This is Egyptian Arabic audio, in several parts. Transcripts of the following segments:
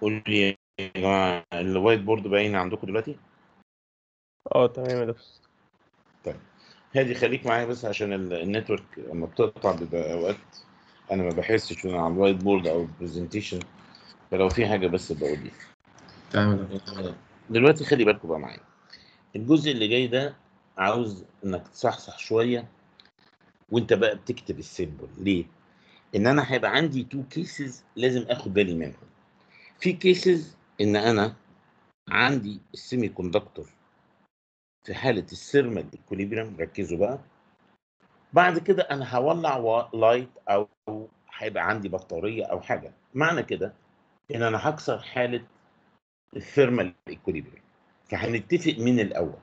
قول لي يا جماعه الوايت بورد باين عندكم دلوقتي اه تمام يا دكتور هادي خليك معايا بس عشان ال- النتورك لما بتقطع بيبقى اوقات انا ما بحسش وانا على الوايت بورد او البرزنتيشن فلو في حاجه بس بقول لي تمام يا دكتور دلوقتي خلي بالكم بقى معايا الجزء اللي جاي ده عاوز انك تصحصح شويه وانت بقى بتكتب السيمبل ليه؟ ان انا هيبقى عندي تو كيسز لازم اخد بالي منهم في كيسز ان انا عندي السيمي كوندكتور في حاله السيرمال ايكوليبريم ركزوا بقى بعد كده انا هولع و- لايت او هيبقى عندي بطاريه او حاجه معنى كده ان انا هكسر حاله الثيرمال ايكوليبريم فهنتفق من الاول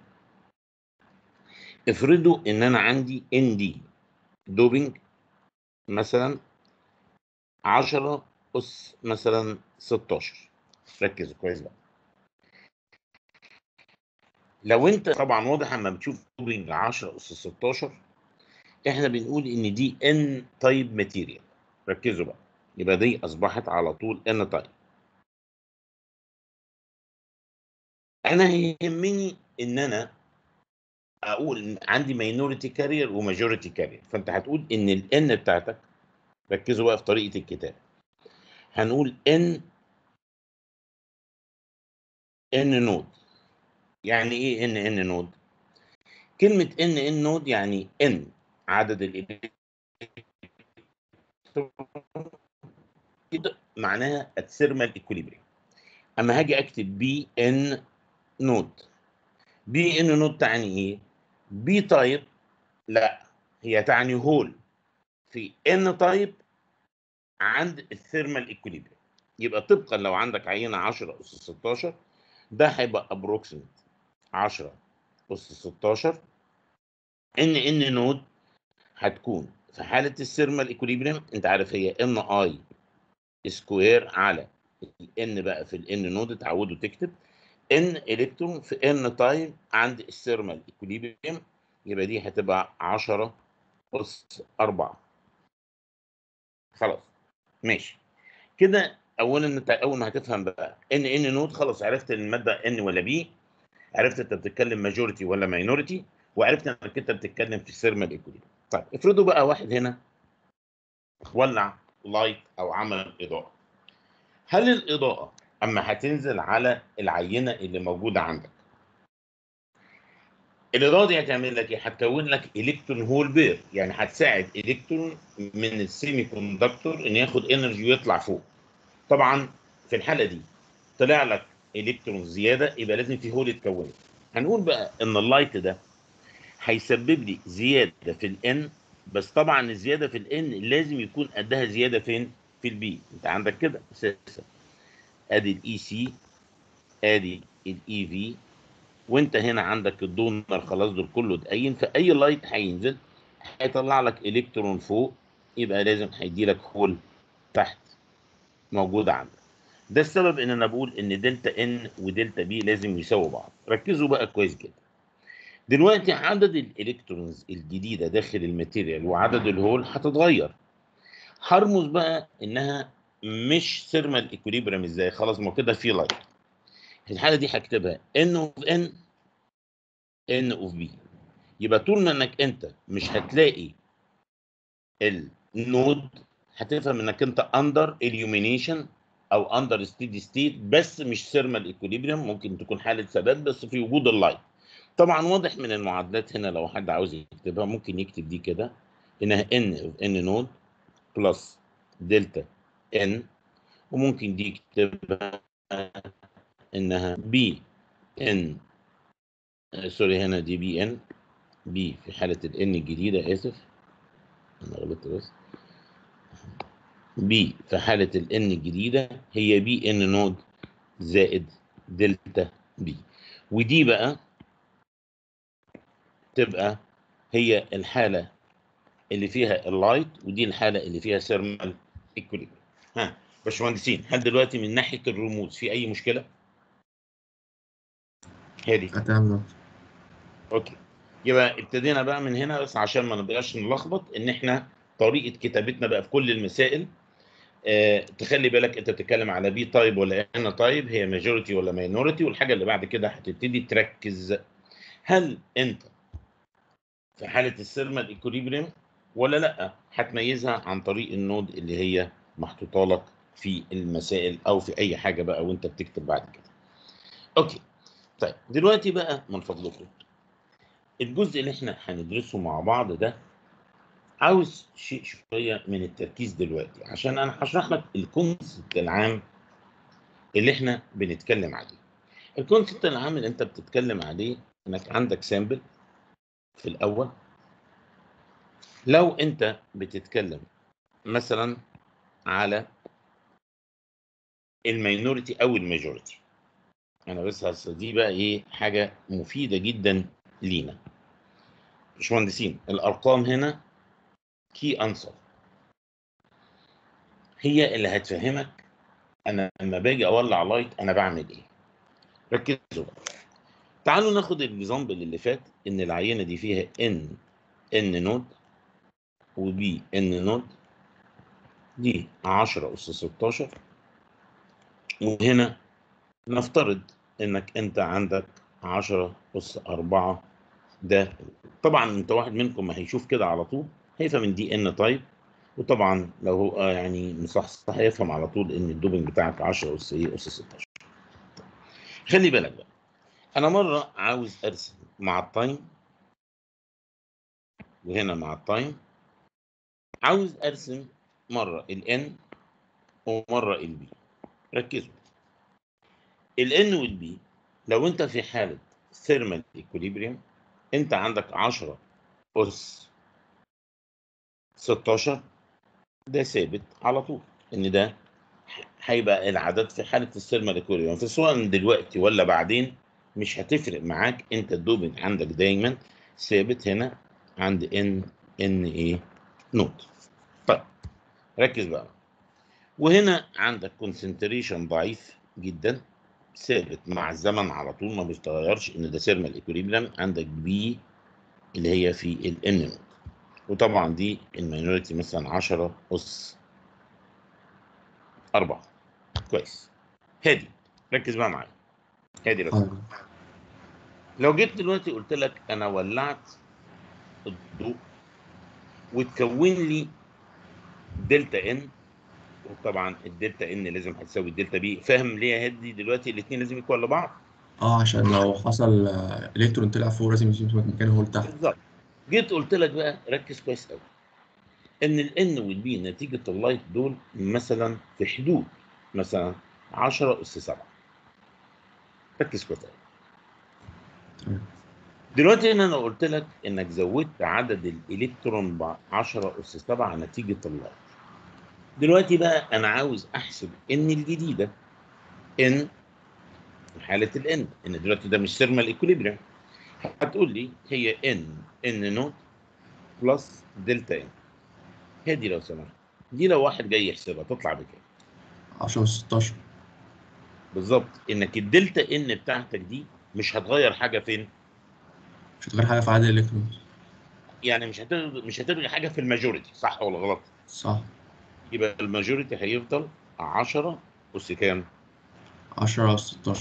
افرضوا ان انا عندي ان دي دوبنج مثلا 10 اس مثلا 16 ركزوا كويس بقى لو انت طبعا واضح اما بتشوف دوبنج 10 اس 16 احنا بنقول ان دي ان تايب ماتيريال ركزوا بقى يبقى دي اصبحت على طول ان تايب انا يهمني ان انا اقول إن عندي ماينورتي كارير وماجورتي كارير فانت هتقول ان الان بتاعتك ركزوا بقى في طريقه الكتاب هنقول ان ان نود يعني ايه ان ان نود كلمه ان ان نود يعني ان عدد الالكترون كده معناها الثيرمال ايكوليبريم اما هاجي اكتب بي ان نود بي ان نود تعني ايه بي تايب لا هي تعني هول في ان تايب عند الثيرمال ايكوليبريم يبقى طبقا لو عندك عينه 10 اس 16 ده هيبقى ابروكسيمت 10 اس 16 ان ان نود هتكون في حاله الثيرمال ايكوليبريم انت عارف هي ان اي سكوير على الان بقى في الان نود اتعودوا تكتب ان الكترون في ان تايم عند الثيرمال ايكوليبريم يبقى دي هتبقى 10 اس 4 خلاص ماشي كده اولا انت اول ما هتفهم بقى ان ان نود خلاص عرفت الماده ان ولا بي عرفت انت بتتكلم ماجورتي ولا ماينورتي وعرفت انك انت بتتكلم في الثيرمال ايكوليبريم طيب افرضوا بقى واحد هنا ولع لايت او عمل اضاءه هل الاضاءه اما هتنزل على العينه اللي موجوده عندك الاضاءه دي هتعمل لك ايه؟ هتكون لك الكترون هول بير يعني هتساعد الكترون من السيمي كوندكتور ان ياخد انرجي ويطلع فوق طبعا في الحاله دي طلع لك الكترون زياده يبقى لازم في هول اتكونت هنقول بقى ان اللايت ده هيسبب لي زياده في الان بس طبعا الزياده في الان لازم يكون قدها زياده فين؟ في البي انت عندك كده اساسا ادي الاي سي ادي الاي في وانت هنا عندك الدونر خلاص دول كله اتقين فاي لايت هينزل هيطلع لك الكترون فوق يبقى لازم هيدي لك هول تحت موجوده عندك ده السبب ان انا بقول ان دلتا ان ودلتا بي لازم يساووا بعض ركزوا بقى كويس جدا دلوقتي عدد الالكترونز الجديده داخل الماتيريال وعدد الهول هتتغير هرمز بقى انها مش ثيرمال ايكوليبريم ازاي خلاص ما كده في لايت في الحاله دي هكتبها ان اوف ان ان اوف بي يبقى طول ما انك انت مش هتلاقي النود هتفهم انك انت اندر illumination او اندر ستيدي ستيت بس مش ثيرمال ايكوليبريم ممكن تكون حاله ثبات بس في وجود اللايت طبعا واضح من المعادلات هنا لو حد عاوز يكتبها ممكن يكتب دي كده انها ان اوف ان نود بلس دلتا ان وممكن دي يكتبها انها بي ان سوري هنا دي بي ان بي في حالة الان الجديدة اسف انا غلطت بس بي في حالة الان الجديدة هي بي ان نود زائد دلتا بي ودي بقى تبقى هي الحالة اللي فيها اللايت ودي الحالة اللي فيها ثيرمال ايكوليبريم ها باشمهندسين هل دلوقتي من ناحية الرموز في أي مشكلة؟ هادي آه، تمام يا دكتور اوكي يبقى ابتدينا بقى من هنا بس عشان ما نبقاش نلخبط ان احنا طريقه كتابتنا بقى في كل المسائل آه تخلي بالك انت بتتكلم على بي تايب ولا ان تايب هي ماجوريتي ولا ماينورتي والحاجه اللي بعد كده هتبتدي تركز هل انت في حاله السيرمال ايكوليبريم ولا لا هتميزها عن طريق النود اللي هي محطوطه لك في المسائل او في اي حاجه بقى وانت بتكتب بعد كده اوكي طيب دلوقتي بقى من فضلكم الجزء اللي احنا هندرسه مع بعض ده عاوز شيء شويه من التركيز دلوقتي عشان انا هشرح لك الكونسبت العام اللي احنا بنتكلم عليه الكونسبت العام اللي انت بتتكلم عليه انك عندك سامبل في الاول لو انت بتتكلم مثلا على الماينورتي او الماجورتي انا بس هس- دي بقى ايه حاجه مفيده جدا لينا باشمهندسين الارقام هنا كي انسر هي اللي هتفهمك انا لما باجي اولع لايت انا بعمل ايه ركزوا بقى تعالوا ناخد الاكزامبل اللي فات ان العينه دي فيها ان ان نود وبي ان نود دي 10 اس 16 وهنا نفترض انك انت عندك 10 اس 4 ده طبعا انت واحد منكم ما هيشوف كده على طول هيفهم ان دي ان تايب وطبعا لو هو يعني مصحصح هيفهم على طول ان الدوبنج بتاعك 10 اس ايه اس 16 خلي بالك بقى انا مره عاوز ارسم مع التايم وهنا مع التايم عاوز ارسم مره الان ومره البي ركزوا الان والبي لو انت في حاله ثيرمال ايكوليبريم انت عندك 10 اس 16 ده ثابت على طول ان ده هيبقى العدد في حاله الثيرمال ايكوليبريم فسواء دلوقتي ولا بعدين مش هتفرق معاك انت الدوبنج عندك دايما ثابت هنا عند ان ان ايه نوت طيب ركز بقى وهنا عندك كونسنتريشن ضعيف جدا ثابت مع الزمن على طول ما بيتغيرش ان ده ثيرمال ايكوليبريم عندك بي اللي هي في الان نوت وطبعا دي الماينورتي مثلا 10 اس 4 كويس هادي ركز بقى معايا هادي ركز حاضر لو جيت دلوقتي قلت لك انا ولعت الضوء وتكون لي دلتا ان وطبعا الدلتا ان لازم هتساوي الدلتا بي فاهم ليه يا هادي دلوقتي الاثنين لازم يكونوا لبعض اه عشان لو حصل آه، الكترون طلع فوق لازم يثبت مكانه هو لتحت بالظبط جيت قلت لك بقى ركز كويس قوي ان الان والبي نتيجه اللايت دول مثلا في حدود مثلا 10 اس 7 ركز كويس قوي تمام. دلوقتي انا لو قلت لك انك زودت عدد الالكترون ب 10 اس 7 نتيجه اللايت دلوقتي بقى انا عاوز احسب ان الجديده ان في حاله الان ان دلوقتي ده مش ثيرمال ايكوليبريم هتقول لي هي ان ان نوت بلس دلتا ان هي دي لو سمحت دي لو واحد جاي يحسبها تطلع بكام 10 اس 16 بالظبط انك الدلتا ان بتاعتك دي مش هتغير حاجه فين مش هتغير حاجه في عدد الالكترون يعني مش هتلغي مش هتلغي حاجه في الماجوريتي صح ولا غلط صح يبقى الماجوريتي هيفضل 10 اس كام 10 اس 16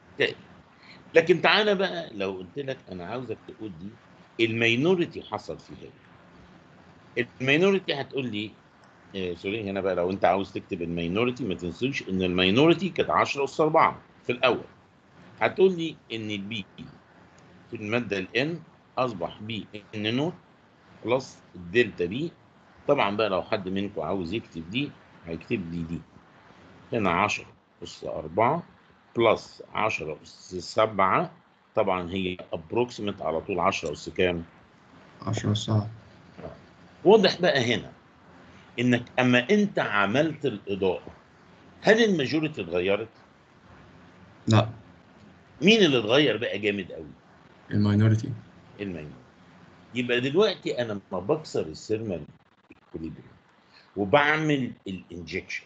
لكن تعالى بقى لو قلت لك انا عاوزك تقول لي الماينوريتي حصل فيها ايه الماينوريتي هتقول لي آه سوري هنا بقى لو انت عاوز تكتب الماينوريتي ما تنسوش ان الماينوريتي كانت 10 اس 4 في الاول هتقول لي ان البي في الماده الان اصبح بي ان نوت بلس الدلتا بي طبعا بقى لو حد منكم عاوز يكتب دي هيكتب لي دي هنا 10 اس 4 بلس 10 اس 7 طبعا هي ابروكسيمت على طول 10 اس كام 10 اس 7 واضح بقى هنا انك اما انت عملت الاضاءه هل الماجوريتي اتغيرت لا مين اللي اتغير بقى جامد قوي الماينورتي الماينوريتي يبقى دلوقتي انا لما بكسر السيرمال اكوليبريم وبعمل الانجكشن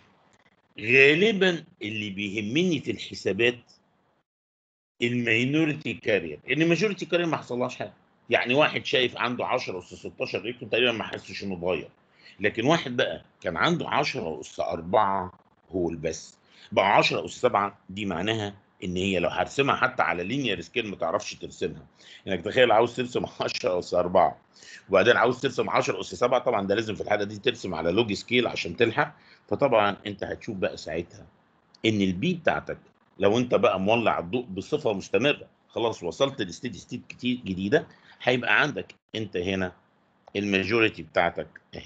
غالبا اللي بيهمني في الحسابات الماينورتي كارير ان الماجوريتي كارير ما حصلهاش حاجه يعني واحد شايف عنده 10 اس 16 ريكتون تقريبا ما حسش انه اتغير لكن واحد بقى كان عنده 10 اس 4 هول بس بقى 10 اس 7 دي معناها ان هي لو هرسمها حتى على لينير سكيل ما تعرفش ترسمها انك تخيل عاوز ترسم 10 اس 4 وبعدين عاوز ترسم 10 اس 7 طبعا ده لازم في الحاله دي ترسم على لوج سكيل عشان تلحق فطبعا انت هتشوف بقى ساعتها ان البي بتاعتك لو انت بقى مولع الضوء بصفه مستمره خلاص وصلت لستيدي ستيت كتير جديده هيبقى عندك انت هنا الماجوريتي بتاعتك اهي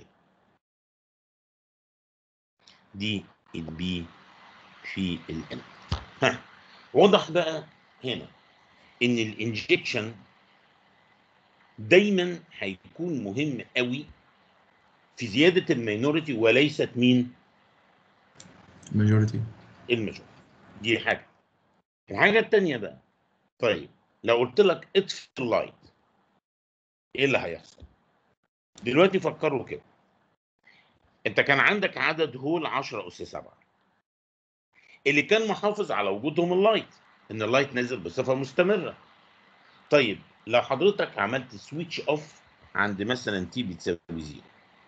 دي البي في الان ها واضح بقى هنا ان الانجكشن دايما هيكون مهم قوي في زياده المينوريتي وليست مين ماجوريتي الماجوريتي دي حاجه الحاجه الثانيه بقى طيب لو قلت لك اطفي اللايت ايه اللي هيحصل دلوقتي فكروا كده انت كان عندك عدد هول 10 اس 7 اللي كان محافظ على وجودهم اللايت ان اللايت نازل بصفه مستمره طيب لو حضرتك عملت سويتش اوف عند مثلا تي بتساوي زيرو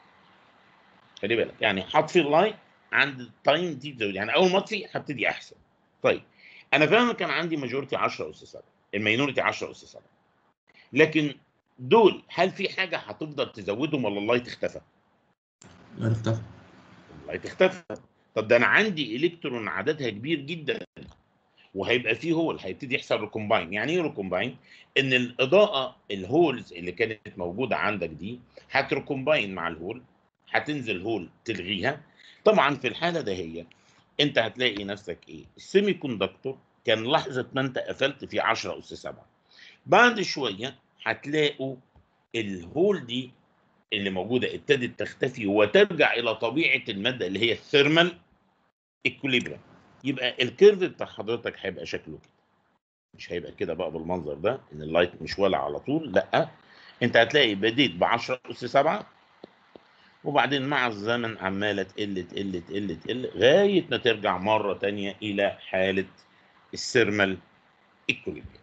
خلي بالك يعني هطفي اللايت عند تايم تي بتساوي يعني اول ما اطفي هبتدي احسب طيب انا فاهم كان عندي ماجورتي 10 اس 7 المينورتي 10 اس 7 لكن دول هل في حاجه هتفضل تزودهم ولا اللايت اختفى؟ لا اختفى اللايت اختفى طب ده انا عندي الكترون عددها كبير جدا وهيبقى فيه هول هيبتدي يحصل ريكومباين يعني ايه ريكومباين ان الاضاءه الهولز اللي كانت موجوده عندك دي هتريكومباين مع الهول هتنزل هول تلغيها طبعا في الحاله ده هي انت هتلاقي نفسك ايه السيمي كوندكتور كان لحظه ما انت قفلت في 10 اس 7 بعد شويه هتلاقوا الهول دي اللي موجوده ابتدت تختفي وترجع الى طبيعه الماده اللي هي الثيرمال اكوليبريم يبقى الكيرف بتاع حضرتك هيبقى شكله كده مش هيبقى كده بقى بالمنظر ده ان اللايت مش والع على طول لا انت هتلاقي بديت ب 10 اس 7 وبعدين مع الزمن عماله تقل تقل تقل تقل لغايه ما ترجع مره تانية الى حاله الثيرمال اكوليبريم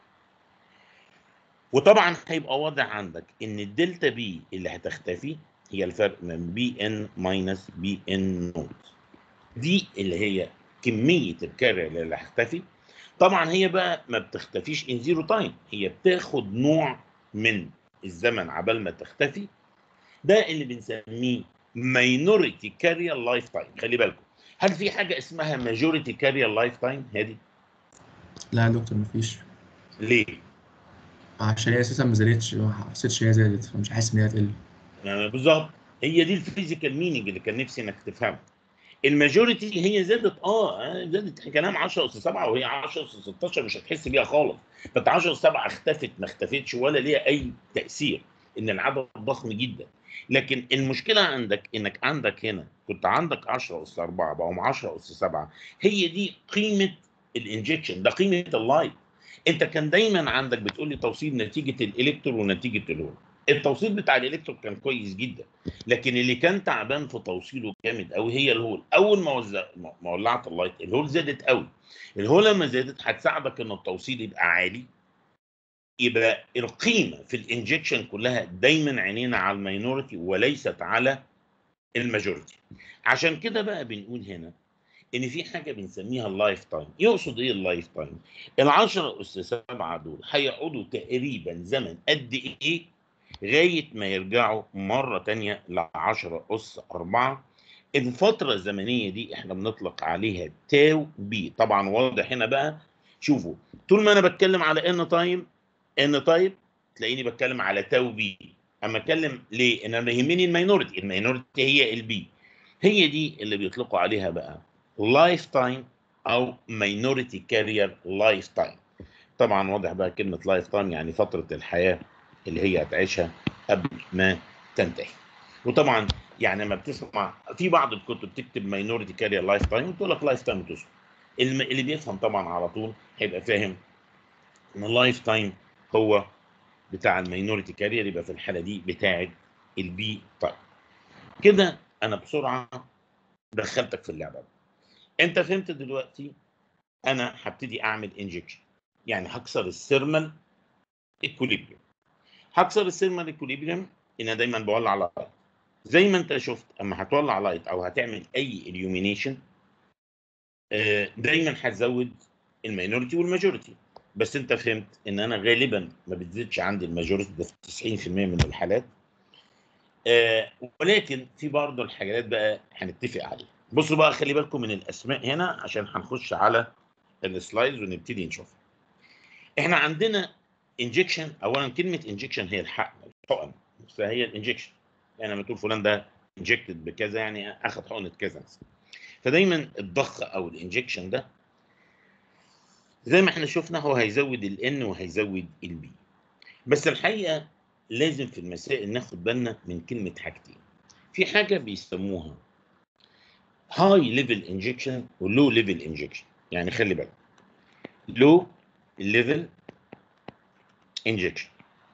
وطبعا هيبقى واضح عندك ان الدلتا بي اللي هتختفي هي الفرق من بي ان ماينس بي ان نوت دي اللي هي كميه الكارير اللي هتختفي طبعا هي بقى ما بتختفيش ان زيرو تايم هي بتاخد نوع من الزمن عبال ما تختفي ده اللي بنسميه ماينوريتي كارير لايف تايم خلي بالكم هل في حاجه اسمها ماجوريتي كارير لايف تايم هادي لا يا دكتور مفيش ليه عشان هي اساسا ما زادتش ما حسيتش ان هي زادت فمش حاسس ان هي هتقل يعني بالظبط هي دي الفيزيكال مينينج اللي كان نفسي انك تفهمه الماجوريتي هي زادت اه آه، زادت كلام 10 اس 7 وهي 10 اس 16 مش هتحس بيها خالص فانت 10 اس 7 اختفت ما اختفتش ولا ليها اي تاثير ان العدد ضخم جدا لكن المشكله عندك انك عندك هنا كنت عندك 10 اس 4 بقوا 10 اس 7 هي دي قيمه الانجكشن ده قيمه اللايت انت كان دايما عندك بتقول لي توصيل نتيجه الالكترون ونتيجه الهول التوصيل بتاع الالكترون كان كويس جدا لكن اللي كان تعبان في توصيله جامد قوي هي الهول اول ما وزع ما ولعت اللايت الهول زادت قوي الهول لما زادت هتساعدك ان التوصيل يبقى عالي يبقى القيمه في الانجكشن كلها دايما عينينا على الماينورتي وليست على الماجورتي عشان كده بقى بنقول هنا ان في حاجه بنسميها اللايف تايم يقصد ايه اللايف تايم ال10 اس 7 دول هيقعدوا تقريبا زمن قد ايه لغايه ما يرجعوا مره تانية ل 10 اس 4 الفتره الزمنيه دي احنا بنطلق عليها تاو بي طبعا واضح هنا بقى شوفوا طول ما انا بتكلم على ان تايم ان تايب تلاقيني بتكلم على تاو بي اما اتكلم ليه ان انا يهمني الماينورتي الماينورتي هي البي هي دي اللي بيطلقوا عليها بقى لايف تايم او ماينورتي كارير لايف تايم طبعا واضح بقى كلمه لايف تايم يعني فتره الحياه اللي هي هتعيشها قبل ما تنتهي وطبعا يعني لما بتسمع في بعض الكتب تكتب ماينورتي كارير لايف تايم وتقول لك لايف تايم وتسكت الم- اللي بيفهم طبعا على طول هيبقى فاهم ان اللايف تايم هو بتاع الماينورتي كارير يبقى في الحاله دي بتاعه البي تايم كده انا بسرعه دخلتك في اللعبه انت فهمت دلوقتي انا هبتدي اعمل انجكشن يعني هكسر الثيرمال ايكوليبريم هكسر الثيرمال ايكوليبريم ان أنا دايما بولع على اللايت زي ما انت شفت اما هتولع لايت او هتعمل اي illumination آه، دايما هتزود الماينورتي والماجورتي بس انت فهمت ان انا غالبا ما بتزيدش عندي الماجورتي ده في 90% من الحالات آه، ولكن في برضه الحاجات بقى هنتفق عليها بصوا بقى خلي بالكم من الاسماء هنا عشان هنخش على السلايدز ونبتدي نشوف احنا عندنا انجكشن اولا كلمه انجكشن هي الحقن الحقن نفسها هي الانجكشن يعني لما تقول فلان ده انجكتد بكذا يعني اخذ حقنه كذا مثلا فدايما الضخ او الانجكشن ده زي ما احنا شفنا هو هيزود الان وهيزود البي بس الحقيقه لازم في المسائل ناخد بالنا من كلمه حاجتين في حاجه بيسموها هاي ليفل انجكشن ولو ليفل انجكشن يعني خلي بالك لو ليفل انجكشن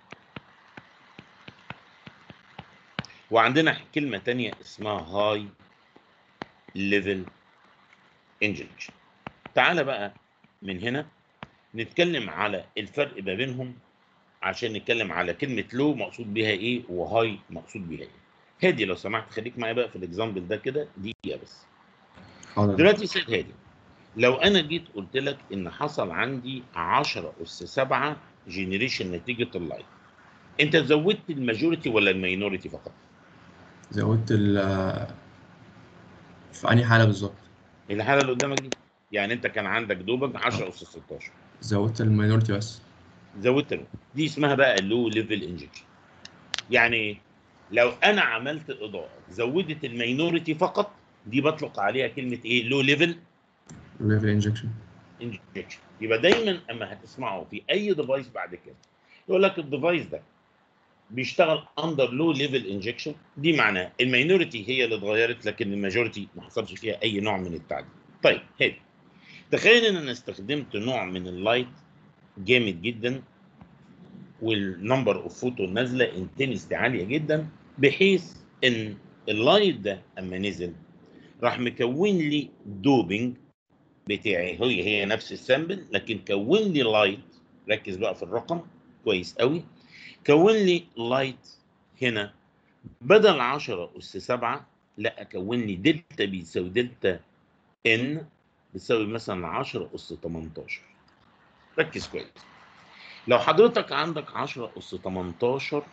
وعندنا كلمه تانية اسمها هاي ليفل انجكشن تعالى بقى من هنا نتكلم على الفرق ما بينهم عشان نتكلم على كلمة لو مقصود بيها ايه وهاي مقصود بيها ايه هادي لو سمحت خليك معايا بقى في الاكزامبل ده كده دقيقة بس حاضر دلوقتي سيد هادي لو انا جيت قلت لك ان حصل عندي 10 اس 7 جينيريشن نتيجة اللايت انت زودت الماجوريتي ولا الماينوريتي فقط؟ زودت ال في أنهي حالة بالظبط؟ الحالة اللي قدامك دي يعني انت كان عندك دوبك 10 اس 16 زودت الماينورتي بس زودت له دي اسمها بقى اللو ليفل انجكشن يعني ايه لو انا عملت اضاءه زودت الماينورتي فقط دي بطلق عليها كلمه ايه لو ليفل ليفل انجكشن انجكشن يبقى دايما اما هتسمعه في اي ديفايس بعد كده يقول لك الديفايس ده بيشتغل اندر لو ليفل انجكشن دي معناها الماينورتي هي اللي اتغيرت لكن الماجورتي ما حصلش فيها اي نوع من التعديل طيب هادي تخيل ان انا استخدمت نوع من اللايت جامد جدا والنمبر اوف فوتون نازله انتنستي عاليه جدا بحيث ان اللايت ده اما نزل راح مكون لي دوبنج بتاعي هي هي نفس السامبل لكن كون لي لايت ركز بقى في الرقم كويس قوي كون لي لايت هنا بدل 10 اس 7 لا كون لي دلتا بيساوي دلتا ان بتساوي مثلا 10 اس 18 ركز كويس لو حضرتك عندك 10 اس 18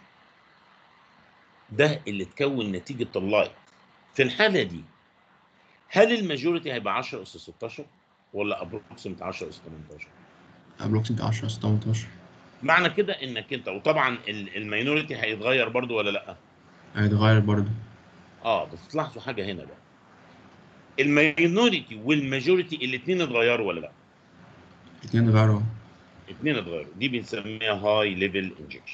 ده اللي تكون نتيجه اللايت في الحاله دي هل الماجوريتي هيبقى 10 اس 16 ولا ابروكسيمت 10 اس 18 ابروكسيمت 10 اس 18 معنى كده انك انت وطبعا ال- الماينوريتي هيتغير برضو ولا لا هيتغير برضه اه بس تلاحظوا حاجه هنا بقى الماينوريتي والماجوريتي الاثنين اتغيروا ولا لا الاتنين اتغيروا الاثنين اتغيروا دي بنسميها هاي ليفل انجكشن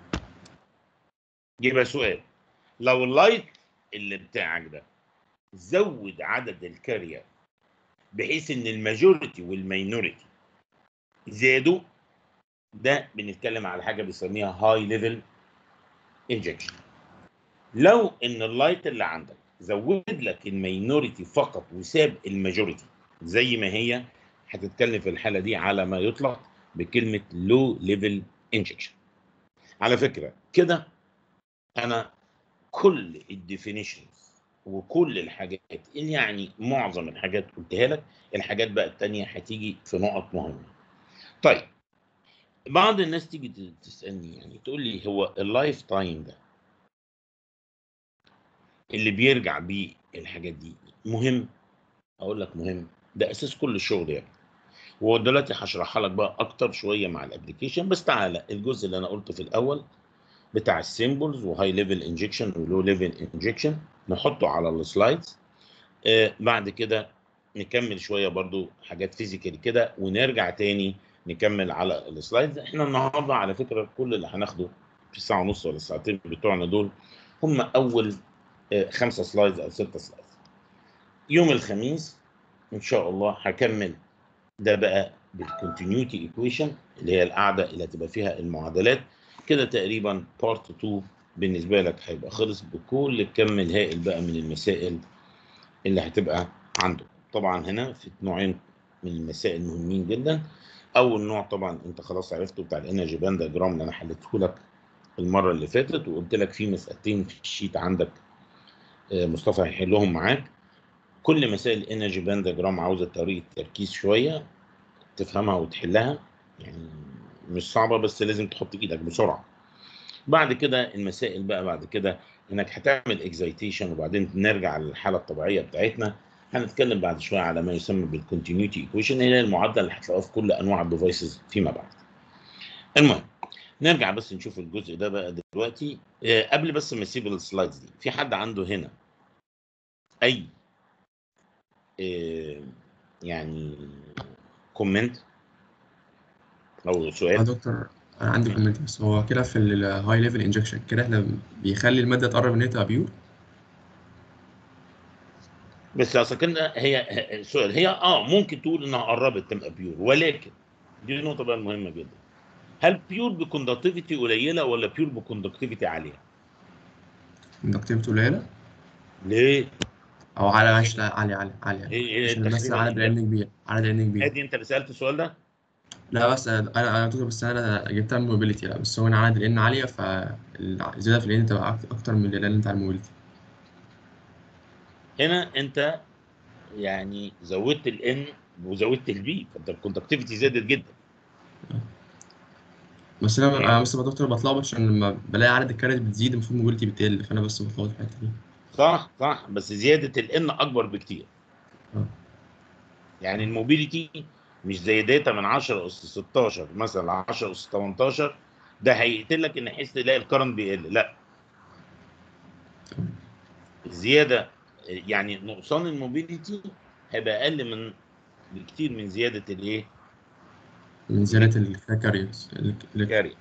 يبقى سؤال لو اللايت اللي بتاعك ده زود عدد الكارير بحيث ان الماجوريتي والماينوريتي زادوا ده بنتكلم على حاجه بنسميها هاي ليفل انجكشن لو ان اللايت اللي عندك زود لك الماينوريتي فقط وساب الماجوريتي زي ما هي هتتكلم في الحاله دي على ما يطلق بكلمه لو ليفل انجكشن على فكره كده انا كل الديفينيشنز وكل الحاجات اللي يعني معظم الحاجات قلتها لك الحاجات بقى التانية هتيجي في نقط مهمة طيب بعض الناس تيجي تسألني يعني تقول لي هو اللايف تايم ده اللي بيرجع بيه الحاجات دي مهم اقول لك مهم ده اساس كل الشغل يعني ودلوقتي هشرحها لك بقى اكتر شويه مع الابلكيشن بس تعالى الجزء اللي انا قلته في الاول بتاع السيمبلز وهاي ليفل انجكشن ولو ليفل انجكشن نحطه على السلايدز آه بعد كده نكمل شويه برضو حاجات فيزيكال كده ونرجع تاني نكمل على السلايدز احنا النهارده على فكره كل اللي هناخده في الساعه ونص ولا الساعتين بتوعنا دول هم اول آه خمسه سلايدز او سته سلايدز يوم الخميس ان شاء الله هكمل ده بقى بالكونتينيوتي ايكويشن اللي هي القاعده اللي هتبقى فيها المعادلات كده تقريبا بارت 2 بالنسبه لك هيبقى خلص بكل الكم الهائل بقى من المسائل اللي هتبقى عنده طبعا هنا في نوعين من المسائل مهمين جدا اول نوع طبعا انت خلاص عرفته بتاع الانرجي باند دياجرام اللي انا حليته لك المره اللي فاتت وقلت لك في مسالتين في الشيت عندك آه، مصطفى هيحلهم معاك كل مسائل الانرجي باند دياجرام عاوزه طريقه تركيز شويه تفهمها وتحلها يعني مش صعبه بس لازم تحط ايدك بسرعه بعد كده المسائل بقى بعد كده انك هتعمل اكزايتيشن وبعدين نرجع للحاله الطبيعيه بتاعتنا هنتكلم بعد شويه على ما يسمى بالكونتينيوتي ايكويشن هي المعادله اللي هتلاقوها في كل انواع الديفايسز فيما بعد المهم نرجع بس نشوف الجزء ده بقى دلوقتي آه، قبل بس ما اسيب السلايدز دي في حد عنده هنا اي آه، يعني كومنت او يا سؤال دكتور انا عندي كومنت بس هو كده في الهاي ليفل انجكشن كده احنا بيخلي الماده تقرب ان هي تبقى بيور بس اصل كده هي السؤال هي اه ممكن تقول انها قربت تبقى بيور ولكن دي النقطه بقى المهمه جدا هل بيور بكوندكتيفيتي قليله ولا بيور بكوندكتيفيتي عاليه؟ كوندكتيفيتي قليله ليه؟ او على ماشي لا عالي عالي عالي هي هي عشان بس تقريباً عدد العين كبير عدد العين كبير ادي انت اللي سالت السؤال ده؟ لا بس انا انا دكتور بس انا جبتها من موبيليتي لا بس هو انا عدد العين عاليه فالزياده في العين تبقى أك- اكتر من العين بتاع الموبيليتي هنا انت يعني زودت الان وزودت البي فانت الكوندكتيفيتي زادت جدا بس انا انا بس يا دكتور بتلخبط عشان لما بلاقي عدد الكارت بتزيد المفروض موبيليتي بتقل فانا بس بتلخبط في الحته دي صح صح بس زياده الان اكبر بكتير آه. يعني الموبيليتي مش زي داتا من 10 اس 16 مثلا 10 اس 18 ده هيقتلك ان حس تلاقي الكرنت بيقل لا زياده يعني نقصان الموبيليتي هيبقى اقل من بكتير من زياده الايه؟ من زياده الكاريرز الكاري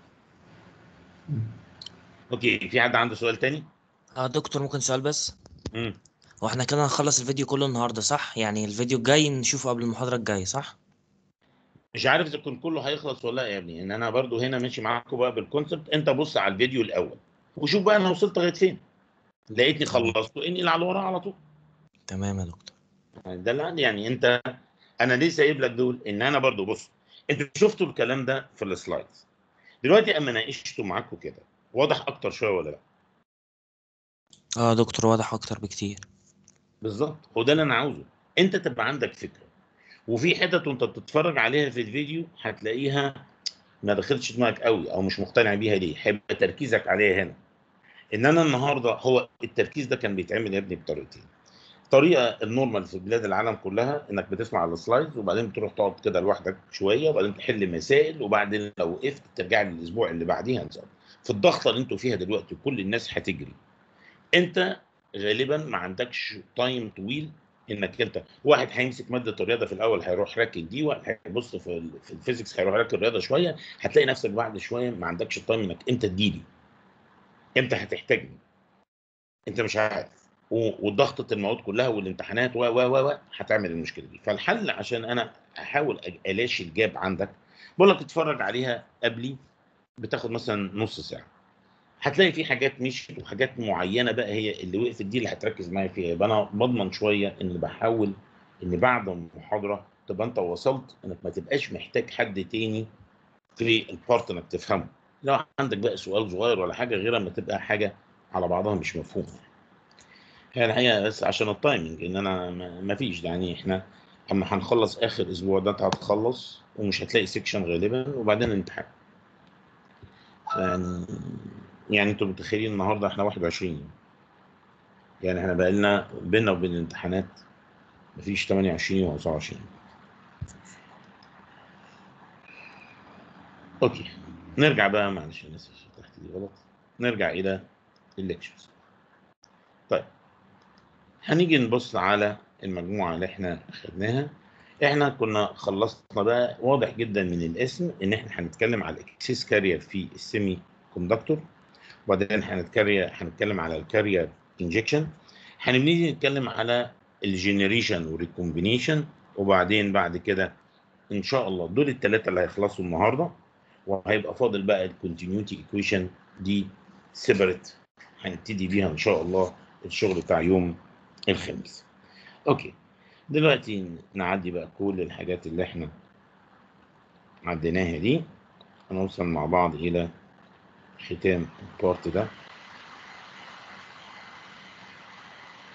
اوكي في حد عنده سؤال تاني؟ اه دكتور ممكن سؤال بس امم هو احنا كده هنخلص الفيديو كله النهارده صح يعني الفيديو الجاي نشوفه قبل المحاضرة الجاية صح مش عارف اذا كان كله هيخلص ولا لا يا ابني ان انا برضو هنا ماشي معاكم بقى بالكونسبت انت بص على الفيديو الاول وشوف بقى انا وصلت لغايه فين لقيتني خلصت انقل على ورا على طول تمام يا دكتور يعني ده اللي عندي يعني انت انا ليه سايب لك دول ان انا برضو بص انتوا شفتوا الكلام ده في السلايدز دلوقتي اما ناقشته معاكم كده واضح اكتر شويه ولا لا اه يا دكتور واضح اكتر بكتير بالظبط هو ده اللي انا عاوزه انت تبقى عندك فكره وفي حتت وانت بتتفرج عليها في الفيديو هتلاقيها ما دخلتش دماغك قوي او مش مقتنع بيها ليه هيبقى تركيزك عليها هنا ان انا النهارده هو التركيز ده كان بيتعمل يا ابني بطريقتين الطريقه النورمال في بلاد العالم كلها انك بتسمع السلايدز وبعدين بتروح تقعد كده لوحدك شويه وبعدين تحل مسائل وبعدين لو وقفت ترجع للاسبوع اللي بعديها نظام في الضغطه اللي انتوا فيها دلوقتي كل الناس هتجري انت غالبا ما عندكش تايم طويل انك انت واحد هيمسك ماده الرياضه في الاول هيروح راكن دي واحد هيبص في ال- في الفيزيكس هيروح راكن الرياضه شويه هتلاقي نفسك بعد شويه ما عندكش التايم انك امتى تجيلي امتى هتحتاجني انت مش عارف و- وضغطه المواد كلها والامتحانات و و و و هتعمل المشكله دي فالحل عشان انا احاول أج- الاشي الجاب عندك بقول لك اتفرج عليها قبلي بتاخد مثلا نص ساعه هتلاقي في حاجات مشيت وحاجات معينه بقى هي اللي وقفت دي اللي هتركز معايا فيها يبقى انا بضمن شويه ان بحاول ان بعد المحاضره تبقى انت وصلت انك ما تبقاش محتاج حد تاني في البارت انك تفهمه لو عندك بقى سؤال صغير ولا حاجه غير اما تبقى حاجه على بعضها مش مفهومه هي الحقيقه بس عشان التايمنج ان انا ما ما فيش يعني احنا اما هنخلص اخر اسبوع ده انت هتخلص ومش هتلاقي سيكشن غالبا وبعدين الامتحان يعني يعني انتوا متخيلين النهارده احنا 21 يوم يعني احنا بقى لنا بيننا وبين الامتحانات مفيش 28 يوم او 27 اوكي نرجع بقى معلش انا اسف تحت دي غلط نرجع الى الليكتشرز طيب هنيجي نبص على المجموعه اللي احنا خدناها احنا كنا خلصنا بقى واضح جدا من الاسم ان احنا هنتكلم على الاكسس كارير في السيمي كوندكتور وبعدين هنتكري هنتكلم على الكارير انجكشن هنبتدي نتكلم على الجنريشن والريكومبينيشن وبعدين بعد كده ان شاء الله دول الثلاثه اللي هيخلصوا النهارده وهيبقى فاضل بقى الكونتينيوتي ايكويشن دي سيبريت هنبتدي بيها ان شاء الله الشغل بتاع يوم الخميس اوكي دلوقتي نعدي بقى كل الحاجات اللي احنا عديناها دي هنوصل مع بعض الى ختام البارت ده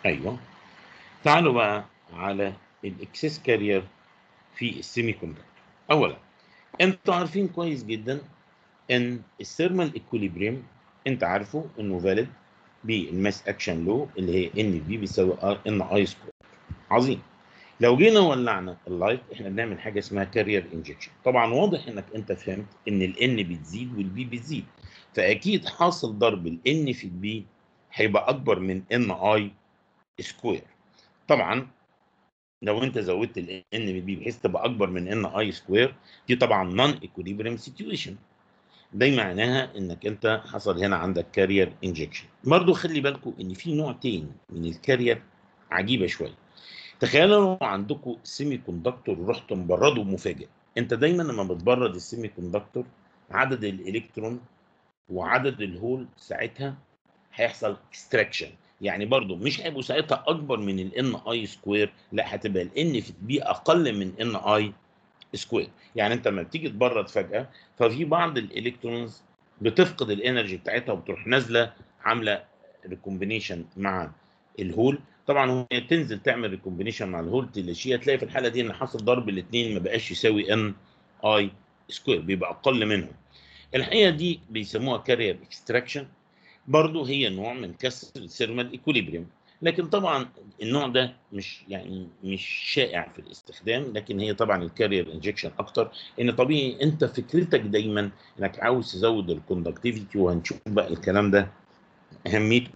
ايوه تعالوا بقى على الاكسس كارير في السيمي كوندكتور اولا انتوا عارفين كويس جدا ان الثيرمال ايكوليبريم انت عارفه انه فاليد بالماس اكشن لو اللي هي ان في بيساوي ار ان اي سكوير عظيم لو جينا ولعنا اللايت احنا بنعمل حاجه اسمها كارير انجكشن طبعا واضح انك انت فهمت ان الان بتزيد والبي بتزيد فاكيد حاصل ضرب الان في البي هيبقى اكبر من ان اي سكوير طبعا لو انت زودت الان بالبي بحيث تبقى اكبر من ان اي سكوير دي طبعا نون ايكوليبريم سيتويشن ده معناها انك انت حصل هنا عندك كارير انجكشن برضو خلي بالكم ان في نوع تاني من الكارير عجيبه شويه تخيلوا لو عندكم سيمي كوندكتور رحت مبرده مفاجئ انت دايما لما بتبرد السيمي كوندكتور عدد الالكترون وعدد الهول ساعتها هيحصل اكستراكشن يعني برضو مش هيبقوا ساعتها اكبر من الان اي سكوير لا هتبقى الان في بي اقل من ان اي سكوير يعني انت لما بتيجي تبرد فجاه ففي بعض الالكترونز بتفقد الانرجي بتاعتها وبتروح نازله عامله ريكومبينيشن مع الهول طبعا هي تنزل تعمل ريكومبينيشن مع الهول تلاشيها تلاقي في الحاله دي ان حصل ضرب الاثنين ما بقاش يساوي ان اي سكوير بيبقى اقل منهم الحقيقه دي بيسموها كارير اكستراكشن برضو هي نوع من كسر الثيرمال ايكوليبريم لكن طبعا النوع ده مش يعني مش شائع في الاستخدام لكن هي طبعا الكارير انجكشن اكتر ان طبيعي انت فكرتك دايما انك عاوز تزود الكوندكتيفيتي وهنشوف بقى الكلام ده اهميته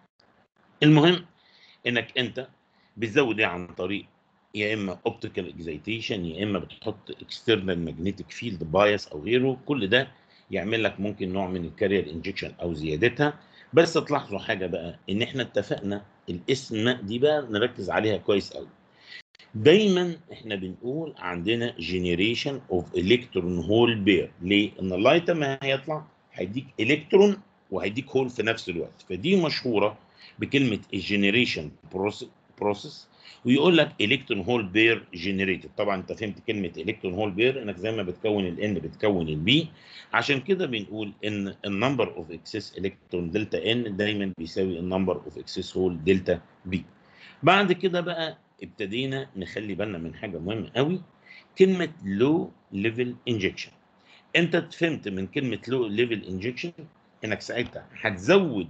المهم انك انت بتزود ايه عن طريق يا اما اوبتيكال اكزيتيشن يا اما بتحط اكسترنال ماجنتيك فيلد بايس او غيره كل ده يعمل لك ممكن نوع من الكارير انجكشن او زيادتها بس تلاحظوا حاجه بقى ان احنا اتفقنا الاسم دي بقى نركز عليها كويس قوي دايما احنا بنقول عندنا جنريشن اوف الكترون هول بير ليه ان اللايت ما هيطلع هيديك الكترون وهيديك هول في نفس الوقت فدي مشهوره بكلمه الجنريشن بروسيس ويقول لك الكترون هول بير جنريتد طبعا انت فهمت كلمه الكترون هول بير انك زي ما بتكون الان بتكون البي عشان كده بنقول ان النمبر اوف اكسس الكترون دلتا ان دايما بيساوي النمبر اوف اكسس هول دلتا بي بعد كده بقى ابتدينا نخلي بالنا من حاجه مهمه قوي كلمه لو ليفل انجكشن انت فهمت من كلمه لو ليفل انجكشن انك ساعتها هتزود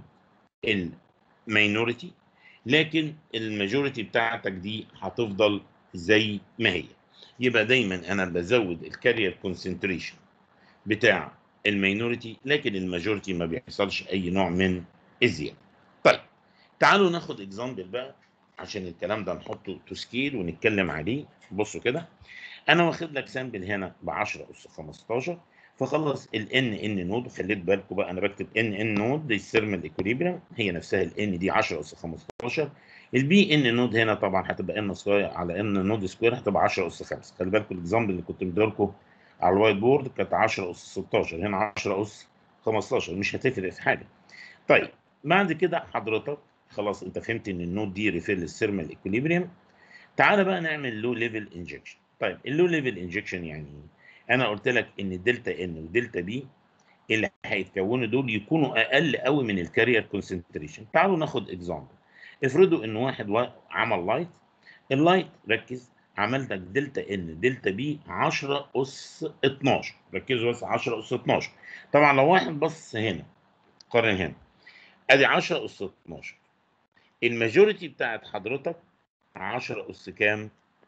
الماينورتي لكن الماجوريتي بتاعتك دي هتفضل زي ما هي يبقى دايما انا بزود الكارير كونسنتريشن بتاع الماينورتي لكن الماجوريتي ما بيحصلش اي نوع من الزياده طيب تعالوا ناخد اكزامبل بقى عشان الكلام ده نحطه تو سكيل ونتكلم عليه بصوا كده انا واخد لك سامبل هنا ب 10 اس 15 فخلص ال ان ان نود خليت بالكم بقى انا بكتب ان ان نود دي الثيرمال ايكوليبريم هي نفسها ال ان دي 10 اس 15 البي ان نود هنا طبعا هتبقى ان سكوير على ان نود سكوير هتبقى 10 اس 5 خلي بالكم الاكزامبل اللي كنت مديلكم على الوايت بورد كانت 10 اس 16 هنا 10 اس 15 مش هتفرق في حاجه طيب بعد كده حضرتك خلاص انت فهمت ان النود دي ريفير للثيرمال ايكوليبريم تعالى بقى نعمل لو ليفل انجكشن طيب اللو ليفل انجكشن يعني ايه انا قلت لك ان الدلتا ان ودلتا بي اللي هيتكونوا دول يكونوا اقل قوي من الكارير كونسنتريشن تعالوا ناخد اكزامبل افرضوا ان واحد عمل لايت اللايت ركز عملتك دلتا ان دلتا بي 10 اس 12 ركزوا بس 10 اس 12 طبعا لو واحد بص هنا قارن هنا ادي 10 اس 12 الماجوريتي بتاعت حضرتك 10 اس كام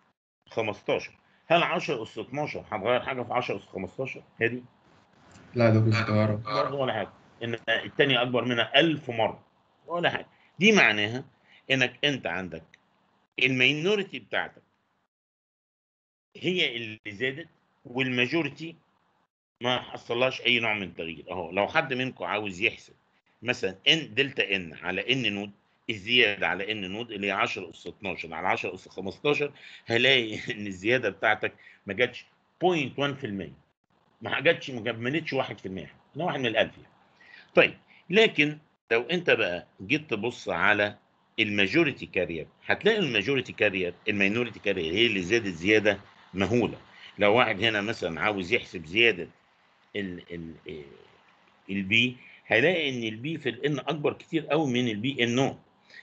15 هل 10 اس 12 هتغير حاجه في 10 اس 15 هي دي لا ده مش هتغيره برضه ولا حاجه ان الثانيه اكبر منها 1000 مره ولا حاجه دي معناها انك انت عندك المينوريتي بتاعتك هي اللي زادت والماجوريتي ما حصلهاش اي نوع من التغيير اهو لو حد منكم عاوز يحسب مثلا ان دلتا ان على ان نود الزياده على ان نود اللي هي 10 اس 12 على 10 اس 15 هلاقي ان الزياده بتاعتك ما جاتش 0.1% ما جاتش ما كملتش 1% لا واحد من الالف يعني. طيب لكن لو انت بقى جيت تبص على الماجوريتي كارير هتلاقي الماجوريتي كارير الماينوريتي كارير هي اللي زادت زياده مهوله لو واحد هنا مثلا عاوز يحسب زياده ال ال البي هيلاقي ان البي في الان اكبر كتير قوي من البي ان نود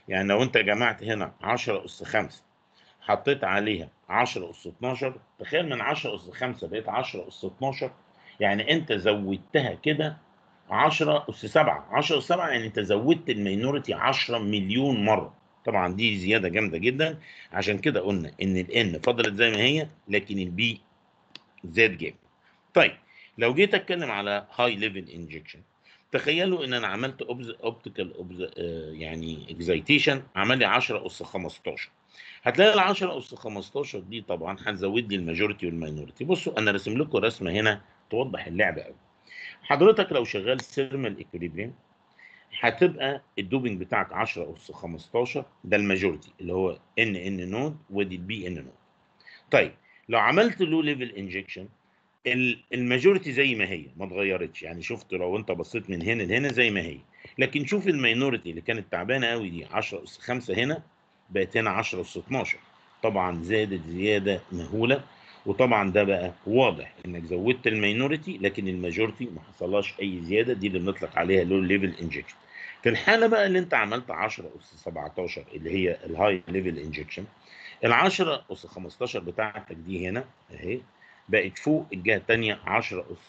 يعني لو انت جمعت هنا 10 اس 5 حطيت عليها 10 اس 12 تخيل من 10 اس 5 بقيت 10 اس 12 يعني انت زودتها كده 10 اس 7 10 اس 7 يعني انت زودت المينورتي 10 مليون مره طبعا دي زياده جامده جدا عشان كده قلنا ان الان فضلت زي ما هي لكن البي زاد جامد طيب لو جيت اتكلم على هاي ليفل انجكشن تخيلوا ان انا عملت اوبتيكال يعني اكزايتيشن عمل لي 10 اس 15 هتلاقي ال 10 اس 15 دي طبعا هتزود لي الماجورتي والماينورتي بصوا انا راسم لكم رسمه هنا توضح اللعبه قوي حضرتك لو شغال سيرمال ايكوليبريم هتبقى الدوبنج بتاعك 10 اس 15 ده الماجورتي اللي هو ان ان نود ودي البي ان نود طيب لو عملت لو ليفل انجكشن الماجورتي زي ما هي ما اتغيرتش يعني شفت لو انت بصيت من هنا لهنا زي ما هي لكن شوف الماينورتي اللي كانت تعبانه قوي دي 10 اس 5 هنا بقت هنا 10 اس 12 طبعا زادت زياده مهوله وطبعا ده بقى واضح انك زودت الماينورتي لكن الماجورتي ما حصلهاش اي زياده دي اللي بنطلق عليها لو ليفل انجكشن في الحاله بقى اللي انت عملت 10 اس 17 اللي هي الهاي ليفل انجكشن ال 10 اس 15 بتاعتك دي هنا اهي بقت فوق الجهه الثانيه 10 اس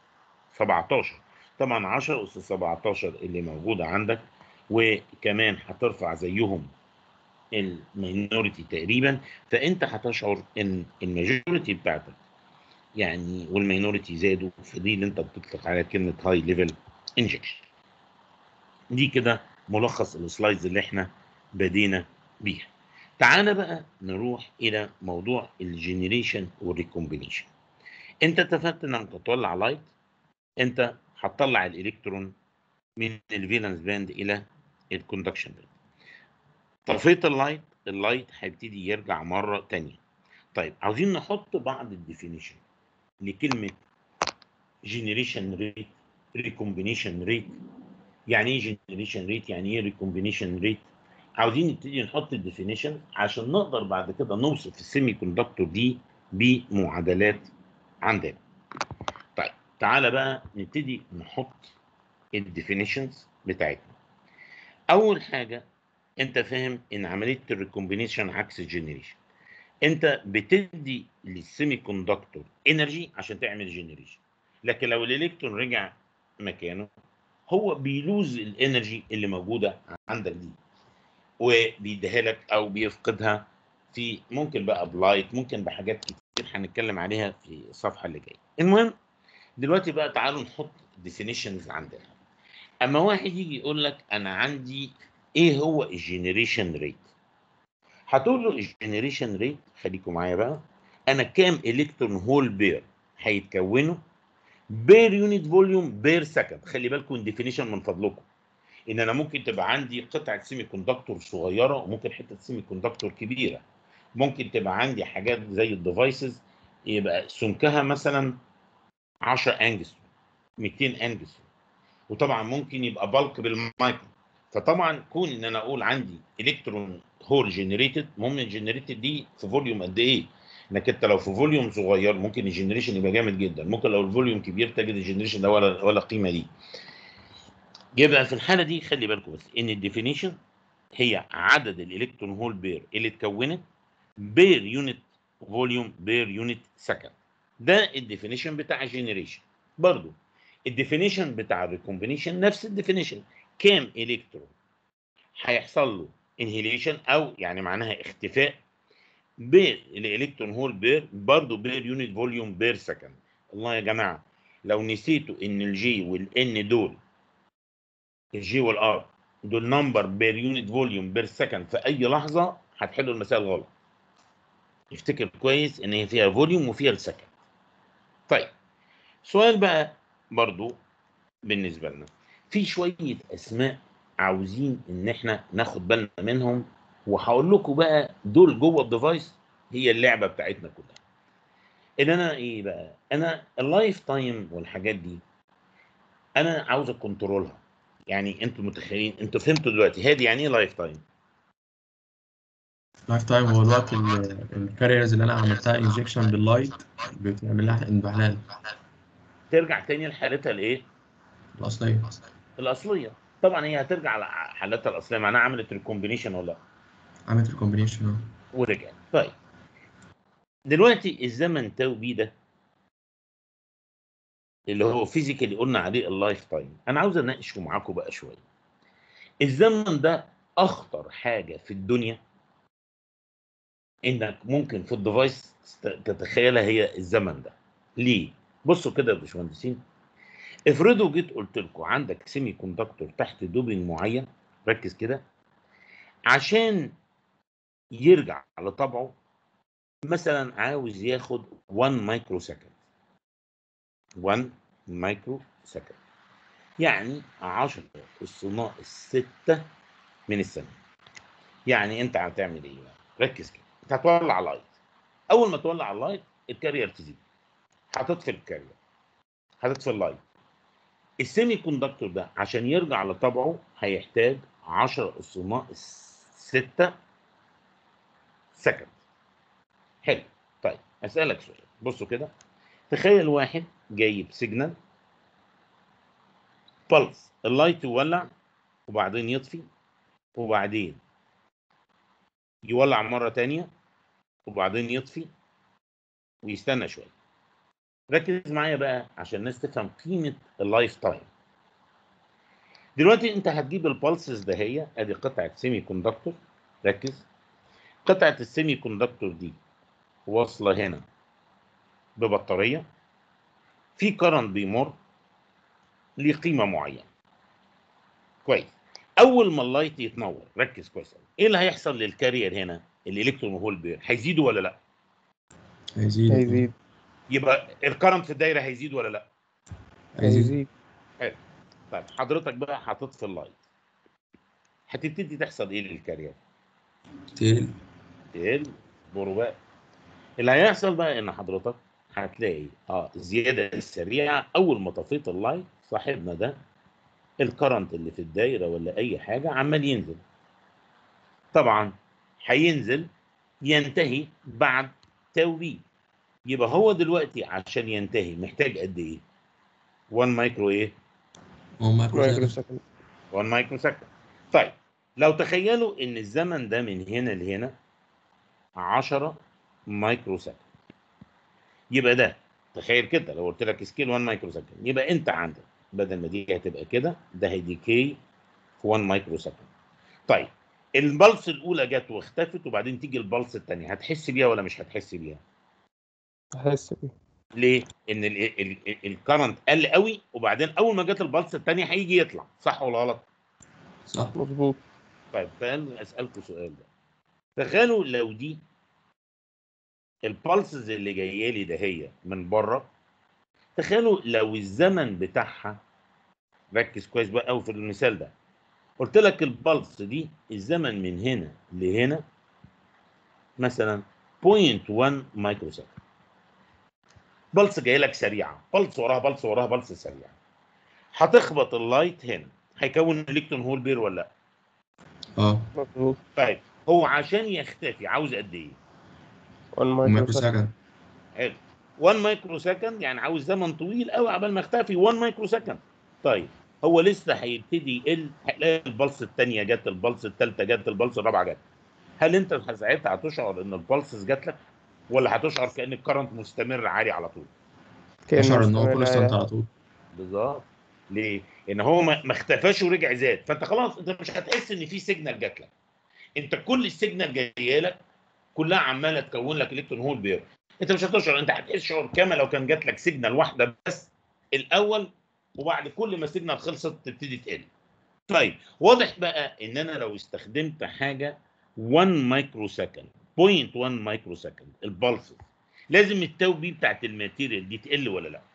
17 طبعا 10 اس 17 اللي موجوده عندك وكمان هترفع زيهم الماينورتي تقريبا فانت هتشعر ان الماجورتي بتاعتك يعني والماينورتي زادوا فدي اللي انت بتطلق عليها كلمه هاي ليفل انجكشن دي كده ملخص السلايدز اللي احنا بدينا بيها تعالى بقى نروح الى موضوع الجنريشن والريكومبينيشن انت اتفقت انك تطلع لايت انت هتطلع الالكترون من الفالنس باند الى الكوندكشن باند طفيت اللايت اللايت هيبتدي يرجع مره تانية طيب عاوزين نحط بعض الديفينيشن لكلمه جنريشن ريت ريكومبينيشن ريت يعني ايه جنريشن ريت يعني ايه ريكومبينيشن ريت عاوزين نبتدي نحط الديفينيشن عشان نقدر بعد كده نوصف السيمي كوندكتور دي بمعادلات عندنا طيب تعالى بقى نبتدي نحط الديفينيشنز بتاعتنا اول حاجه انت فاهم ان عمليه الريكومبينيشن عكس الجنريشن انت بتدي للسيمي كوندكتور انرجي عشان تعمل جنريشن لكن لو الالكترون رجع مكانه هو بيلوز الانرجي اللي موجوده عندك دي وبيديها لك او بيفقدها في ممكن بقى بلايت ممكن بحاجات كتير هنتكلم عليها في الصفحه اللي جايه المهم دلوقتي بقى تعالوا نحط ديفينيشنز عندنا اما واحد يجي يقول لك انا عندي ايه هو الجنريشن ريت هتقول له الجنريشن ريت خليكم معايا بقى انا كام الكترون هول بير هيتكونوا بير يونت فوليوم بير سكند خلي بالكم ديفينيشن من فضلكم ان انا ممكن تبقى عندي قطعه سيمي كوندكتور صغيره وممكن حته سيمي كوندكتور كبيره ممكن تبقى عندي حاجات زي الديفايسز يبقى سمكها مثلا 10 انجستروم 200 انجستروم وطبعا ممكن يبقى بالك بالمايكرو فطبعا كون ان انا اقول عندي الكترون هول جنريتد المهم الجنريتد دي في فوليوم قد ايه انك انت لو في فوليوم صغير ممكن الجنريشن يبقى جامد جدا ممكن لو الفوليوم كبير تجد الجنريشن ده ولا ولا قيمه ليه يبقى في الحاله دي خلي بالكم بس ان الديفينيشن هي عدد الالكترون هول بير اللي اتكونت بير يونت فوليوم بير يونت سكند ده الديفينيشن بتاع الجنريشن برضو الديفينيشن بتاع الريكومبينيشن نفس الديفينيشن كام الكترون هيحصل له انهيليشن او يعني معناها اختفاء بالالكترون هول بير برضه بير يونت فوليوم بير سكند الله يا جماعه لو نسيتوا ان الجي والان دول الجي والار دول نمبر بير يونت فوليوم بير سكند في اي لحظه هتحلوا المسائل غلط افتكر كويس ان هي فيها فوليوم وفيها السكند طيب سؤال بقى برضو بالنسبه لنا في شويه اسماء عاوزين ان احنا ناخد بالنا منهم وهقول لكم بقى دول جوه الديفايس هي اللعبه بتاعتنا كلها ان انا ايه بقى انا اللايف تايم والحاجات دي انا عاوز اكنترولها يعني انتوا متخيلين انتوا فهمتوا دلوقتي هادي يعني ايه لايف تايم لايف تايم هو الوقت الكاريرز اللي انا عملتها انجكشن باللايت بتعمل لها انبهلال ترجع تاني لحالتها الايه الاصليه الاصليه طبعا هي هترجع على حالاتها الاصليه معناها عملت ريكومبينيشن ولا لا عملت الكومبينيشن اه ورجعت طيب دلوقتي الزمن تاو بي ده اللي هو فيزيكالي قلنا عليه اللايف تايم انا عاوز اناقشه معاكم بقى شويه الزمن ده اخطر حاجه في الدنيا انك ممكن في الديفايس تست- تتخيلها هي الزمن ده ليه بصوا كده يا باشمهندسين افرضوا جيت قلت لكم عندك سيمي كوندكتور تحت دوبنج معين ركز كده عشان يرجع لطبعه مثلا عاوز ياخد 1 مايكرو سكند 1 مايكرو سكند يعني 10 اس ناقص 6 من الثانية يعني انت هتعمل ايه بقى؟ ركز كده انت هتولع لايت اول ما تولع اللايت الكارير تزيد هتطفي الكارير هتطفي اللايت السيمي كوندكتور ده عشان يرجع لطبعه هيحتاج 10 اس ناقص 6 سكند حلو طيب اسالك سؤال بصوا كده تخيل واحد جايب سيجنال بلس اللايت يولع وبعدين يطفي وبعدين يولع مرة تانية وبعدين يطفي ويستنى شوية ركز معايا بقى عشان الناس تفهم قيمة اللايف تايم دلوقتي انت هتجيب البلسز ده هي ادي قطعة سيمي كوندكتور ركز قطعة السيمي كوندكتور دي واصلة هنا ببطارية في كرنت بيمر ليه قيمة معينة كويس اول ما اللايت يتنور ركز كويس أوي. ايه اللي هيحصل للكارير هنا الالكترون هول بير هيزيدوا ولا لا هيزيد هيزيد يبقى الكرنت في الدايره هيزيد ولا لا هيزيد هيزيد طيب حضرتك بقى هتطفي اللايت هتبتدي تحصل ايه للكارير تيل تقل بقى اللي هيحصل بقى ان حضرتك هتلاقي اه الزياده السريعه اول ما طفيت اللايت صاحبنا ده الكرنت اللي في الدايره ولا اي حاجه عمال ينزل طبعا هينزل ينتهي بعد توبيد يبقى هو دلوقتي عشان ينتهي محتاج قد ايه 1 مايكرو ايه هو مايكرو مايكرو سكند سكند 1 مايكرو سكند طيب لو تخيلوا ان الزمن ده من هنا لهنا 10 مايكرو سكند يبقى ده تخيل كده لو قلت لك سكيل 1 مايكرو سكند يبقى انت عندك بدل ما دي هتبقى كده ده هيديكي في 1 مايكرو سكند طيب البلس الاولى جت واختفت وبعدين تيجي البلس الثانيه هتحس بيها ولا مش هتحس بيها احس بيه ليه ان الكرنت قل قوي وبعدين اول ما جت البلس الثانيه هيجي يطلع صح ولا غلط صح مظبوط طيب خليني اسالكم سؤال ده تخيلوا لو دي البالسز اللي جايه لي ده هي من بره تخيلوا لو الزمن بتاعها ركز كويس بقى قوي في المثال ده قلت لك البلس دي الزمن من هنا لهنا مثلا 0.1 مايكرو سكند بلس جاي لك سريعه بلس وراها بلس وراها بلس سريعه هتخبط اللايت هنا هيكون الكترون هول بير ولا لا اه مظبوط طيب هو عشان يختفي عاوز قد ايه 1 مايكرو مايكرو سكند سكند حلو 1 مايكرو سكند يعني عاوز زمن طويل قوي عبال ما يختفي 1 مايكرو سكند طيب هو لسه هيبتدي يقل هتلاقي البلس الثانيه جت البلس الثالثه جت البلس الرابعه جت هل انت ساعتها هتشعر ان البلسز جات لك ولا هتشعر كان الكرنت مستمر عالي على طول كأنه اشعر ان هو مستمر كونستانت على- على طول بالظبط ليه؟ ان هو ما ما اختفاش ورجع زاد فانت خلاص انت مش هتحس ان في سيجنال جات لك انت كل السيجنال جايه لك كلها عماله تكون لك الكترون هول بير انت مش هتشعر انت هتحس شعور كما لو كان جات لك سيجنال واحده بس الاول وبعد كل ما السيجنال خلصت تبتدي تقل طيب واضح بقى ان انا لو استخدمت حاجه 1 مايكرو سكند 0.1 مايكرو سكند البلس لازم التو بي بتاعت الماتيريال دي تقل ولا لا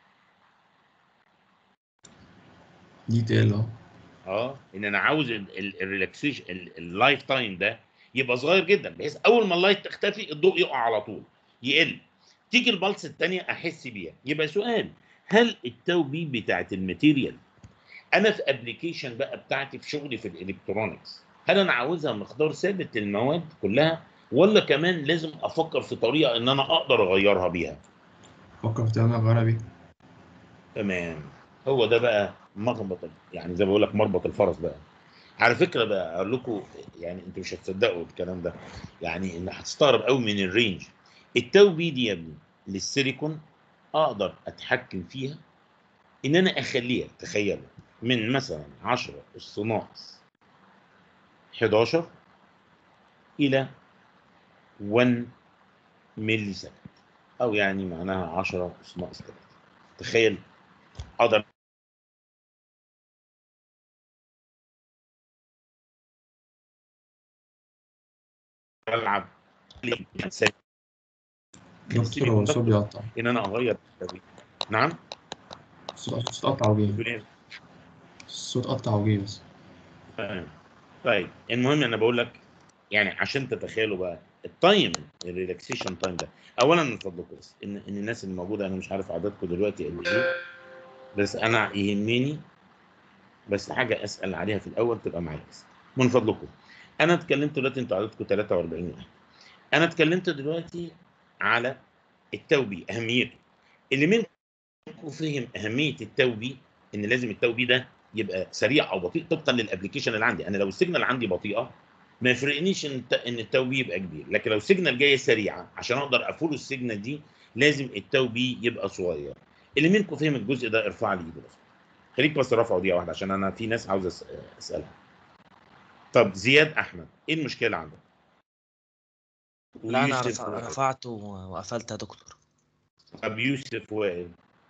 دي تيل اه اه ان انا عاوز الريلاكسيشن اللايف تايم ده يبقى صغير جدا بحيث اول ما اللايت تختفي الضوء يقع على طول يقل تيجي البلس الثانيه احس بيها يبقى سؤال هل التو بي بتاعت الماتيريال انا في ابلكيشن بقى بتاعتي في شغلي في الالكترونكس هل انا عاوزها مقدار ثابت للمواد كلها ولا كمان لازم افكر في طريقه ان انا اقدر اغيرها بيها فكر في تعمل غيرها بيه تمام هو ده بقى مغبط يعني زي ما بقول لك مربط الفرس بقى على فكره بقى اقول لكم يعني انتوا مش هتصدقوا الكلام ده يعني ان هتستغرب قوي من الرينج التاو بي دي يا ابني للسيليكون اقدر اتحكم فيها ان انا اخليها تخيلوا من مثلا 10 اس ناقص 11 الى 1 ملي سكند او يعني معناها 10 اس ناقص 3 تخيل اقدر العب دكتور هو الصوت بيقطع ان انا اغير التوقيت. نعم الصوت الصوت قطع وجه تقول ايه الصوت قطع وجه بس تمام. طيب المهم انا بقول لك يعني عشان تتخيلوا بقى التايم الريلاكسيشن تايم ده اولا من فضلكم بس ان ان الناس اللي موجوده انا مش عارف عددكم دلوقتي قد ايه بس انا يهمني بس حاجه اسال عليها في الاول تبقى معايا بس من فضلكم انا اتكلمت دلوقتي انتوا عددكم 43 واحد انا اتكلمت دلوقتي على التوبي اهميته اللي منكم فهم اهميه التوبي ان لازم التوبي ده يبقى سريع او بطيء طبقا للابلكيشن اللي عندي انا لو السيجنال عندي بطيئه ما يفرقنيش ان الت- ان التوبي يبقى كبير لكن لو السيجنال جايه سريعه عشان اقدر افول السيجنال دي لازم التوبي يبقى صغير اللي منكم فهم الجزء ده ارفع لي ايده بس خليك بس رافعه دقيقه واحده عشان انا في ناس عاوز أس- اسالها طب زياد احمد ايه المشكله عندك لا انا ويوسف رفع- وائل. رفعت و- وقفلت يا دكتور طب يوسف وائل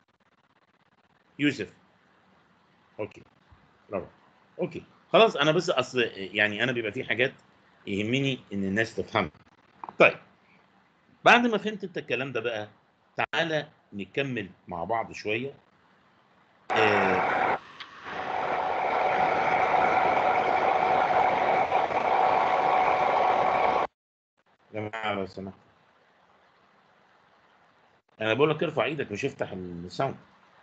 يوسف اوكي برافو اوكي خلاص انا بس اصل يعني انا بيبقى في حاجات يهمني ان الناس تفهمها طيب بعد ما فهمت انت الكلام ده بقى تعالى نكمل مع بعض شويه آه يا جماعه لو سمحت انا بقول لك ارفع ايدك مش افتح الساوند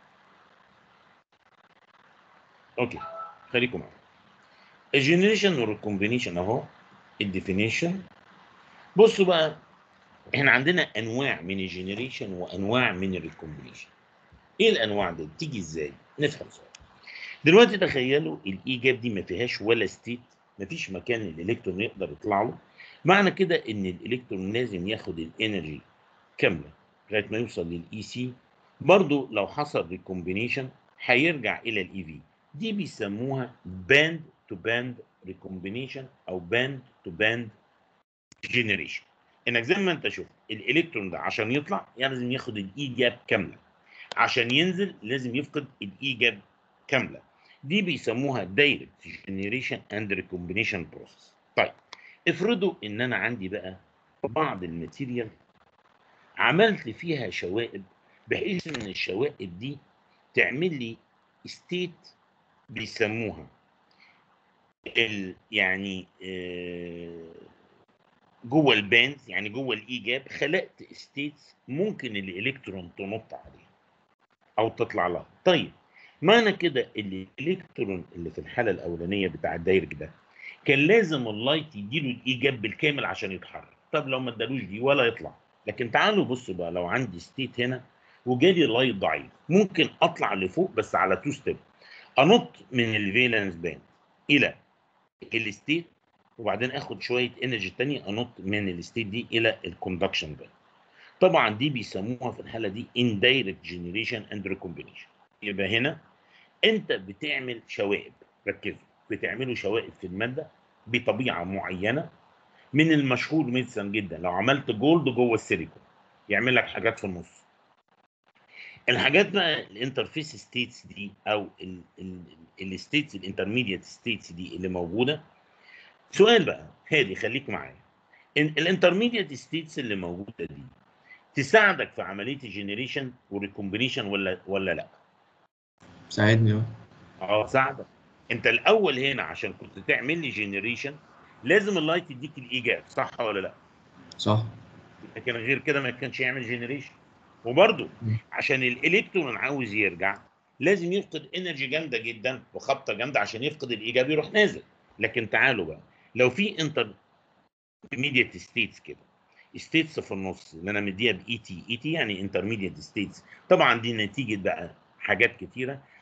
اوكي خليكم معايا الجنريشن والكومبينيشن اهو الديفينيشن بصوا بقى احنا عندنا انواع من الجنريشن وانواع من الريكومبينيشن ايه الانواع دي بتيجي ازاي نفهم سوا دلوقتي تخيلوا الايجاب دي ما فيهاش ولا ستيت ما فيش مكان الالكترون يقدر يطلع له معنى كده ان الالكترون لازم ياخد الانرجي كامله لغايه ما يوصل للاي سي برضه لو حصل ريكومبينيشن هيرجع الى الاي في دي بيسموها باند تو باند ريكومبينيشن او باند تو باند جنريشن انك زي ما انت شفت الالكترون ده عشان يطلع لازم ياخد الاي جاب كامله عشان ينزل لازم يفقد الاي جاب كامله دي بيسموها دايركت جنريشن اند ريكومبينيشن بروسيس طيب افرضوا ان انا عندي بقى بعض الماتيريال عملت فيها شوائب بحيث ان الشوائب دي تعمل لي ستيت بيسموها ال يعني آه، جوه الباند يعني جوه الايجاب خلقت ستيتس ممكن الالكترون تنط عليها او تطلع لها طيب معنى كده ان الالكترون اللي في الحاله الاولانيه بتاع الدايرج ده كان لازم اللايت يديله الايجاب بالكامل عشان يتحرك طب لو ما ادالوش دي ولا يطلع لكن تعالوا بصوا بقى لو عندي ستيت هنا وجالي لايت ضعيف ممكن اطلع لفوق بس على تو ستيب انط من الفالنس باند الى الستيت وبعدين اخد شويه انرجي تانية انط من الستيت دي الى الكوندكشن باند طبعا دي بيسموها في الحاله دي indirect generation and recombination يبقى هنا انت بتعمل شوائب ركزوا بتعملوا شوائب في الماده بطبيعه معينه من المشهور مثلا جدا لو عملت جولد جوه السيليكون يعمل لك حاجات في النص الحاجات بقى الانترفيس ستيتس دي او الستيتس الانترميديت ستيتس دي اللي موجوده سؤال بقى هادي خليك معايا الانترميديت ستيتس اللي موجوده دي تساعدك في عمليه الجنريشن والريكومبينيشن ولا ولا لا؟ ساعدني اه اه تساعدك انت الاول هنا عشان كنت تعمل لي جنريشن لازم اللايت يديك الايجاب صح ولا لا؟ صح لكن غير كده ما كانش يعمل جنريشن وبرده مم. عشان الالكترون عاوز يرجع لازم يفقد انرجي جامده جدا وخبطه جامده عشان يفقد الايجاب يروح نازل لكن تعالوا بقى لو في انتر ميديت ستيتس كده ستيتس في النص اللي انا مديها باي تي اي تي يعني انترميديت ستيتس طبعا دي نتيجه بقى حاجات كتيره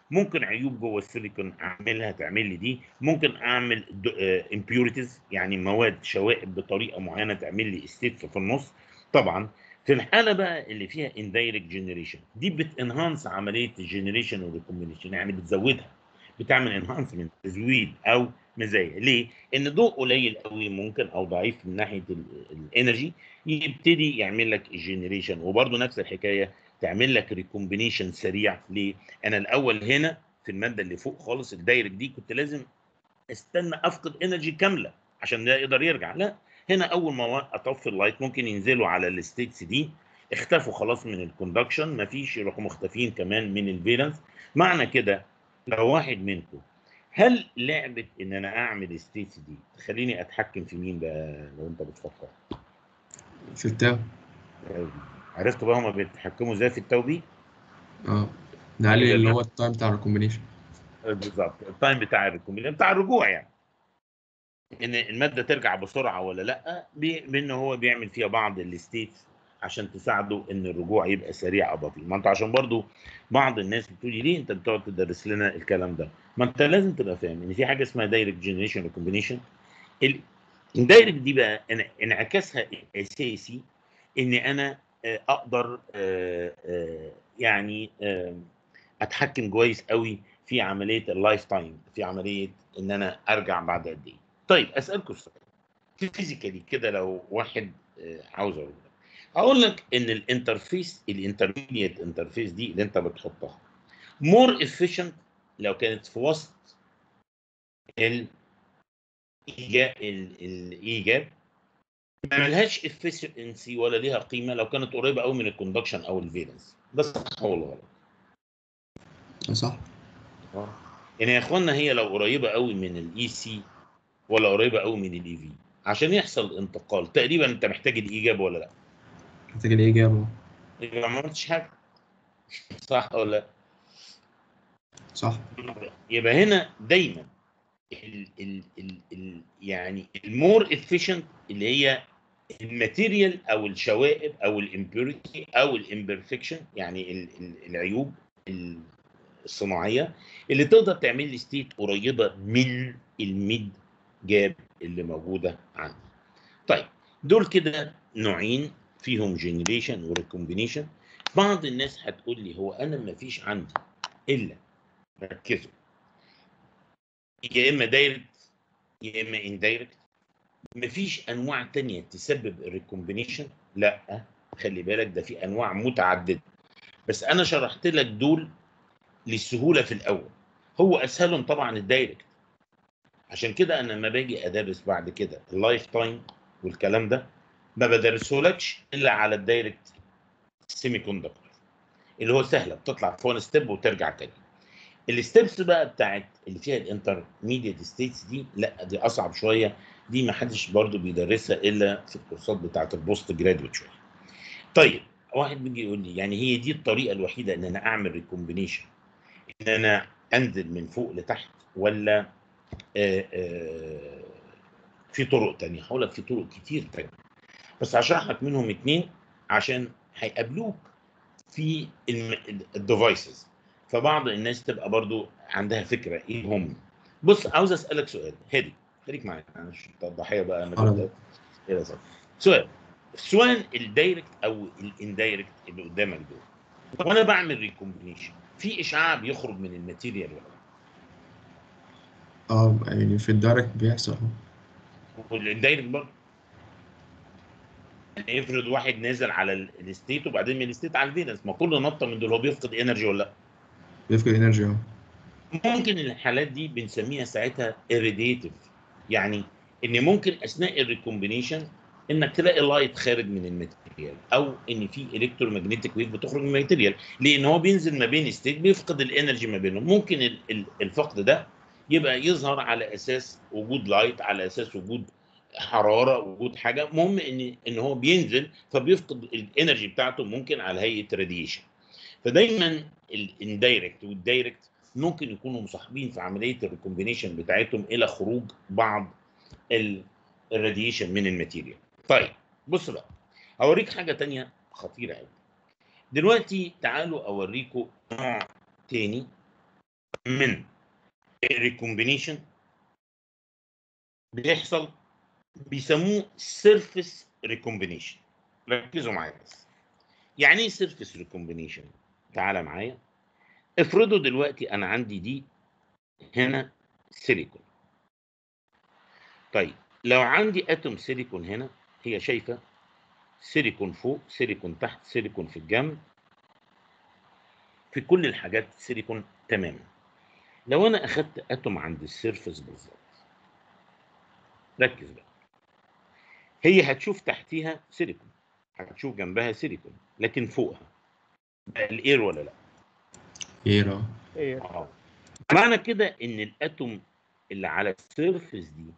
ممكن عيوب جوه السيليكون اعملها تعمل لي دي ممكن اعمل امبيوريتيز يعني مواد شوائب بطريقه معينه تعمل لي ستيتس في النص طبعا في الحاله بقى اللي فيها اندايركت جنريشن دي بتنهانس عمليه الجنريشن والريكومبينيشن يعني بتزودها بتعمل انهانسمنت تزويد او مزايا ليه؟ ان ضوء قليل قوي ممكن او ضعيف من ناحيه الانرجي يبتدي يعمل لك الجنريشن وبرده نفس الحكايه تعمل لك ريكومبينيشن سريع ليه؟ انا الاول هنا في الماده اللي فوق خالص الدايركت دي كنت لازم استنى افقد انرجي كامله عشان ده يقدر يرجع لا هنا اول ما اطفي اللايت ممكن ينزلوا على الستيتس دي اختفوا خلاص من الكوندكشن مفيش يروحوا مختفين كمان من الفالنس معنى كده لو واحد منكم هل لعبه ان انا اعمل ستيتس دي تخليني اتحكم في مين بقى لو انت بتفكر في التاو عرفتوا بقى هما بيتحكموا ازاي في التوبيخ اه نعلي اللي هو التايم بتاع الريكومبينيشن بالظبط التايم بتاع الريكومبينيشن بتاع الرجوع يعني ان الماده ترجع بسرعه ولا لا بان هو بيعمل فيها بعض الستيتس عشان تساعده ان الرجوع يبقى سريع او بطيء ما انت عشان برضو بعض الناس بتقول لي ليه انت بتقعد تدرس لنا الكلام ده ما انت لازم تبقى فاهم ان في حاجه اسمها دايركت جنريشن ريكومبينيشن الدايركت دي بقى انعكاسها الاساسي ان انا اقدر يعني اتحكم كويس قوي في عمليه اللايف تايم في عمليه ان انا ارجع بعد قد ايه طيب اسالكم سؤال فيزيكالي كده لو واحد عاوز اقول لك اقول لك ان الانترفيس الانترميديت انترفيس دي اللي انت بتحطها مور افيشنت لو كانت في وسط الايجاب الايجاب ما لهاش افشنسي ولا ليها قيمه لو كانت قريبه قوي من الكوندكشن او الفالنس ده صح ولا غلط؟ صح يعني يا اخوانا هي لو قريبه قوي من الاي سي ولا قريبه قوي من الاي في عشان يحصل انتقال تقريبا انت محتاج الايجاب ولا لا؟ محتاج الاجابه يبقى ما عملتش حاجه صح ولا لا؟ صح يبقى هنا دايما ال ال ال ال يعني المور افيشنت اللي هي الماتيريال او الشوائب او الامبيوريتي او الامبرفكشن يعني ال ال العيوب الصناعيه اللي تقدر تعمل لي ستيت قريبه من الميد جاب اللي موجوده عندي. طيب دول كده نوعين فيهم جنريشن وريكومبينيشن بعض الناس هتقول لي هو انا ما فيش عندي الا ركزوا يا اما دايركت يا اما اندايركت مفيش انواع تانية تسبب الريكومبينيشن لا خلي بالك ده في انواع متعدده بس انا شرحت لك دول للسهوله في الاول هو اسهلهم طبعا الدايركت عشان كده انا لما باجي ادرس بعد كده اللايف تايم والكلام ده ما بدرسهولكش الا على الدايركت سيمي كوندكتور اللي هو سهله بتطلع في وان ستيب وترجع تاني الستبس بقى بتاعت اللي فيها الانترميديت ستيتس دي لا دي اصعب شويه دي ما حدش برضو بيدرسها الا في الكورسات بتاعت البوست جرادويت شويه طيب واحد بيجي يقول لي يعني هي دي الطريقه الوحيده ان انا اعمل ريكومبينيشن ان انا انزل من فوق لتحت ولا آآ آآ في طرق تانية هقول لك في طرق كتير تانية بس هشرح لك منهم اتنين عشان هيقابلوك في الديفايسز فبعض الناس تبقى برضو عندها فكره ايه هم بص عاوز اسالك سؤال هادي خليك معايا انا مش الضحيه بقى انا أنا. كده كده صح سؤال سواء الدايركت او الاندايركت اللي قدامك دول وانا بعمل ريكومبينيشن في اشعاع بيخرج من الماتيريال ولا لا؟ اه يعني في الدايركت بيحصل والاندايركت برضه يعني افرض واحد نازل على ال- الستيت وبعدين من الستيت على الفينس ما كل نطه من دول هو بيفقد انرجي ولا لا؟ بيفقد انرجي اه ممكن الحالات دي بنسميها ساعتها irradiative يعني ان ممكن اثناء الريكومبينيشن انك تلاقي لايت خارج من الماتيريال او ان في الكترومagnetic ويف بتخرج من الماتيريال لان هو بينزل ما بين ستيت بيفقد الانرجي ما بينهم ممكن ال- ال- الفقد ده يبقى يظهر على اساس وجود لايت على اساس وجود حراره وجود حاجه المهم ان ان هو بينزل فبيفقد الانرجي بتاعته ممكن على هيئه راديشن فدايما الاندايركت والدايركت ممكن يكونوا مصاحبين في عمليه الريكومبينيشن بتاعتهم الى خروج بعض الراديشن من الماتيريال. طيب بص بقى هوريك حاجه تانية خطيره قوي. دلوقتي تعالوا اوريكم نوع تاني من الريكومبينيشن بيحصل بيسموه سيرفيس ريكومبينيشن ركزوا معايا بس يعني ايه سيرفيس ريكومبينيشن تعالى معايا افرضوا دلوقتي انا عندي دي هنا سيليكون طيب لو عندي اتوم سيليكون هنا هي شايفه سيليكون فوق سيليكون تحت سيليكون في الجنب في كل الحاجات سيليكون تماما لو انا اخدت اتوم عند السيرفس بالظبط ركز بقى هي هتشوف تحتيها سيليكون هتشوف جنبها سيليكون لكن فوقها بقى الاير ولا لا ايرا ايه اه معنى كده ان الاتوم اللي على السيرفس دي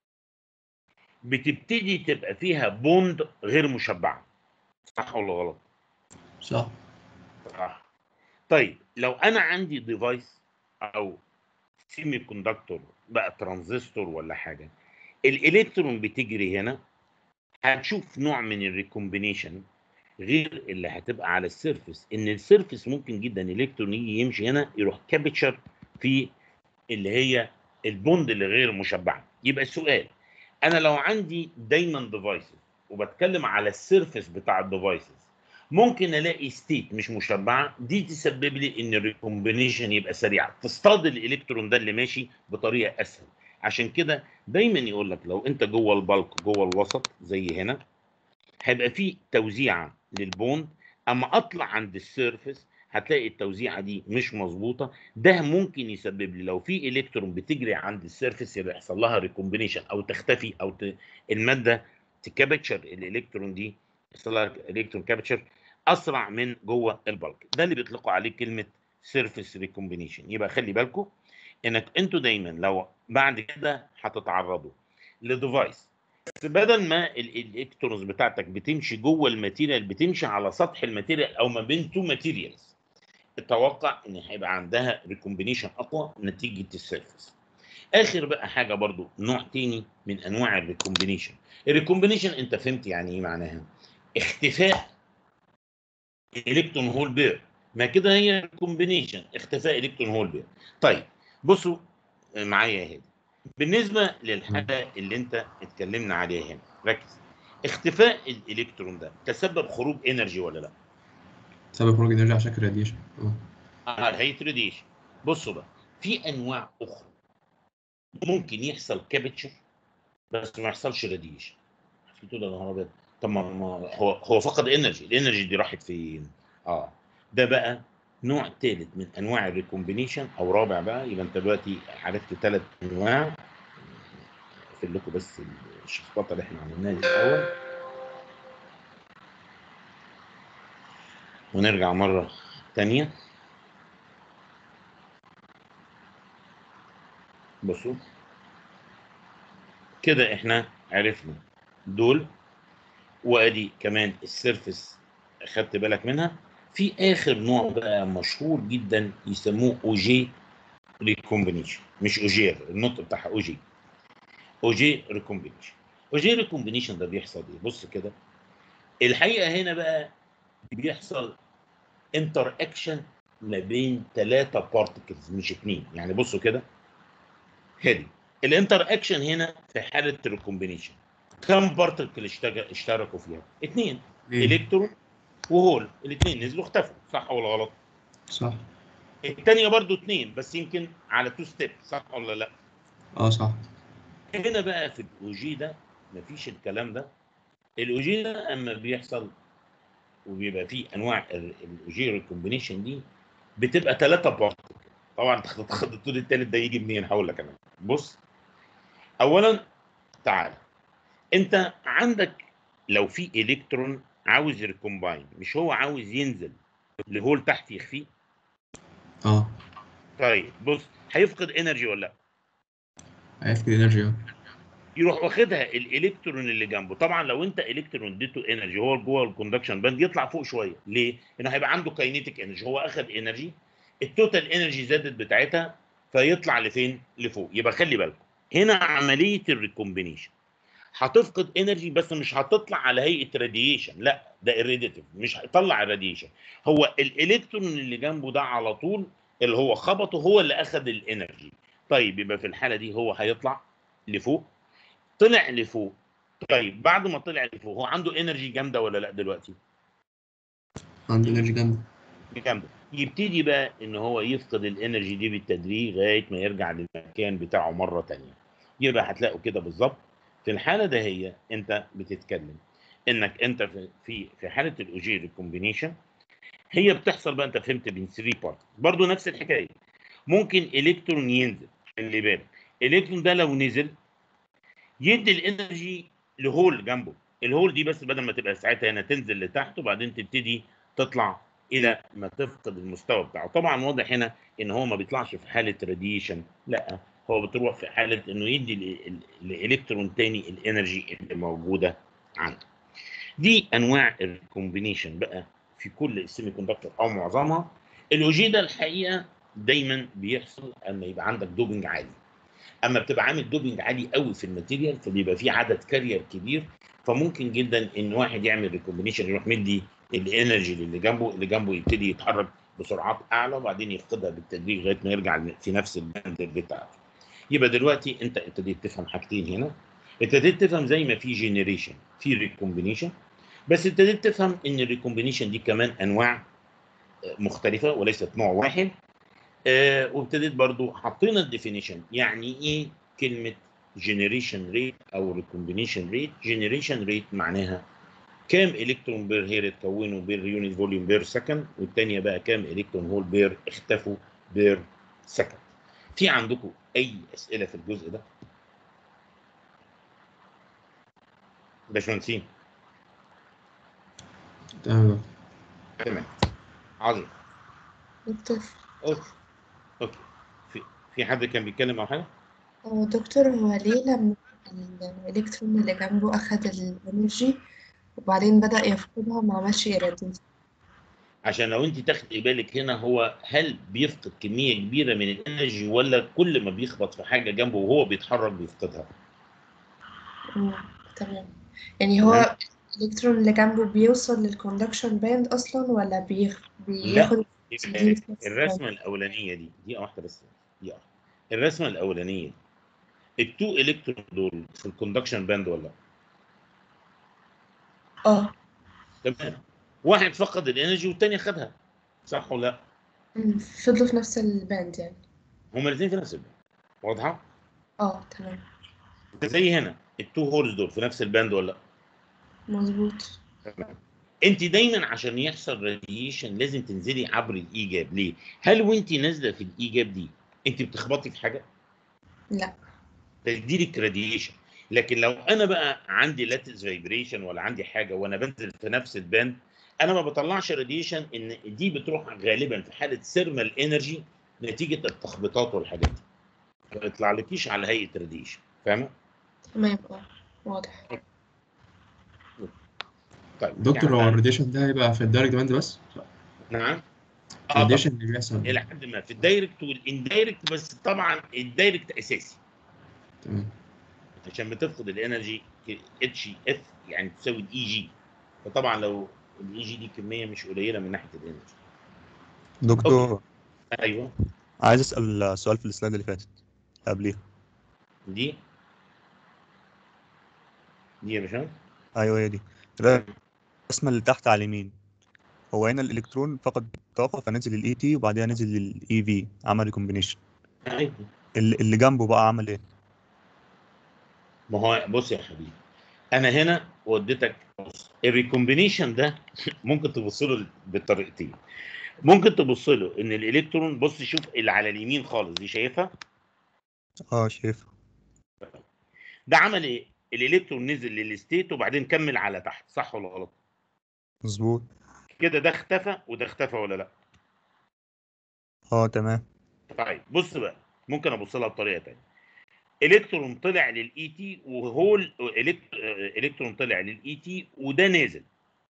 بتبتدي تبقى فيها بوند غير مشبعه صح ولا غلط صح صح طيب لو انا عندي ديفايس او سيمي كوندكتور بقى ترانزستور ولا حاجه الالكترون بتجري هنا هتشوف نوع من الريكومبينيشن غير اللي هتبقى على السيرفس ان السيرفس ممكن جدا الكترون يجي يمشي هنا يروح كابتشر في اللي هي البوند اللي غير مشبعه يبقى السؤال انا لو عندي دايما ديفايسز وبتكلم على السيرفس بتاع الديفايسز ممكن الاقي ستيت مش مشبعه دي تسبب لي ان الريكومبينيشن يبقى سريع تصطاد الالكترون ده اللي ماشي بطريقه اسهل عشان كده دايما يقول لك لو انت جوه البلك جوه الوسط زي هنا هيبقى في توزيعه للبوند اما اطلع عند السيرفس هتلاقي التوزيعه دي مش مظبوطه ده ممكن يسبب لي لو في الكترون بتجري عند السيرفس يبقى يحصل لها ريكومبينيشن او تختفي او ت... الماده تكابتشر الالكترون دي يحصل لها الكترون كابتشر اسرع من جوه البلك ده اللي بيطلقوا عليه كلمه سيرفيس ريكومبينيشن يبقى خلي بالكم انك انتوا دايما لو بعد كده هتتعرضوا لديفايس بس بدل ما ال- الالكترونز بتاعتك بتمشي جوه الماتيريال بتمشي على سطح الماتيريال او ما بين تو ماتيريالز اتوقع ان هيبقى عندها ريكومبينيشن اقوى نتيجه السيرفيس اخر بقى حاجه برضو نوع تاني من انواع الريكومبينيشن الريكومبينيشن انت فهمت يعني ايه معناها اختفاء الكترون هول بير ما كده هي كومبينيشن اختفاء الكترون هول بير طيب بصوا معايا يا هادي بالنسبه للحاجه اللي انت اتكلمنا عليها هنا ركز اختفاء الالكترون ده تسبب خروج انرجي ولا لا سبب خروج انرجي عشان الراديشن اه اه هيت راديشن بصوا بقى في انواع اخرى ممكن يحصل كابتشر بس ما يحصلش راديشن تقول يا نهار ابيض طب ما ما- هو هو فقد انرجي الانرجي دي راحت فين اه ده بقى نوع ثالث من انواع الريكومبينيشن او رابع بقى يبقى انت دلوقتي عرفت ثلاث انواع اقفل لكم بس الشخبطه اللي احنا عملناها دي الاول ونرجع مره ثانيه بصوا كده احنا عرفنا دول وادي كمان السيرفس خدت بالك منها في اخر نوع بقى مشهور جدا يسموه اوجي ريكومبينيشن مش اوجير النطق بتاعها اوجي اوجي ريكومبينيشن اوجي ريكومبينيشن ده بيحصل ايه بص كده الحقيقه هنا بقى بيحصل انتر اكشن ما بين ثلاثه بارتكلز مش اثنين يعني بصوا كده هادي الانتر اكشن هنا في حاله الريكومبينيشن كم بارتكل اشتغل اشتركوا فيها؟ اثنين الكترون وهول الاثنين نزلوا اختفوا صح ولا غلط؟ صح الثانيه برضو اثنين بس يمكن على تو ستيب صح ولا لا؟ اه صح هنا بقى في الاوجي ده مفيش الكلام ده الاوجي ده اما بيحصل وبيبقى فيه انواع الاوجي ريكومبينيشن دي بتبقى ثلاثه بارتكل طبعا تاخد الطول الثالث ده يجي منين هقول لك انا بص اولا تعال انت عندك لو في الكترون عاوز يريكومباين مش هو عاوز ينزل لهول تحت يخفيه اه طيب بص هيفقد انرجي ولا لا هيفقد انرجي اه يروح واخدها الالكترون اللي جنبه طبعا لو انت الكترون اديته انرجي هو جوه الكوندكشن باند يطلع فوق شويه ليه انه هيبقى عنده كاينيتيك انرجي هو اخد انرجي التوتال انرجي زادت بتاعتها فيطلع لفين لفوق يبقى خلي بالكم هنا عمليه الريكومبينيشن هتفقد انرجي بس مش هتطلع على هيئه راديشن لا ده irradiative مش هيطلع الراديشن هو الالكترون اللي جنبه ده على طول اللي هو خبطه هو اللي اخذ الانرجي طيب يبقى في الحاله دي هو هيطلع لفوق طلع لفوق طيب بعد ما طلع لفوق هو عنده انرجي جامده ولا لا دلوقتي عنده انرجي جامده جامده يبتدي بقى ان هو يفقد الانرجي دي بالتدريج لغايه ما يرجع للمكان بتاعه مره تانية يبقى هتلاقوا كده بالظبط في الحاله ده هي انت بتتكلم انك انت في في في حاله الاوجي ريكومبينيشن هي بتحصل بقى انت فهمت بين 3 بارت برضه نفس الحكايه ممكن الكترون ينزل خلي بالك الالكترون ده لو نزل يدي الانرجي لهول جنبه الهول دي بس بدل ما تبقى ساعتها هنا تنزل لتحت وبعدين تبتدي تطلع الى ما تفقد المستوى بتاعه طبعا واضح هنا ان هو ما بيطلعش في حاله راديشن لا هو بتروح في حاله انه يدي ال- ال- الالكترون تاني الانرجي اللي موجوده عنده دي انواع الكومبينيشن بقى في كل السيمي كوندكتور او معظمها الاوجي ده الحقيقه دايما بيحصل اما يبقى عندك دوبنج عالي اما بتبقى عامل دوبنج عالي قوي في الماتيريال فبيبقى في عدد كارير كبير فممكن جدا ان واحد يعمل ريكومبينيشن يروح مدي الانرجي اللي جنبه اللي جنبه يبتدي يتحرك بسرعات اعلى وبعدين يفقدها بالتدريج لغايه ما يرجع في نفس الباند بتاعته يبقى دلوقتي انت ابتديت تفهم حاجتين هنا ابتديت تفهم زي ما في جينيريشن في ريكومبينيشن بس ابتديت تفهم ان الريكومبينيشن دي كمان انواع مختلفه وليست نوع واحد آه وابتديت برضو حطينا الديفينيشن يعني ايه كلمه جنريشن ريت او ريكومبينيشن ريت جنريشن ريت معناها كام الكترون بير هير اتكونوا بير يونت فوليوم بير سكند والثانيه بقى كام الكترون هول بير اختفوا بير سكند في عندكم اي اسئله في الجزء ده باشمهندسين تمام تمام عظيم دكتور اوكي اوكي في في حد كان بيتكلم او حاجه هو دكتور هو ليه لما الإلكترون اللي جنبه أخد الإنرجي وبعدين بدأ يفقدها ما عملش إيراديشن عشان لو انت تاخدي بالك هنا هو هل بيفقد كميه كبيره من الانرجي ولا كل ما بيخبط في حاجه جنبه وهو بيتحرك بيفقدها مم، تمام يعني هو الإلكترون اللي جنبه بيوصل للكوندكشن باند أصلا ولا بيخ... بياخد يبقى دي في نفس الرسمه الاولانيه دي دقيقه واحده بس دقيقه واحدة. الرسمه الاولانيه دي التو الكترون دول في الكوندكشن باند ولا لا؟ اه تمام واحد فقد الانرجي والتاني خدها صح ولا لا؟ مم، فضلوا في نفس الباند يعني هما الاثنين في نفس الباند واضحه؟ اه تمام زي هنا التو هولز دول في نفس الباند ولا لا؟ مظبوط تمام انت دايما عشان يحصل راديشن لازم تنزلي عبر الايجاب ليه؟ هل وانت نازله في الايجاب دي انت بتخبطي في حاجه؟ لا تديلك راديشن لكن لو انا بقى عندي لاتس فايبريشن ولا عندي حاجه وانا بنزل في نفس الباند انا ما بطلعش راديشن ان دي بتروح غالبا في حاله سيرمال انرجي نتيجه التخبيطات والحاجات دي ما بيطلعلكيش على هيئه راديشن فاهمه؟ تمام اه واضح طيب دكتور هو يعني- الراديشن ده هيبقى في الدايركت باند بس؟ نعم اه طبعاً. الراديشن اللي بيحصل الى حد ما في الدايركت والاندايركت بس طبعا الدايركت اساسي تمام عشان بتفقد الانرجي اتش اف يعني تساوي الاي جي فطبعا لو الاي جي دي كميه مش قليله من ناحيه الانرجي دكتور ايوه عايز اسال سؤال في السلايد اللي فاتت قبليها دي دي يا باشمهندس ايوه هي دي الرسمه اللي تحت على اليمين هو هنا الالكترون فقد طاقه فنزل الاي تي وبعدها نزل الاي في عمل ريكومبينيشن ايوه اللي جنبه بقى عمل ايه ما هو بص يا حبيبي انا هنا وديتك بص الريكومبينيشن ده ممكن تبص له بطريقتين ممكن تبص له ان الالكترون بص شوف اللي على اليمين خالص دي شايفها اه شايف ده عمل ايه الالكترون نزل للستيت وبعدين كمل على تحت صح ولا غلط مظبوط كده ده اختفى وده اختفى ولا لا اه تمام طيب بص بقى ممكن ابص لها بطريقه ثانيه الكترون طلع للاي تي وهول إلكت- آه، الكترون طلع للاي تي وده نازل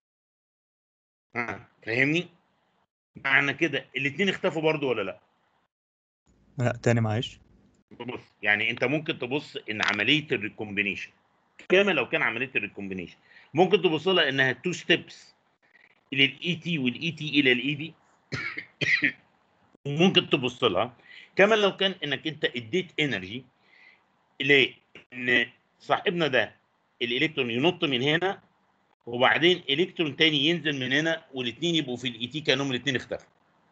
ها فاهمني معنى كده الاثنين اختفوا برضو ولا لا لا تاني معلش بص يعني انت ممكن تبص ان عمليه الريكومبينيشن كما لو كان عمليه الريكومبينيشن ممكن تبص لها انها تو ستيبس للاي تي والاي تي الى الاي في ممكن تبص لها كما لو كان انك انت اديت انرجي لان صاحبنا ده الالكترون ينط من هنا وبعدين الكترون تاني ينزل من هنا والاثنين يبقوا في الاي تي كانهم الاثنين اختفوا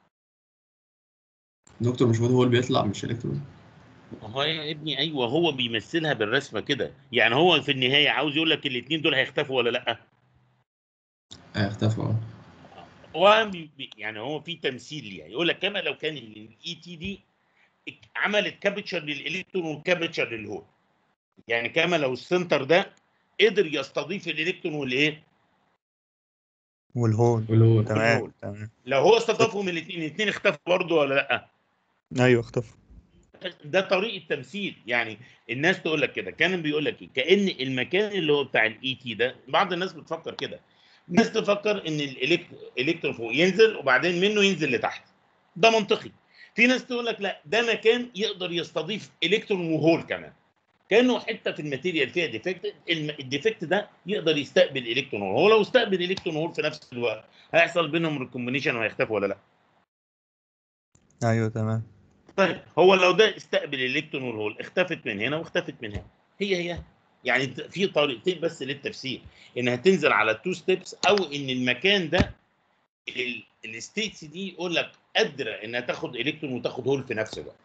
دكتور مش هو اللي بيطلع مش الكترون هو يا ابني ايوه هو بيمثلها بالرسمه كده يعني هو في النهايه عاوز يقول لك الاثنين دول هيختفوا ولا لا آه، اختفوا اه هو بي- بي- يعني هو في تمثيل ليها يقول لك كما لو كان الاي تي دي عملت كابتشر للالكترون وكابتشر للهول يعني كما لو السنتر ده قدر يستضيف الالكترون والايه والهون واللي هو تمام والهول. تمام لو هو استضافهم الاثنين الاثنين اختفوا برضه ولا لا ايوه اختفوا ده طريقه تمثيل يعني الناس تقول لك كده كان بيقول لك ايه كان المكان اللي هو بتاع الاي تي ده بعض الناس بتفكر كده الناس تفكر ان الإلكت- الالكترون فوق ينزل وبعدين منه ينزل لتحت ده منطقي في ناس تقول لك لا ده مكان يقدر يستضيف الكترون وهول كمان كانه حته في الماتيريال فيها ديفكت الديفكت ده يقدر يستقبل الكترون وهول هو لو استقبل الكترون وهول في نفس الوقت هيحصل بينهم ريكومبينيشن وهيختفوا ولا لا ايوه تمام طيب هو لو ده استقبل الالكترون والهول اختفت من هنا واختفت من هنا هي هي يعني ت- في طريقتين بس للتفسير انها تنزل على تو ستيبس او ان المكان ده الستيتس دي يقول لك قادره انها تاخد الكترون وتاخد هول في نفس الوقت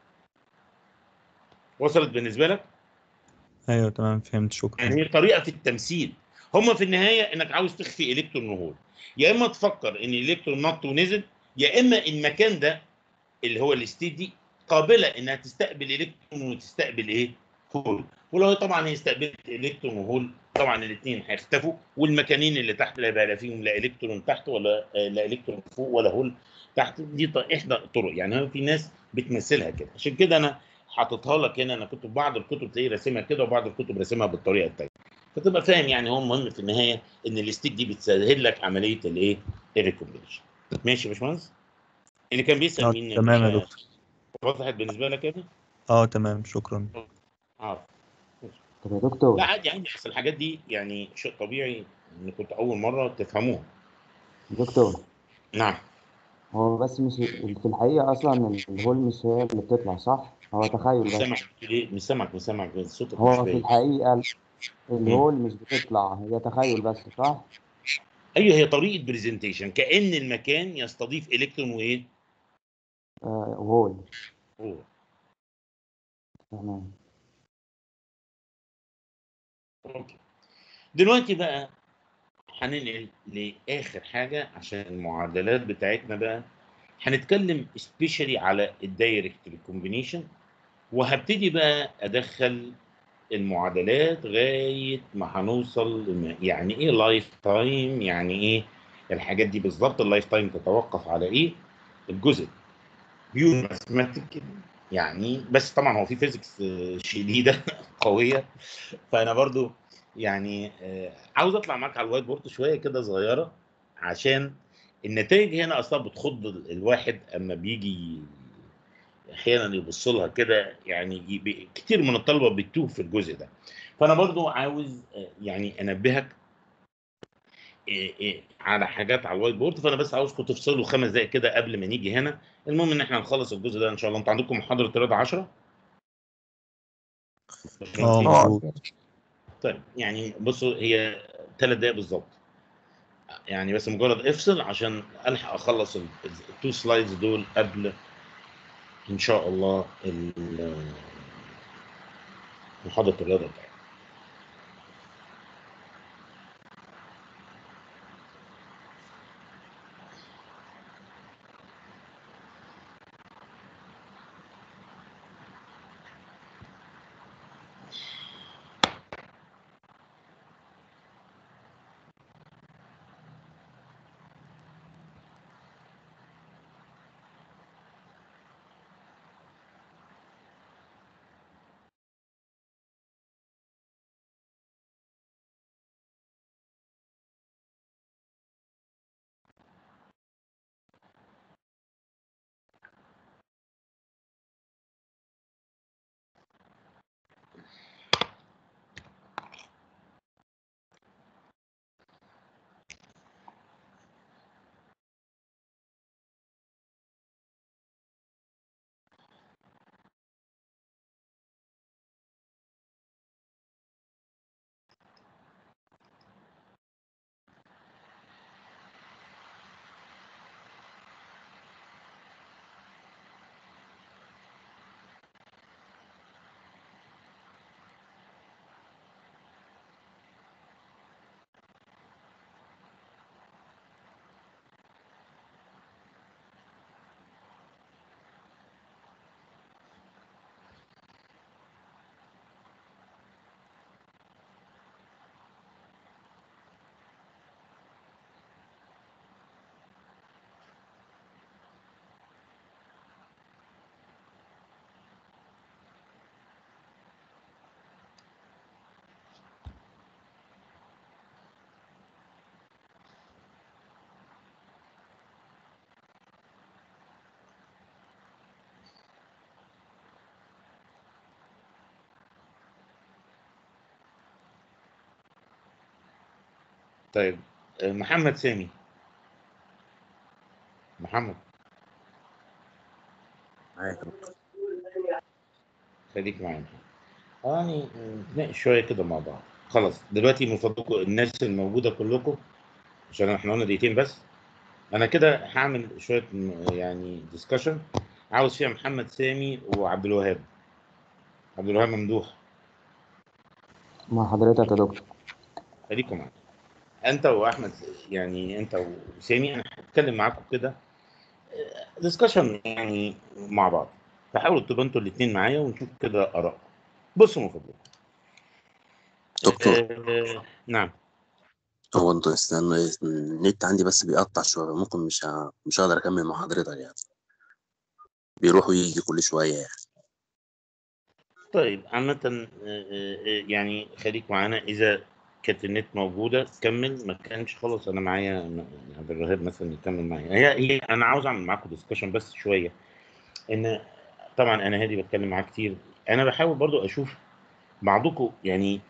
وصلت بالنسبه لك ايوه تمام فهمت شكرا يعني هي طريقه في التمثيل هم في النهايه انك عاوز تخفي الكترون وهول يا اما تفكر ان الالكترون نط ونزل يا اما المكان ده اللي هو الستيت دي قابله انها تستقبل الكترون وتستقبل ايه؟ هول ولو طبعا هي استقبلت الكترون وهول طبعا الاثنين هيختفوا والمكانين اللي تحت لا يبقى لا فيهم لا الكترون تحت ولا آه، لا الكترون فوق ولا هول تحت دي ط- احدى الطرق يعني هو في ناس بتمثلها كده عشان كده انا حاططها لك هنا انا كنت في بعض الكتب تلاقي راسمها كده وبعض الكتب راسمها بالطريقه الثانيه فتبقى فاهم يعني هو المهم في النهايه ان الستيك دي بتسهل لك عمليه الايه؟ الريكومبينيشن ماشي يا باشمهندس؟ اللي كان بيسال آه، مين تمام يا مش- دكتور وضحت بالنسبه لك كده؟ اه تمام شكرا اه طب يا دكتور لا عادي عادي اصل الحاجات دي يعني شيء طبيعي ان كنت اول مره تفهموها دكتور نعم هو بس مش في الحقيقة أصلا الهول مش هي اللي بتطلع صح؟ هو تخيل مش بس سامعك ليه؟ مش سامعك مش سامعك صوتك مش هو في باين الحقيقة الهول مش بتطلع هي تخيل بس صح؟ ايوه هي طريقه برزنتيشن كان المكان يستضيف الكترون وايه؟ آه هول هو تمام اوكي دلوقتي بقى هننقل لاخر حاجه عشان المعادلات بتاعتنا بقى هنتكلم سبيشالي على الدايركت ريكومبينيشن وهبتدي بقى ادخل المعادلات لغايه ما هنوصل لما- يعني ايه لايف تايم يعني ايه الحاجات دي بالظبط اللايف تايم تتوقف على ايه الجزء بيور ماثماتيك يعني بس طبعا هو في فيزيكس شديده قويه فانا برضو يعني آه، عاوز اطلع معاك على الوايت بورد شويه كده صغيره عشان النتائج هنا اصلا بتخض ال- الواحد اما بيجي احيانا يبص لها كده يعني يبي- كتير من الطلبه بتتوه في الجزء ده فانا برضو عاوز آه، يعني انبهك آه، آه، على حاجات على الوايت بورد فانا بس عاوزكم تفصلوا خمس دقائق كده قبل ما نيجي هنا المهم ان احنا نخلص الجزء ده ان شاء الله انتوا عندكم محاضره رياضه 10 اه اه مظبوط طيب يعني بصوا هي ثلاث دقايق بالظبط يعني بس مجرد افصل عشان الحق اخلص ال- التو سلايدز دول قبل ان شاء الله ال- محاضره الرياضه بتاعتنا طيب آه، محمد سامي محمد معاك يا دكتور خليك معانا يعني نتناقش شويه كده مع بعض خلاص دلوقتي من فضلكم الناس الموجوده كلكم عشان احنا قلنا دقيقتين بس انا كده هعمل شويه م- يعني ديسكشن عاوز فيها محمد سامي وعبد الوهاب عبد الوهاب ممدوح مع حضرتك يا دكتور خليكم معانا انت واحمد يعني انت وسامي انا هتكلم معاكم كده ديسكشن يعني مع بعض فحاولوا تبقوا انتوا الاثنين معايا ونشوف كده ارائكم بصوا من فضلكم دكتور آه، نعم هو انتوا استنى النت عندي بس بيقطع شوية ممكن مش ه... مش هقدر أكمل مع حضرتك يعني بيروح ويجي كل شوية يعني طيب عامة آه، آه، آه، يعني خليك معانا إذا كانت النت موجودة كمل ما كانش خلاص أنا معايا م- عبد الوهاب مثلا يكمل معايا هي هي أنا عاوز أعمل معاكم ديسكشن بس شوية إن طبعا أنا هادي بتكلم معاه كتير أنا بحاول برضو أشوف بعضكم يعني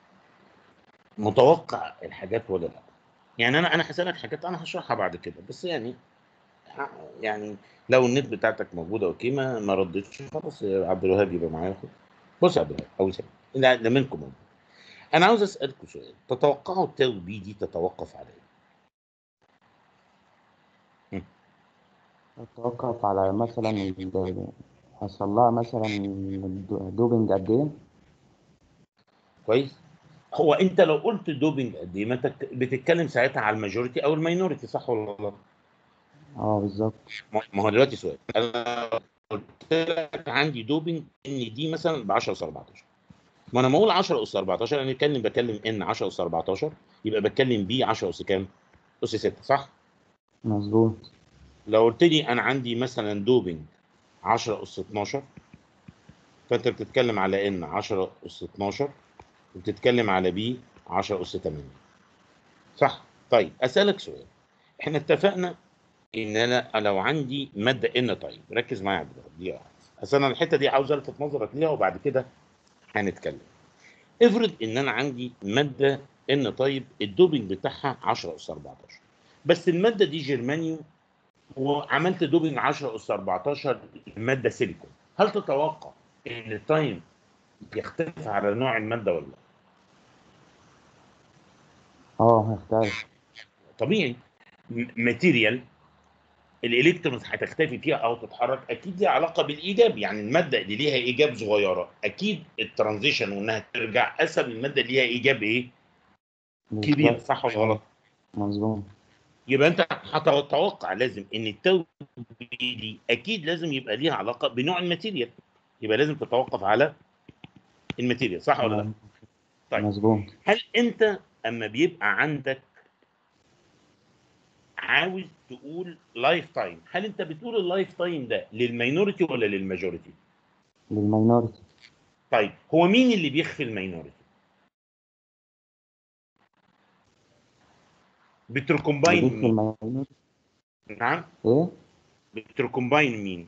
متوقع الحاجات ولا لا يعني أنا أنا هسألك حاجات أنا هشرحها بعد كده بس يعني ه- يعني لو النت بتاعتك موجودة أوكي ما ما ردتش خلاص آه، عبد الوهاب يبقى معايا خد. بص يا عبد الوهاب أو سامي لا ده منكم موجود. انا عاوز اسالكم سؤال تتوقعوا التاو بي دي تتوقف على ايه؟ اتوقف على مثلا ال- حصل لها مثلا دو- دوبنج قد ايه كويس؟ هو انت لو قلت دوبنج قد ايه ما انت بتتكلم ساعتها على الماجوريتي او الماينوريتي صح ولا غلط؟ اه بالظبط ما ما هو دلوقتي سؤال انا قلت لك عندي دوبنج ان دي مثلا ب 10 اس 14 ما انا ما اقول 10 اس 14 انا بتكلم بكلم ان 10 اس 14 يبقى بتكلم بي 10 اس كام؟ اس 6 صح؟ مظبوط لو قلت لي انا عندي مثلا دوبنج 10 اس 12 فانت بتتكلم على ان 10 اس 12 وبتتكلم على بي 10 اس 8 صح طيب اسالك سؤال احنا اتفقنا ان انا لو عندي ماده ان طيب ركز معايا يا عبد الوهاب، دي واحدة. اصل انا الحته دي عاوز الفت نظرك ليها وبعد كده هنتكلم افرض ان انا عندي ماده ان طيب الدوبنج بتاعها 10 اس 14 بس الماده دي جرمانيوم وعملت دوبنج 10 اس 14 الماده سيليكون هل تتوقع ان التايم يختلف على نوع الماده ولا لا؟ اه هيختلف طبيعي ماتيريال الالكترونز هتختفي فيها او تتحرك اكيد ليها علاقه بالايجاب يعني الماده اللي ليها ايجاب صغيره اكيد الترانزيشن وانها ترجع اسهل من الماده اللي ليها ايجاب ايه كبير بالظبط صح ولا غلط مظبوط يبقى انت هتتوقع لازم ان التو دي اكيد لازم يبقى ليها علاقه بنوع الماتيريال يبقى لازم تتوقف على الماتيريال صح ولا لا طيب. مظبوط هل انت اما بيبقى عندك عاوز تقول لايف تايم هل انت بتقول اللايف تايم ده للماينورتي ولا للماجورتي للماينورتي طيب هو مين اللي بيخفي الماينورتي بتركومباين بيضيف مين الماينورتي نعم ايه بتركومباين مين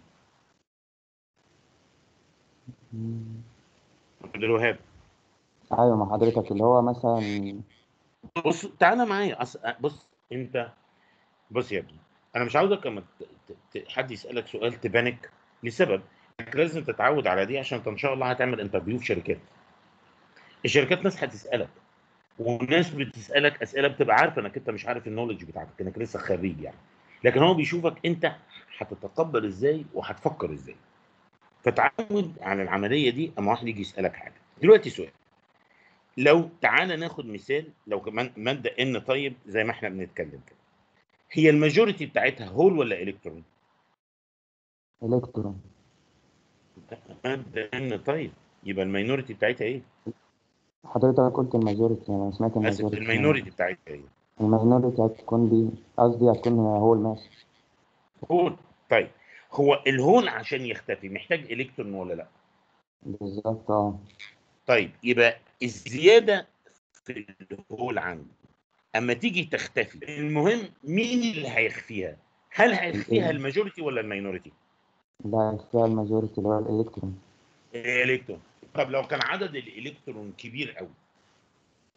مم. عبد الوهاب ايوه مع حضرتك اللي هو مثلا بص تعالى معايا أص... بص انت بص يا ابني انا مش عاوزك لما ت... ت... ت- حد يسالك سؤال تبانك لسبب انك لازم تتعود على دي عشان انت ان شاء الله هتعمل انترفيو في شركات الشركات ناس هتسالك وناس بتسالك اسئله بتبقى عارفه انك انت مش عارف النولج بتاعتك انك لسه خريج يعني لكن هو بيشوفك انت هتتقبل ازاي وهتفكر ازاي فتعود على العمليه دي اما واحد يجي يسالك حاجه دلوقتي سؤال لو تعالى ناخد مثال لو كمان ماده ان طيب زي ما احنا بنتكلم كده هي الماجوريتي بتاعتها هول ولا الكترون الكترون ماده ان طيب يبقى الماينورتي بتاعتها ايه حضرتك قلت الماجوريتي انا سمعت اسف الماجوريتي الماينورتي بتاعتها ايه الماينوريتي هتكون دي قصدي هتكون هو الماس هول طيب هو الهول عشان يختفي محتاج الكترون ولا لا بالظبط اه طيب يبقى الزياده في الهول عندي اما تيجي تختفي المهم مين اللي هيخفيها هل هيخفيها الماجوريتي ولا الماينورتي لا فيها الماجوريتي اللي هو الالكترون الالكترون طب لو كان عدد الالكترون كبير قوي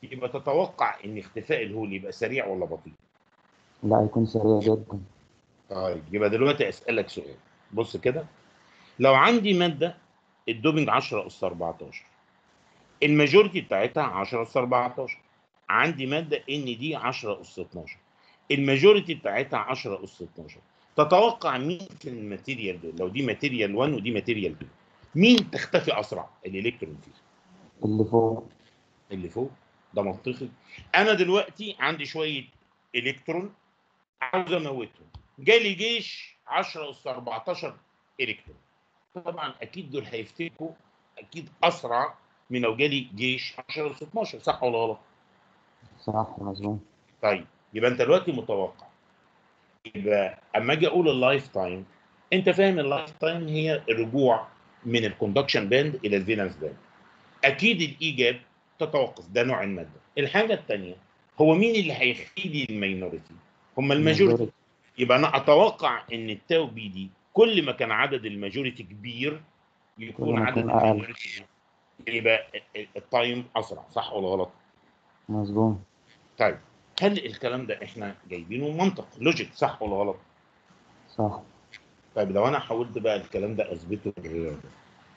يبقى تتوقع ان اختفاء الهول يبقى سريع ولا بطيء لا هيكون سريع جدا طيب يبقى دلوقتي اسالك سؤال بص كده لو عندي ماده الدوبنج 10 اس 14 الماجورتي بتاعتها 10 اس 14 عندي ماده ان دي 10 اس 12 الماجورتي بتاعتها 10 اس 12 تتوقع مين في الماتيريال دول لو دي ماتيريال 1 ودي ماتيريال 2 مين تختفي اسرع الالكترون فيه اللي فوق اللي فوق ده منطقي انا دلوقتي عندي شويه الكترون عاوز اموتهم جالي جيش 10 اس 14 الكترون طبعا اكيد دول هيفتكوا اكيد اسرع من لو جالي جيش 10 اس 12 صح ولا غلط؟ صح مظبوط طيب يبقى انت دلوقتي متوقع يبقى اما اجي اقول اللايف تايم انت فاهم اللايف تايم هي الرجوع من الكوندكشن باند الى الفالنس باند اكيد الايجاب تتوقف ده نوع الماده الحاجه الثانيه هو مين اللي هيخفي لي الماينورتي هم الماجورتي يبقى انا اتوقع ان التاو بي دي كل ما كان عدد الماجورتي كبير كل يكون ما عدد يكون أقل. الماينورتي يبقى التايم اسرع صح ولا غلط؟ مظبوط طيب هل الكلام ده احنا جايبينه منطق لوجيك صح ولا غلط؟ صح طيب لو انا حاولت بقى الكلام ده اثبته بالرياضه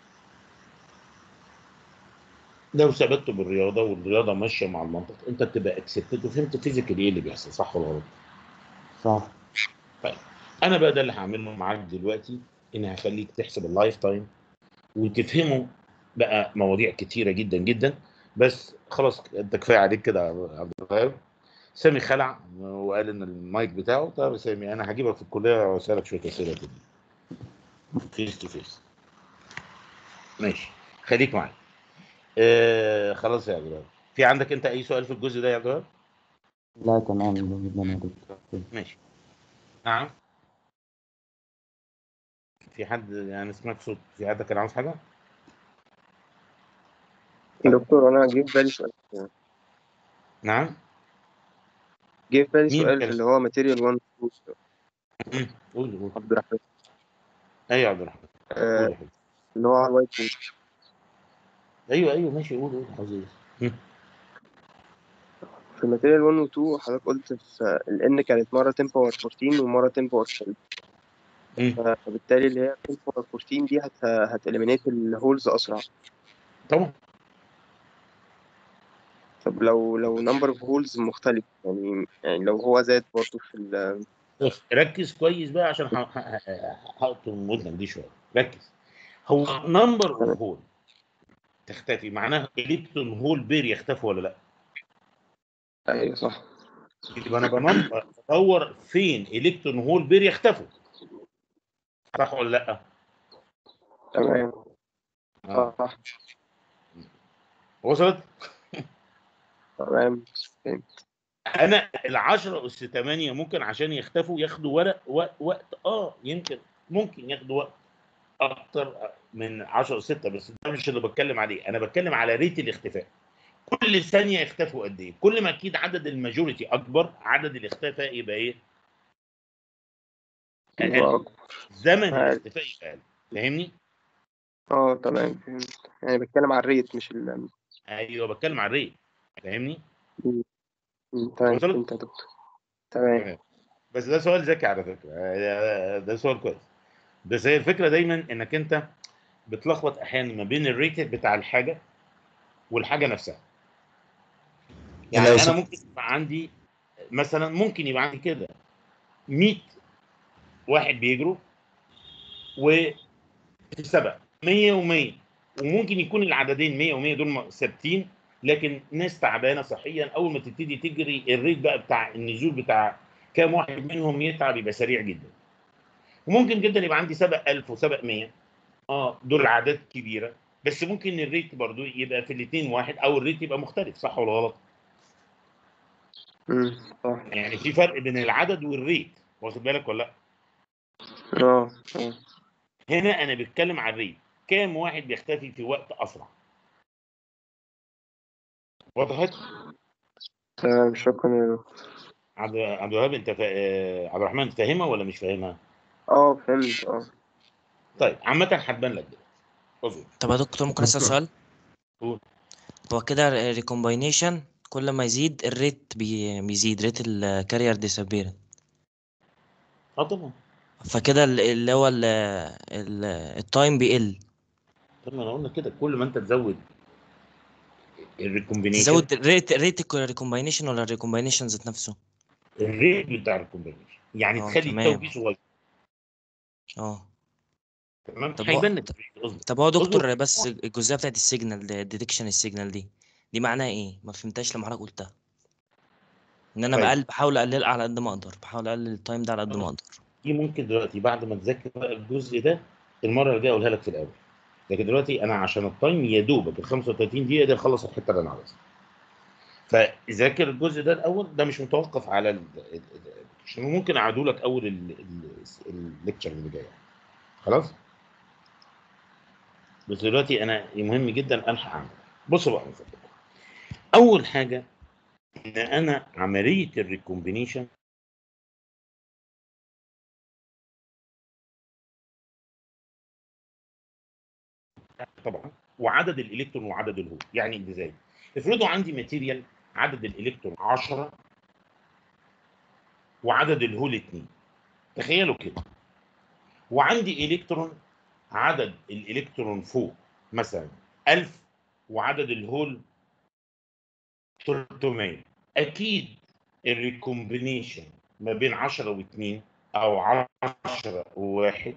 لو ثبته بالرياضه والرياضه ماشيه مع المنطق انت بتبقى اكسبتد وفهمت فيزيكال ايه اللي بيحصل صح ولا غلط؟ صح انا بقى ده اللي هعمله معاك دلوقتي ان هخليك تحسب اللايف تايم وتفهمه بقى مواضيع كتيره جدا جدا بس خلاص انت كفايه عليك كده يا عبد الوهاب سامي خلع وقال ان المايك بتاعه طب يا سامي انا هجيبك في الكليه واسالك شويه اسئله كده فيس تو فيس ماشي خليك معايا آه خلاص يا عبد الوهاب في عندك انت اي سؤال في الجزء ده يا عبد الوهاب؟ لا تمام جدا يا دكتور ماشي نعم في حد يعني سمعت صوت في حد كان عاوز حاجه؟ دكتور انا جه في بالي سؤال نعم جه في بالي مين سؤال كان؟ اللي هو ماتيريال 1 مم. قول قول عبد الرحمن ايوه يا عبد الرحمن قول آه يا حبيبي اللي هو على الوايت بورد ايوه ايوه ماشي قول قول عزيز مم. في ماتيريال 1 و 2 حضرتك قلت في ال N كانت مرة 10 باور 14 ومرة 10 باور 12 مم. فبالتالي اللي هي 10 باور 14 دي هت هتeliminate الهولز أسرع طبعا طب لو لو نمبر اوف هولز مختلف يعني يعني لو هو زاد برضه في ال بص ركز كويس بقى عشان ه- ه- ه- هقطم ودنك دي شويه ركز هو نمبر اوف هول تختفي معناها الكترون هول بير يختفي ولا لا؟ ايوه صح يبقى انا بنم- بدور فين الكترون هول بير يختفوا صح ولا لا؟ تمام اه صح وصلت؟ تمام فهمت انا ال 10 اس 8 ممكن عشان يختفوا ياخدوا ورق وقت, وقت اه يمكن ممكن ياخدوا وقت اكتر من 10 اس 6 بس ده مش اللي بتكلم عليه انا بتكلم على ريت الاختفاء كل ثانيه يختفوا قد ايه كل ما اكيد عدد الماجوريتي اكبر عدد الاختفاء يبقى ايه اقل زمن أقل. الاختفاء يبقى اقل فاهمني اه تمام فهمت يعني بتكلم على الريت مش ال ايوه بتكلم على الريت فاهمني مم. تمام وصلت؟ فهمت يا دكتور تمام تمام بس ده سؤال ذكي على فكره ده- ده سؤال كويس بس هي الفكره دايما انك انت بتلخبط احيانا ما بين الريتد بتاع الحاجه والحاجه نفسها يعني لو انا سم- ممكن يبقى عندي مثلا ممكن يبقى عندي كده 100 واحد بيجروا وفي سبق 100 و100 وممكن يكون العددين 100 و100 دول م- ثابتين لكن ناس تعبانه صحيا اول ما تبتدي تجري الريت بقى بتاع النزول بتاع كام واحد منهم يتعب يبقى سريع جدا وممكن جدا يبقى عندي سبق 1000 وسبق 100 اه دول اعداد كبيره بس ممكن الريت برضو يبقى في الاثنين واحد او الريت يبقى مختلف صح ولا غلط؟ امم صح يعني في فرق بين العدد والريت واخد بالك ولا لا؟ اه اه هنا انا بتكلم على الريت كام واحد بيختفي في وقت اسرع وضحت تمام شكرا يا دكتور عبد عبد الوهاب انت فا... آه، عبد الرحمن فاهمها ولا مش فاهمها اه فهمت اه طيب عامه هتبان لك دلوقتي اصبر طب يا دكتور ممكن اسال دكتور. سؤال قول. هو كده ريكومباينيشن كل ما يزيد الريت بي... بيزيد ريت الكارير ديسابير اه طبعا فكده ال- اللي هو ال... ال... التايم بيقل طب ما انا قلنا كده كل ما انت تزود الريكومبينيشن تزود ريت ريت الريكومباينيشن ولا الريكومباينيشن ذات نفسه الريت بتاع الريكومبينيشن يعني اه تخلي تمام التو صغير اه تمام طب هو هيبان لك الريت اصبر طب هو دكتور اصبر بس الجزئيه بتاعت السيجنال ديتكشن السيجنال دي دي معناها ايه ما فهمتهاش لما حضرتك قلتها ان انا طيب بقل بحاول اقلل على قد ما اقدر بحاول اقلل التايم ده على قد ما خلاص اقدر دي ممكن دلوقتي بعد ما تذاكر بقى الجزء ده المره الجايه اقولها لك في الاول لكن دلوقتي انا عشان التايم يا دوبك ال 35 دقيقه دي اخلص الحته اللي انا عاوزها فذاكر الجزء ده الاول ده مش متوقف على ال... ال- ال- عشان ممكن اعاده لك اول ال- ال- الليكتشر اللي جاي خلاص بس دلوقتي انا مهم جدا الحق اعمل بصوا بقى مذاكر. اول حاجه ان انا عمليه الريكومبينيشن طبعا وعدد الالكترون وعدد الهول يعني ازاي افرضوا عندي ماتيريال عدد الالكترون 10 وعدد الهول 2 تخيلوا كده وعندي الكترون عدد الالكترون فوق مثلا 1000 وعدد الهول 300 اكيد الريكومبينيشن ما بين 10 و2 او 10 و1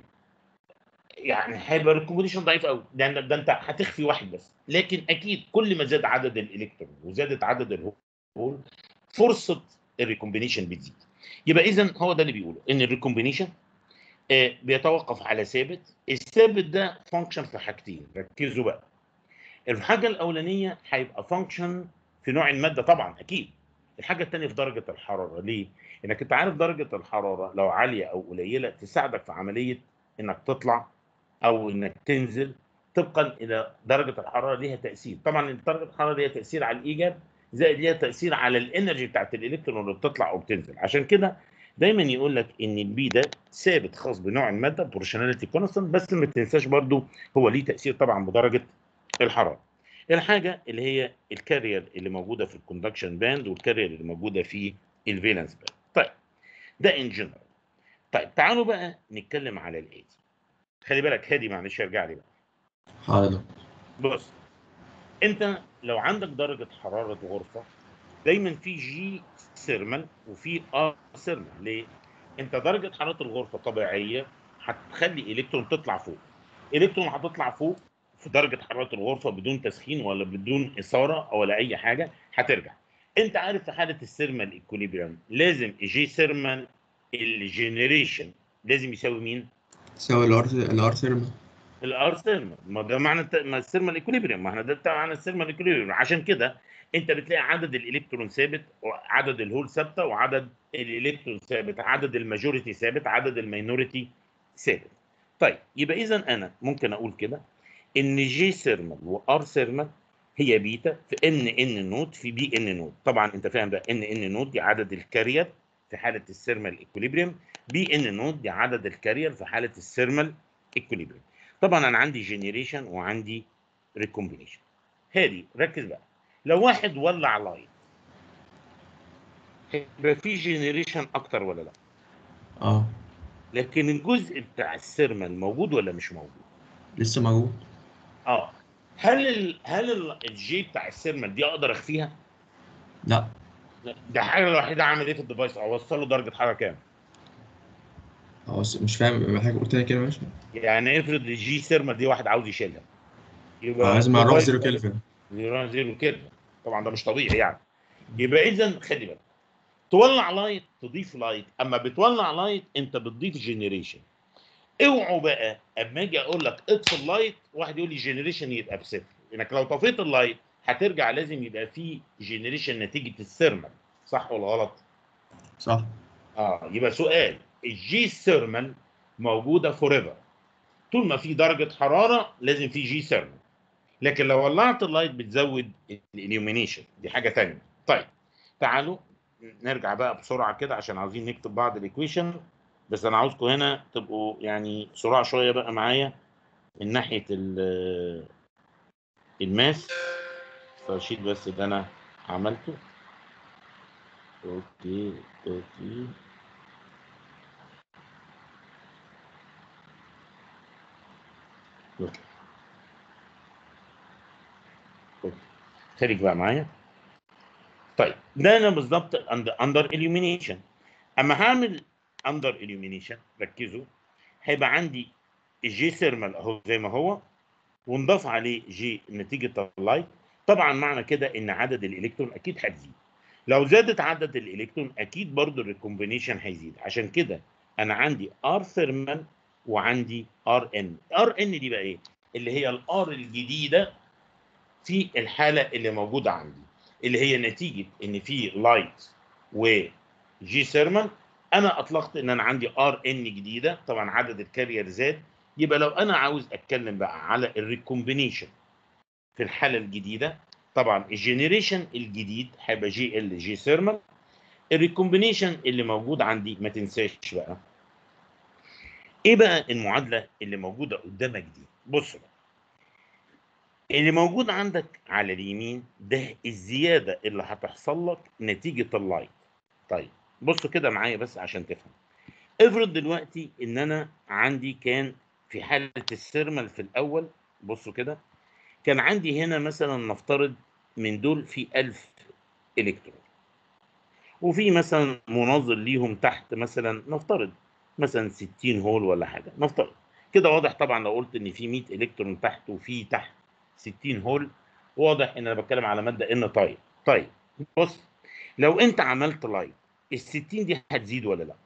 يعني هيبقى الريكومبينيشن ضعيف قوي ده, ده انت هتخفي واحد بس لكن اكيد كل ما زاد عدد الالكترون وزادت عدد الهول فرصه الريكومبينيشن بتزيد يبقى اذا هو ده اللي بيقوله ان الريكومبينيشن آه، بيتوقف على ثابت الثابت ده فانكشن في حاجتين ركزوا بقى الحاجه الاولانيه هيبقى فانكشن في نوع الماده طبعا اكيد الحاجه الثانيه في درجه الحراره ليه انك انت عارف درجه الحراره لو عاليه او قليله تساعدك في عمليه انك تطلع او انك تنزل طبقا الى درجه الحراره ليها تاثير طبعا درجه الحراره ليها تاثير على الايجاب زائد ليها تاثير على الانرجي بتاعت الالكترون اللي بتطلع او بتنزل عشان كده دايما يقول لك ان البي ده ثابت خاص بنوع الماده بروشناليتي كونستنت بس ما تنساش برضو هو ليه تاثير طبعا بدرجه الحراره الحاجه اللي هي الكارير اللي موجوده في الكوندكشن باند والكارير اللي موجوده في الفالنس باند طيب ده ان جنرال طيب تعالوا بقى نتكلم على الاتي خلي بالك هادي معلش ارجع لي بقى حاضر بص انت لو عندك درجه حراره غرفه دايما في جي سيرمال وفي ار سيرمال ليه؟ انت درجه حراره الغرفه طبيعيه هتخلي الكترون تطلع فوق الكترون هتطلع فوق في درجه حراره الغرفه بدون تسخين ولا بدون اثاره ولا اي حاجه هترجع انت عارف في حاله السيرمال ايكوليبريم لازم جي سيرمال الجنريشن لازم يساوي مين؟ تساوي الار الار ثيرمال الار ثيرمال ما ده معنى الت- ما الثيرمال ايكوليبريم ما احنا ده بتاع معنى الثيرمال ايكوليبريم عشان كده انت بتلاقي عدد الالكترون ثابت وعدد الهول ثابته وعدد الالكترون ثابت عدد الماجوريتي ثابت عدد الماينوريتي ثابت طيب يبقى اذا انا ممكن اقول كده ان جي ثيرمال وار ثيرمال هي بيتا في ان ان نوت في بي ان نوت طبعا انت فاهم بقى ان ان نوت دي عدد الكارير في حاله الثيرمال ايكوليبريم بي ان نوت دي عدد الكارير في حاله الثيرمال ايكوليبريم طبعا انا عندي جنريشن وعندي ريكومبينيشن هادي ركز بقى لو واحد ولع لايت هيبقى في جنريشن اكتر ولا لا اه لكن الجزء بتاع الثيرمال موجود ولا مش موجود لسه موجود اه هل ال هل ال- الجي بتاع الثيرمال دي اقدر اخفيها لا لا، ده حاجه الوحيده اعمل ايه في الديفايس اوصل له درجه حراره كام اه بس مش فاهم حاجه قلت تاني كده ماشي يعني افرض الجي ثيرمال دي واحد عاوز يشيلها اه لازم اروح الديفايس زيرو ده- كيلفن زيرو زيرو كده طبعا ده مش طبيعي يعني يبقى اذا خلي بالك تولع لايت تضيف لايت اما بتولع لايت انت بتضيف جنريشن اوعوا بقى اما اجي اقول لك اطفي اللايت واحد يقول لي جنريشن يبقى بصفر انك لو طفيت اللايت هترجع لازم يبقى في جنريشن نتيجه الثيرمال صح ولا غلط؟ صح اه يبقى سؤال الجي ثيرمال موجوده فور ايفر طول ما في درجه حراره لازم في جي ثيرمال لكن لو ولعت اللايت بتزود الاليومينيشن دي حاجه ثانيه طيب تعالوا نرجع بقى بسرعه كده عشان عاوزين نكتب بعض الايكويشن بس انا عاوزكم هنا تبقوا يعني سرعه شويه بقى معايا من ناحيه ال- الماس فشيل بس اللي انا عملته اوكي اوكي اوكي اوكي خليك بقى معايا طيب ده انا بالظبط اندر illumination اما هعمل اندر illumination ركزوا هيبقى عندي الجي ثيرمال اهو زي ما هو ونضاف عليه جي نتيجه اللايت طبعا معنى كده ان عدد الالكترون اكيد هتزيد لو زادت عدد الالكترون اكيد برضو الريكومبينيشن هيزيد عشان كده انا عندي ار ثيرمال وعندي ار ان ار ان دي بقى ايه اللي هي الار الجديده في الحاله اللي موجوده عندي اللي هي نتيجه ان في لايت وجي ثيرمال انا اطلقت ان انا عندي ار ان جديده طبعا عدد الكارير زاد يبقى لو انا عاوز اتكلم بقى على الريكومبينيشن في الحاله الجديده طبعا الجنريشن الجديد هيبقى جي ال جي ثيرمال الريكومبينيشن اللي موجود عندي ما تنساش بقى ايه بقى المعادله اللي موجوده قدامك دي بص بقى اللي موجود عندك على اليمين ده الزياده اللي هتحصل لك نتيجه اللايت طيب بصوا كده معايا بس عشان تفهم افرض دلوقتي ان انا عندي كان في حاله الثيرمال في الاول بصوا كده كان عندي هنا مثلا نفترض من دول في 1000 الكترون وفي مثلا مناظر ليهم تحت مثلا نفترض مثلا 60 هول ولا حاجه نفترض كده واضح طبعا لو قلت ان في 100 الكترون تحت وفي تحت 60 هول واضح ان انا بتكلم على ماده ان طيب طيب بص لو انت عملت لايت ال 60 دي هتزيد ولا لا؟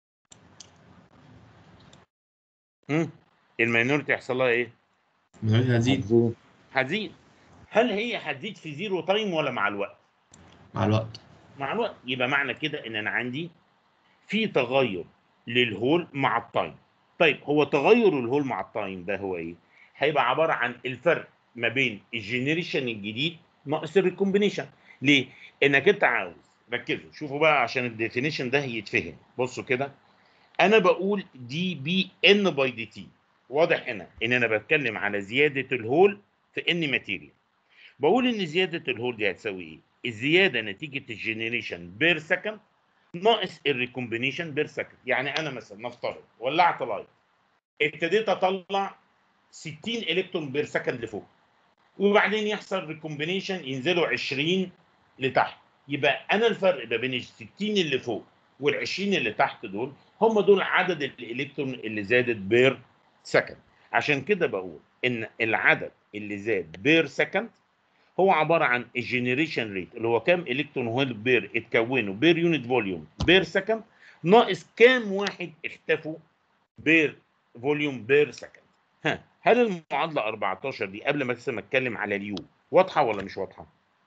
امم الماينورتي هيحصل لها ايه؟ الماينورتي هتزيد هتزيد هتزيد هل هي هتزيد في زيرو تايم ولا مع الوقت؟ مع الوقت مع الوقت يبقى معنى كده ان انا عندي في تغير للهول مع التايم طيب هو تغير الهول مع التايم ده هو ايه؟ هيبقى عباره عن الفرق ما بين الجنريشن الجديد ناقص الريكومبينيشن ليه؟ انك انت عاوز ركزوا شوفوا بقى عشان الديفينيشن ده يتفهم بصوا كده انا بقول دي بي ان باي دي تي واضح هنا ان انا بتكلم على زياده الهول في ان ماتيريال بقول ان زياده الهول دي هتساوي ايه الزياده نتيجه الجنريشن بير سكند ناقص الريكومبينيشن بير سكند يعني انا مثلا نفترض ولعت لايت ابتديت اطلع 60 الكترون بير سكند لفوق وبعدين يحصل ريكومبينيشن ينزلوا 20 لتحت يبقى انا الفرق ما بين ال 60 اللي فوق وال 20 اللي تحت دول هم دول عدد الالكترون اللي زادت بير سكند عشان كده بقول ان العدد اللي زاد بير سكند هو عباره عن الجنريشن ريت اللي هو كام الكترون هول بير اتكونوا بير يونت فوليوم بير سكند ناقص كام واحد اختفوا بير فوليوم بير سكند ها هل المعادله 14 دي قبل ما لسه ما اتكلم على اليو واضحه ولا مش واضحه؟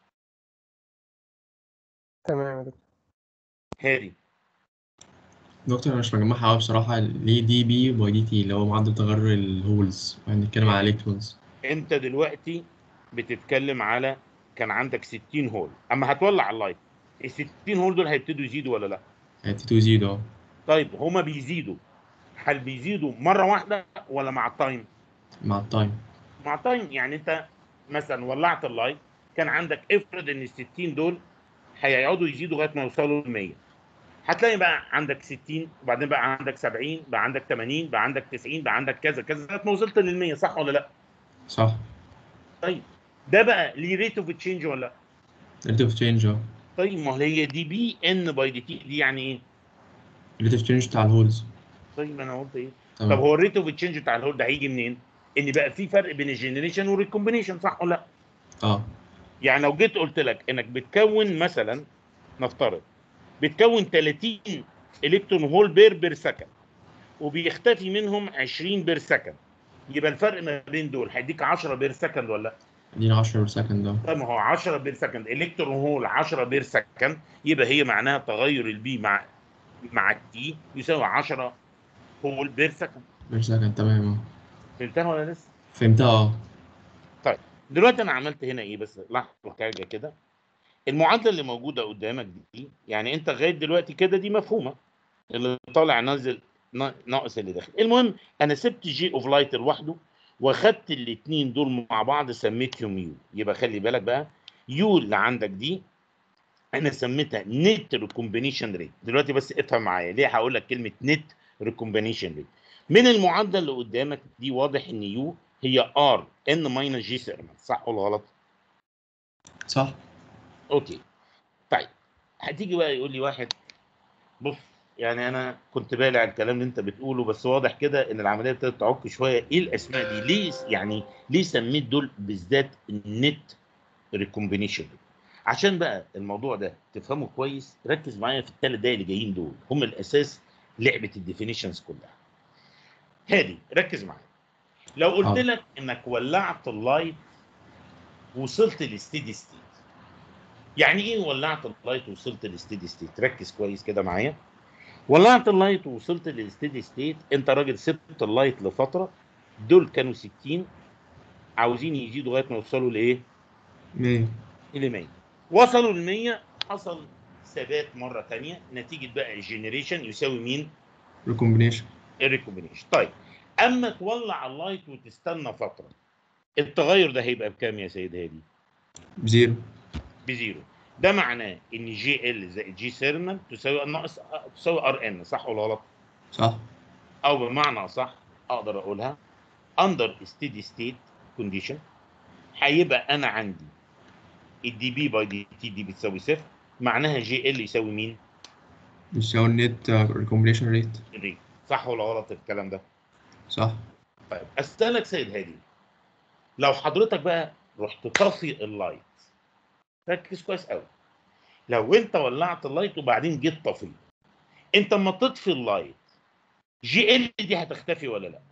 تمام يا دكتور هادي دكتور انا مش مجمعها قوي بصراحه ليه دي بي باي دي تي اللي هو معدل تغير الهولز وهنتكلم على الكترونز انت دلوقتي بتتكلم على كان عندك 60 هول اما هتولع اللايت ال 60 هول دول هيبتدوا يزيدوا ولا لا؟ هيبتدوا يزيدوا اه طيب هما بيزيدوا هل بيزيدوا مره واحده ولا مع التايم؟ مع التايم مع التايم يعني انت مثلا ولعت اللايت كان عندك افرض ان ال 60 دول هيقعدوا يزيدوا لغايه ما يوصلوا ل 100 هتلاقي بقى عندك 60 وبعدين بقى عندك 70 بقى عندك 80 بقى عندك 90 بقى عندك كذا كذا لغايه ما وصلت لل 100 صح ولا لا؟ صح طيب ده بقى ليه ريت اوف تشينج ولا لا؟ ريت اوف تشينج اه طيب ما هي دي بي ان باي دي تي دي يعني ايه؟ ريت اوف تشينج بتاع الهولز طيب انا قلت ايه؟ طب تمام هو الريت اوف تشينج بتاع الهول ده هيجي منين؟ ان بقى في فرق بين الجنريشن والريكومبينيشن صح ولا لا؟ اه يعني لو جيت قلت لك انك بتكون مثلا نفترض بتكون 30 الكترون هول بير بير سكند وبيختفي منهم 20 بير سكند يبقى الفرق ما بين دول هيديك 10 بير سكند ولا لا؟ ادينا 10 بير سكند اه طب ما هو 10 بير سكند الكترون هول 10 بير سكند يبقى هي معناها تغير البي مع مع التي يساوي 10 هول بير سكند بير سكند تمام اه فهمتها ولا لسه؟ فهمتها اه دلوقتي انا عملت هنا ايه بس لاحظوا حاجه كده المعادله اللي موجوده قدامك دي يعني انت لغايه دلوقتي كده دي مفهومه اللي طالع نازل نا- ناقص اللي داخل المهم انا سبت جي اوف لايت لوحده واخدت الاثنين دول مع بعض سميتهم يو يبقى خلي بالك بقى يو اللي عندك دي انا سميتها نت ريكومبينيشن ريت دلوقتي بس افهم معايا ليه هقول لك كلمه نت ريكومبينيشن ريت من المعادله اللي قدامك دي واضح ان يو هي ار ان ماينس جي سيرمال صح ولا غلط؟ صح اوكي طيب هتيجي بقى يقول لي واحد بص يعني انا كنت بالع على الكلام اللي انت بتقوله بس واضح كده ان العمليه ابتدت تعك شويه ايه الاسماء دي ليه يعني ليه سميت دول بالذات النت ريكومبينيشن عشان بقى الموضوع ده تفهمه كويس ركز معايا في الثلاث دقايق اللي جايين دول هم الاساس لعبه الديفينيشنز كلها هادي ركز معايا لو قلت حاضر. لك انك ولعت اللايت وصلت للستيدي ستيت يعني ايه ولعت اللايت ووصلت للستيدي ستيت ركز كويس كده معايا ولعت اللايت ووصلت للستيدي ستيت انت راجل سبت اللايت لفتره دول كانوا 60 عاوزين يزيدوا لغايه ما يوصلوا لايه؟ 100 الى 100 وصلوا ل 100 حصل ثبات مره ثانيه نتيجه بقى الجنريشن يساوي مين؟ ريكومبينيشن الريكومبينيشن طيب اما تولع اللايت وتستنى فتره التغير ده هيبقى بكام يا سيد هادي؟ بزيرو بزيرو ده معناه ان جي ال زائد جي سيرمال تساوي ناقص تساوي ار ان صح ولا غلط؟ صح او بمعنى صح اقدر اقولها اندر ستيدي ستيت كونديشن هيبقى انا عندي الدي بي باي دي تي دي بتساوي صفر معناها جي ال يساوي مين؟ يساوي النت ريكومبينيشن ريت الريت صح ولا غلط الكلام ده؟ صح طيب اسالك سيد هادي لو حضرتك بقى رحت طافي اللايت ركز كويس قوي لو انت ولعت اللايت وبعدين جيت طفيه انت اما تطفي اللايت جي ال دي هتختفي ولا لا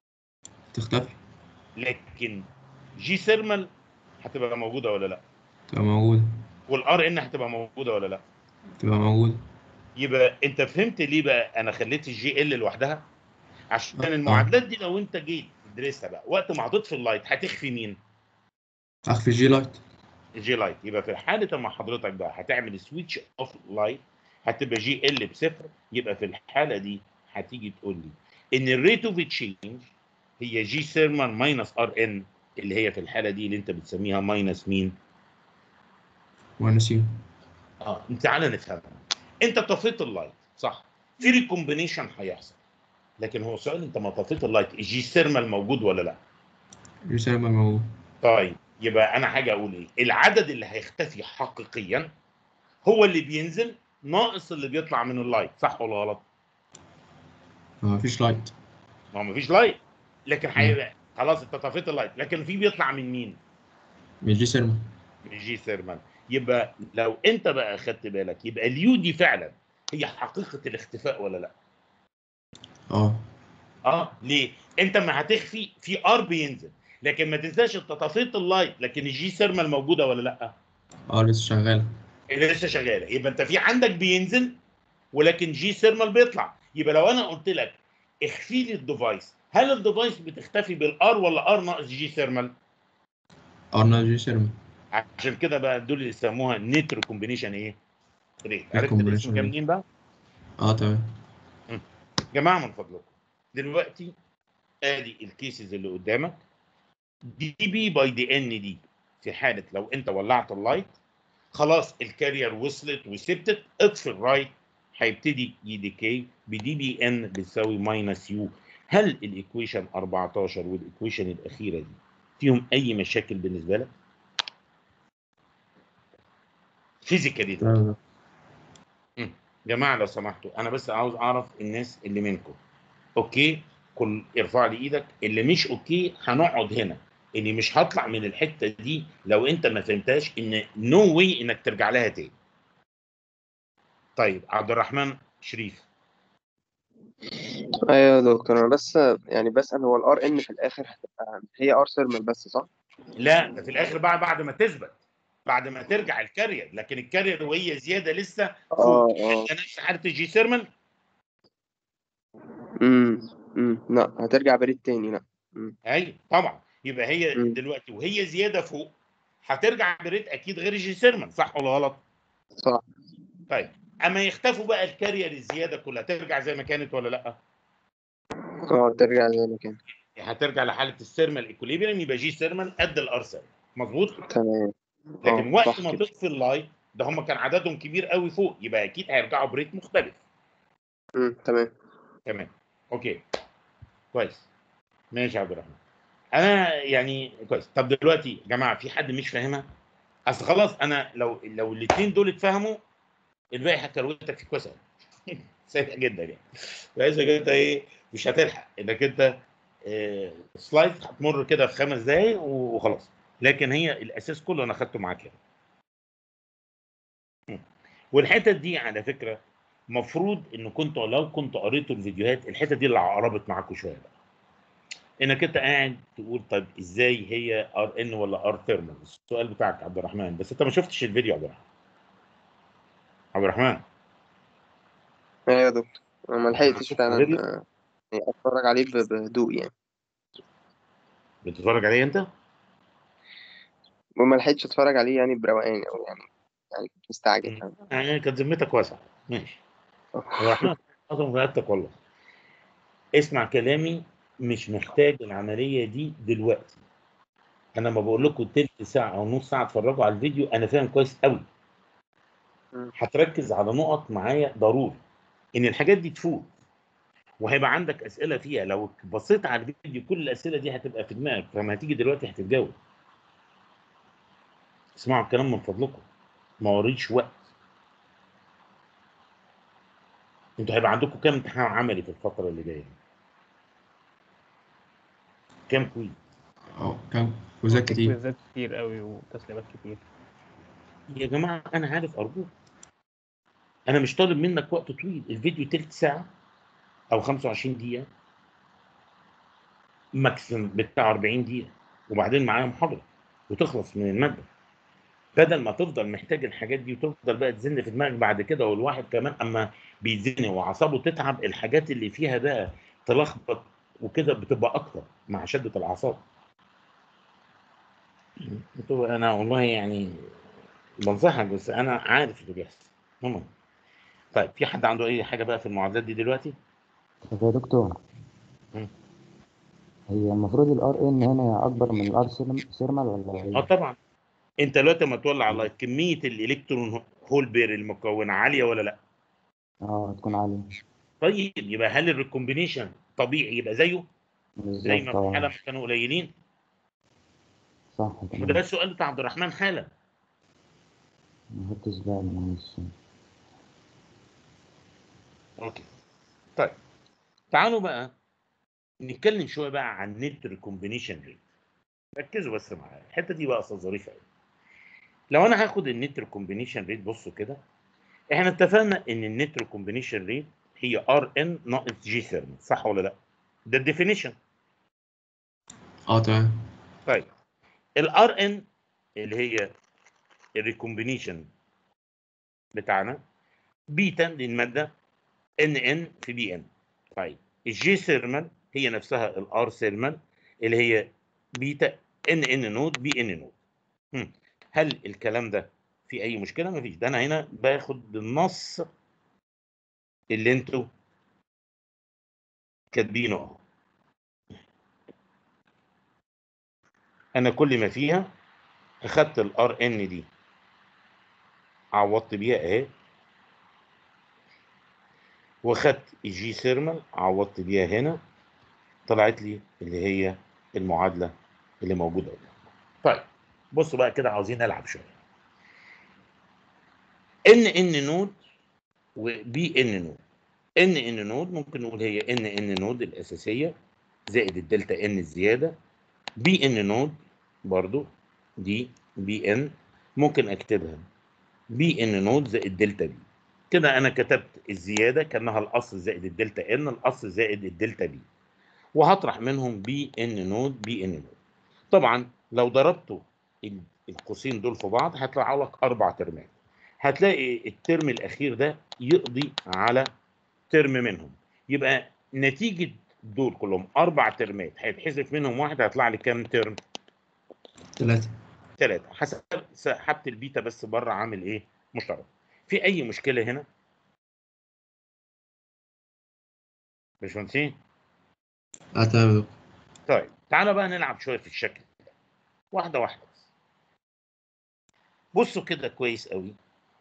تختفي لكن جي سيرمال هتبقى موجوده ولا لا تبقى موجودة والار ان هتبقى موجوده ولا لا تبقى موجودة يبقى انت فهمت ليه بقى انا خليت الجي ال لوحدها عشان آه. المعادلات دي لو انت جيت تدرسها بقى وقت ما هتطفي اللايت هتخفي مين أخفي الجي لايت الجي لايت يبقى في حاله ما حضرتك بقى هتعمل سويتش اوف لايت هتبقى جي ال بصفر يبقى في الحاله دي هتيجي تقول لي ان الريت اوف تشينج هي جي سيرمان ماينس ار ان اللي هي في الحاله دي اللي انت بتسميها ماينس مين؟ ونسيم اه تعالى نفهمها انت طفيت اللايت صح في ريكومبينيشن هيحصل لكن هو سؤال انت ما طفيت اللايت الجي سيرمال موجود ولا لا؟ الرسالة موجودة طيب يبقى انا حاجه اقول ايه؟ العدد اللي هيختفي حقيقيا هو اللي بينزل ناقص اللي بيطلع من اللايت صح ولا غلط؟ مفيش لايت ما هو مفيش لايت لكن هيبقى خلاص انت طفيت اللايت لكن في بيطلع من مين؟ من الجي سيرما من جي سيرمان يبقى لو انت بقى خدت بالك يبقى اليو دي فعلا هي حقيقه الاختفاء ولا لا؟ اه اه ليه؟ انت ما هتخفي في ار بينزل لكن ما تنساش انت طفيت اللايت لكن الجي سيرمال موجوده ولا لا؟ اه لسه شغالة اللي لسه شغاله يبقى انت في عندك بينزل ولكن جي سيرمال بيطلع يبقى لو انا قلت لك اخفي لي الديفايس هل الديفايس بتختفي بالار ولا ار ناقص جي سيرمال؟ ارنا جي سيرما عشان كده بقى دول اللي يسموها نت ريكومبينيشن ايه؟ ريت عرفت Recombination الاسم كام rate. منين بقى؟ اه تمام جماعه من فضلكم دلوقتي ادي الكيسز اللي قدامك دي بي باي دي ان دي في حاله لو انت ولعت اللايت خلاص الكارير وصلت وثبتت اطفي الرايت هيبتدي يديكي بدي بي ان بتساوي ماينس يو هل الايكويشن 14 والايكويشن الاخيره دي فيهم اي مشاكل بالنسبه لك؟ فيزيكالي تمام جماعه لو سمحتوا انا بس عاوز اعرف الناس اللي منكم اوكي كل ارفع لي ايدك اللي مش اوكي هنقعد هنا اللي مش هطلع من الحته دي لو انت ما فهمتهاش ان نو no واي انك ترجع لها تاني طيب عبد الرحمن شريف ايوه يا دكتور انا بس يعني بسأل هو الار ان في الاخر هتبقى هي ار سيرمال بس صح؟ لا ده في الاخر بقى بعد ما تثبت بعد ما ترجع الكارير لكن الكارير وهي زياده لسه اه فوق اه انت نفس حاله الجي سيرمال امم امم لا هترجع بريد تاني لا ايوه طبعا يبقى هي مم. دلوقتي وهي زياده فوق هترجع بريت اكيد غير الجي سيرمال صح ولا غلط؟ صح طيب اما يختفوا بقى الكارير الزياده كلها ترجع زي ما كانت ولا لا؟ اه ترجع زي ما كان هترجع لحاله السيرمال ايكوليبريم يبقى جي سيرمال قد الار سيرمال مظبوط؟ تمام لكن اه وقت صح ما كده تطفي اللايت ده هم كان عددهم كبير قوي فوق يبقى اكيد هيرجعوا بريت مختلف مم. تمام تمام اوكي كويس ماشي يا عبد الرحمن انا يعني كويس طب دلوقتي يا جماعه في حد مش فاهمها اصل خلاص انا لو لو الاثنين دول اتفهموا الباقي هكروتك في كويس أوي. سيئه جدا يعني بحيث انك انت ايه مش هتلحق انك انت آه، سلايد هتمر كده في خمس دقايق وخلاص لكن هي الاساس كله انا اخدته معاك هنا م. والحتت دي على فكره مفروض ان كنتوا لو كنتوا قريتوا الفيديوهات الحته دي اللي عقربت معاكم شويه بقى انك انت قاعد تقول طب ازاي هي ار ان ولا ار ثيرمال السؤال بتاعك عبد الرحمن بس انت ما شفتش الفيديو يا عبد الرحمن عبد الرحمن ايوه يا دكتور انا ما لحقتش شفت فعلا الفيديو؟ آه، يعني اتفرج عليه ب- بهدوء يعني بتتفرج عليه انت؟ وما لحقتش اتفرج عليه يعني بروقان او يعني يعني كنت مستعجل فاهم؟ يعني كانت ذمتك واسعه ماشي عبد الرحمن اظن رقبتك والله اسمع كلامي مش محتاج العمليه دي دلوقتي انا ما بقول لكم تلت ساعه او نص ساعه اتفرجوا على الفيديو انا فاهم كويس قوي مم. هتركز على نقط معايا ضروري ان الحاجات دي تفوت وهيبقى عندك اسئله فيها لو بصيت على الفيديو كل الاسئله دي هتبقى في دماغك فلما هتيجي دلوقتي هتتجاوب اسمعوا الكلام من فضلكم ما وريش وقت انتوا هيبقى عندكم كام امتحان عملي في الفتره اللي جايه دي؟ كام كويز اه كان كويزات كتير كويزات كتير قوي وتسليمات كتير يا جماعه انا عارف ارجوك انا مش طالب منك وقت طويل الفيديو تلت ساعه او 25 دقيقه ماكسيم بتاع 40 دقيقه وبعدين معايا محاضره وتخلص من الماده بدل ما تفضل محتاج الحاجات دي وتفضل بقى تزن في دماغك بعد كده والواحد كمان اما بيتزنق واعصابه تتعب الحاجات اللي فيها بقى تلخبط وكده بتبقى اكتر مع شده الاعصاب انتوا انا والله يعني بنصحك بس انا عارف اللي بيحصل المهم طيب في حد عنده اي حاجه بقى في المعادلات دي دلوقتي طب يا دكتور مم. هي المفروض الار ان هنا اكبر من الار سيرمال ولا اه ايه؟ طبعا انت دلوقتي لما تولع على كميه الالكترون هول بير المكونه عاليه ولا لا اه تكون عالية طيب يبقى هل الريكومبينيشن طبيعي يبقى زيه زي بالظبط ما في حاله اه كانوا قليلين صح وده تمام السؤال بتاع عبد الرحمن حالا ما خدتش بالي معلش اوكي طيب تعالوا بقى نتكلم شويه بقى عن نت ريكومبينيشن ريت ركزوا بس معايا الحته دي بقى اصلا ظريفه قوي لو انا هاخد النت ريكومبينيشن ريت بصوا كده احنا اتفقنا ان النت ريكومبينيشن ريت هي ار ان ناقص جي ثيرمال صح ولا لا ده الديفينيشن اه تمام طيب الار ان اللي هي الريكومبينيشن بتاعنا بيتا للماده ان ان في بي ان طيب الجي ثيرمال هي نفسها الار ثيرمال اللي هي بيتا ان ان نود بي ان نود هم. هل الكلام ده في اي مشكله مفيش ده انا هنا باخد بالنص اللي انتوا كاتبينه اهو انا كل ما فيها اخدت الار ان دي عوضت بيها اهي واخدت الجي ثيرمال عوضت بيها هنا طلعت لي اللي هي المعادله اللي موجوده قدامك طيب بصوا بقى كده عاوزين نلعب شويه ان ان نود وبي ان نود ان ان نود ممكن نقول هي ان ان نود الاساسيه زائد الدلتا ان الزياده بي ان نود برضو دي بي ان ممكن اكتبها بي ان نود زائد دلتا بي كده انا كتبت الزياده كانها الاصل زائد الدلتا ان الاصل زائد الدلتا بي وهطرح منهم بي ان نود بي ان نود طبعا لو ضربتوا ال- القوسين دول في بعض هيطلع لك اربع ترمات هتلاقي الترم الاخير ده يقضي على ترم منهم يبقى نتيجه دول كلهم اربع ترمات هيتحذف منهم واحد هيطلع لي كام ترم؟ ثلاثة ثلاثه حسب سحبت البيتا بس بره عامل ايه؟ مشترك في اي مشكله هنا؟ باشمهندسين اه تمام يا دكتور. طيب تعالى بقى نلعب شويه في الشكل واحده واحده بس بصوا كده كويس قوي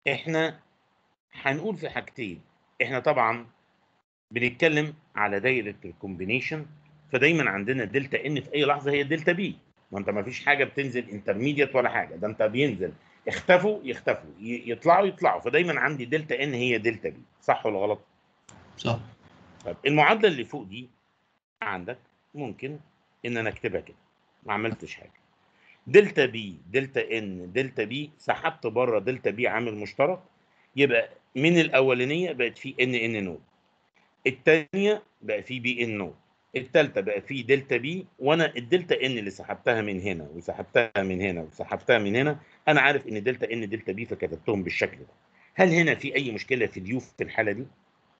احنا هنقول في حاجتين احنا طبعا بنتكلم على دايره الكومبينيشن فدايما عندنا دلتا ان في اي لحظه هي دلتا بي ما انت ما فيش حاجه بتنزل انترميديت ولا حاجه ده انت بينزل اختفوا يختفوا ي- يطلعوا يطلعوا فدايما عندي دلتا ان هي دلتا بي صح ولا غلط؟ صح طب المعادله اللي فوق دي عندك ممكن ان انا اكتبها كده ما عملتش حاجه دلتا بي دلتا ان دلتا بي سحبت بره دلتا بي عامل مشترك يبقى من الاولانيه بقت في ان ان نود الثانيه بقى في بي ان نود الثالثه بقى في دلتا بي وانا الدلتا ان اللي سحبتها من هنا وسحبتها من هنا وسحبتها من هنا انا عارف ان دلتا ان دلتا بي فكتبتهم بالشكل ده هل هنا في اي مشكله في اليو في الحاله دي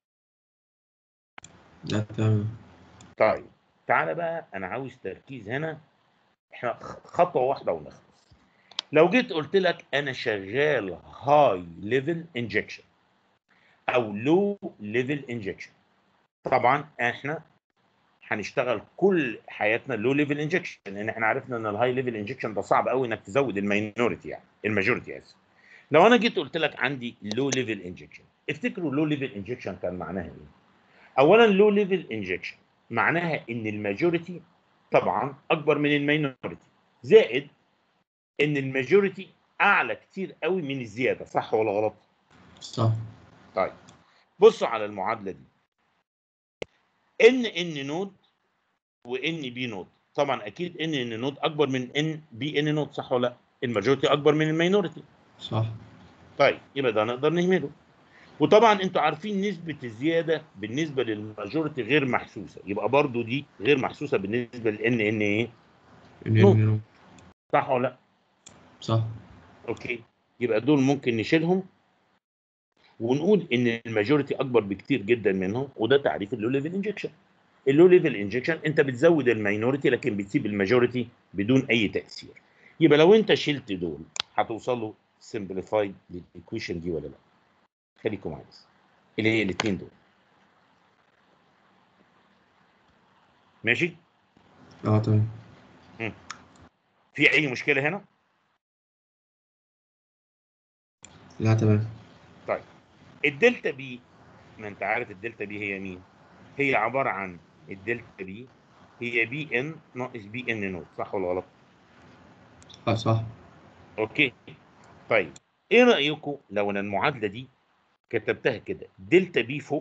لا تمام طيب تعالى بقى انا عاوز تركيز هنا احنا خ- خطوه واحده ونخلص لو جيت قلت لك انا شغال هاي ليفل انجكشن او لو ليفل انجكشن طبعا احنا هنشتغل كل حياتنا لو ليفل انجكشن لان احنا عرفنا ان الهاي ليفل انجكشن ده صعب قوي انك تزود الماينورتي يعني الماجورتي اسف لو انا جيت قلت لك عندي لو ليفل انجكشن افتكروا لو ليفل انجكشن كان معناها ايه اولا لو ليفل انجكشن معناها ان الماجورتي طبعا اكبر من الماينورتي زائد ان الماجورتي اعلى كتير قوي من الزياده صح ولا غلط صح طيب بصوا على المعادله دي ان ان نود وان بي نود طبعا اكيد ان ان نود اكبر من ان بي ان نود صح ولا لا الماجورتي اكبر من الماينورتي صح طيب يبقى ده نقدر نهمله وطبعا انتوا عارفين نسبة الزيادة بالنسبة للماجورتي غير محسوسة يبقى برضو دي غير محسوسة بالنسبة لان ان ايه إن نو. إن صح ولا لا صح اوكي يبقى دول ممكن نشيلهم ونقول ان الماجورتي اكبر بكتير جدا منهم وده تعريف اللو ليفل انجكشن اللو ليفل انجكشن انت بتزود الماينورتي لكن بتسيب الماجورتي بدون اي تاثير يبقى لو انت شلت دول هتوصلوا سمبليفايد للايكويشن دي ولا لا خليكم معايا بس اللي هي الاثنين دول ماشي اه تمام في اي مشكله هنا لا تمام الدلتا بي ما انت عارف الدلتا بي هي مين هي عباره عن الدلتا بي هي بي ان ناقص بي ان نوت صح ولا غلط صح صح اوكي طيب ايه رايكم لو انا المعادله دي كتبتها كده دلتا بي فوق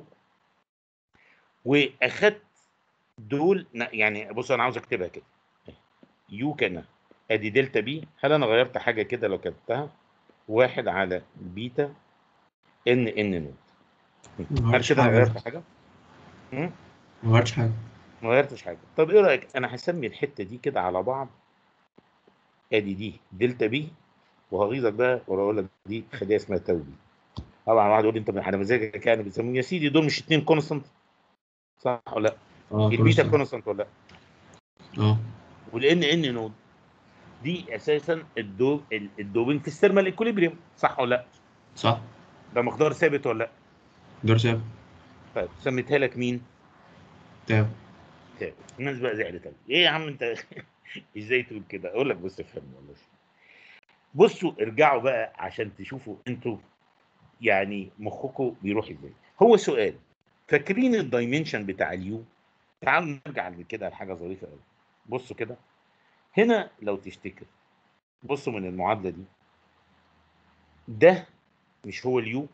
واخدت دول ن- يعني بص انا عاوز اكتبها كده يو كان ادي دلتا بي هل انا غيرت حاجه كده لو كتبتها واحد على بيتا ان ان نوت ما هل غيرتش كده انا حاجة غيرت حاجه؟ مم؟ ما غيرتش حاجة ما غيرتش حاجه طب ايه رايك انا هسمي الحته دي كده على بعض ادي دي دلتا بي وهغيظك بقى واقول لك دي خليها اسمها تاو بي طبعا واحد يقول لي انت من على مزاجك يعني بتسميهم يا سيدي دول مش اتنين كونستنت صح ولا لا؟ اه البيتا كونستنت. كونستنت ولا لا؟ اه والان ان نود دي اساسا الدوب الدوبنج في الثيرمال ايكوليبريم صح ولا لا؟ صح ده مقدار ثابت ولا لا؟ دور شاب طيب سميتها لك مين؟ تمام ثابت الناس بقى زعلت أوي. ايه يا عم انت ازاي تقول كده؟ اقول لك بص افهمني والله بصوا ارجعوا بقى عشان تشوفوا انتوا يعني مخكم بيروح ازاي هو سؤال فاكرين الدايمنشن بتاع اليو تعالوا نرجع كده لحاجه ظريفه قوي بصوا كده هنا لو تفتكر بصوا من المعادله دي ده مش هو اليو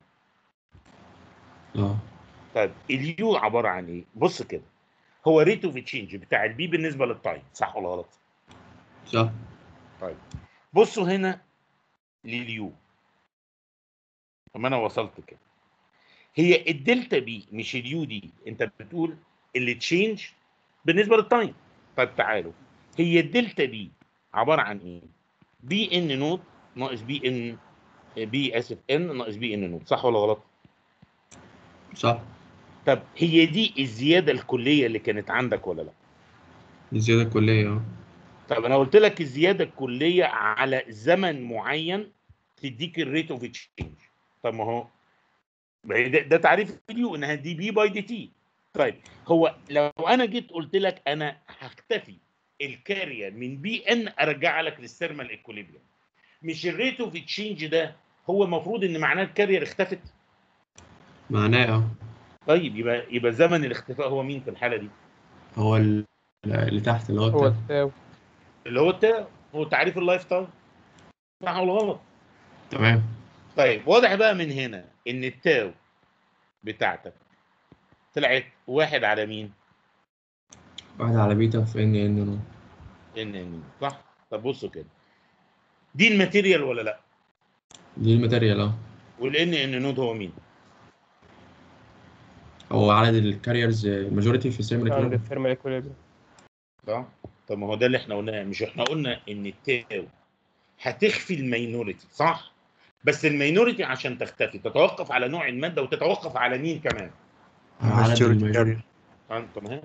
اه طيب اليو عباره عن ايه بص كده هو ريت اوف تشينج بتاع البي بالنسبه للتايم صح ولا غلط صح طيب بصوا هنا لليو طب انا وصلت كده هي الدلتا بي مش اليو دي انت بتقول اللي تشينج بالنسبه للتايم طيب تعالوا هي الدلتا بي عباره عن ايه بي ان نوت ناقص بي ان بي اسف ان ناقص بي ان نوت صح ولا غلط صح طب هي دي الزياده الكليه اللي كانت عندك ولا لا الزيادة الكلية اه طب انا قلت لك الزياده الكليه على زمن معين تديك الريت اوف تشينج طب ما هو ما هي ده, ده تعريف اليو انها دي بي باي دي تي طيب هو لو انا جيت قلت لك انا هختفي الكارير من بي ان ارجع لك للثيرمال ايكوليبريم مش الريت اوف تشينج ده هو المفروض ان معناه الكارير اختفت معناه اه طيب يبقى يبقى زمن الاختفاء هو مين في الحاله دي هو ال- اللي تحت اللي هو هو التالت. التاو اللي هو التاو هو تعريف اللايف تايم صح ولا غلط تمام طيب واضح بقى من هنا ان التاو بتاعتك طلعت واحد على مين واحد على بيتا في ان ان نو ان ان صح طب بصوا كده دي الماتيريال ولا لا دي الماتيريال اه والان ان نود هو مين هو عدد الكاريرز ماجوريتي في السيرمال عند ايكويليبريم الثيرمال ايكوليبريم صح طب ما هو ده اللي احنا قلناه مش احنا قلنا ان التاو هتخفي المينوريتي صح بس المينوريتي عشان تختفي تتوقف على نوع الماده وتتوقف على مين كمان عدد majority الماجوريتي carrier. انت ما هي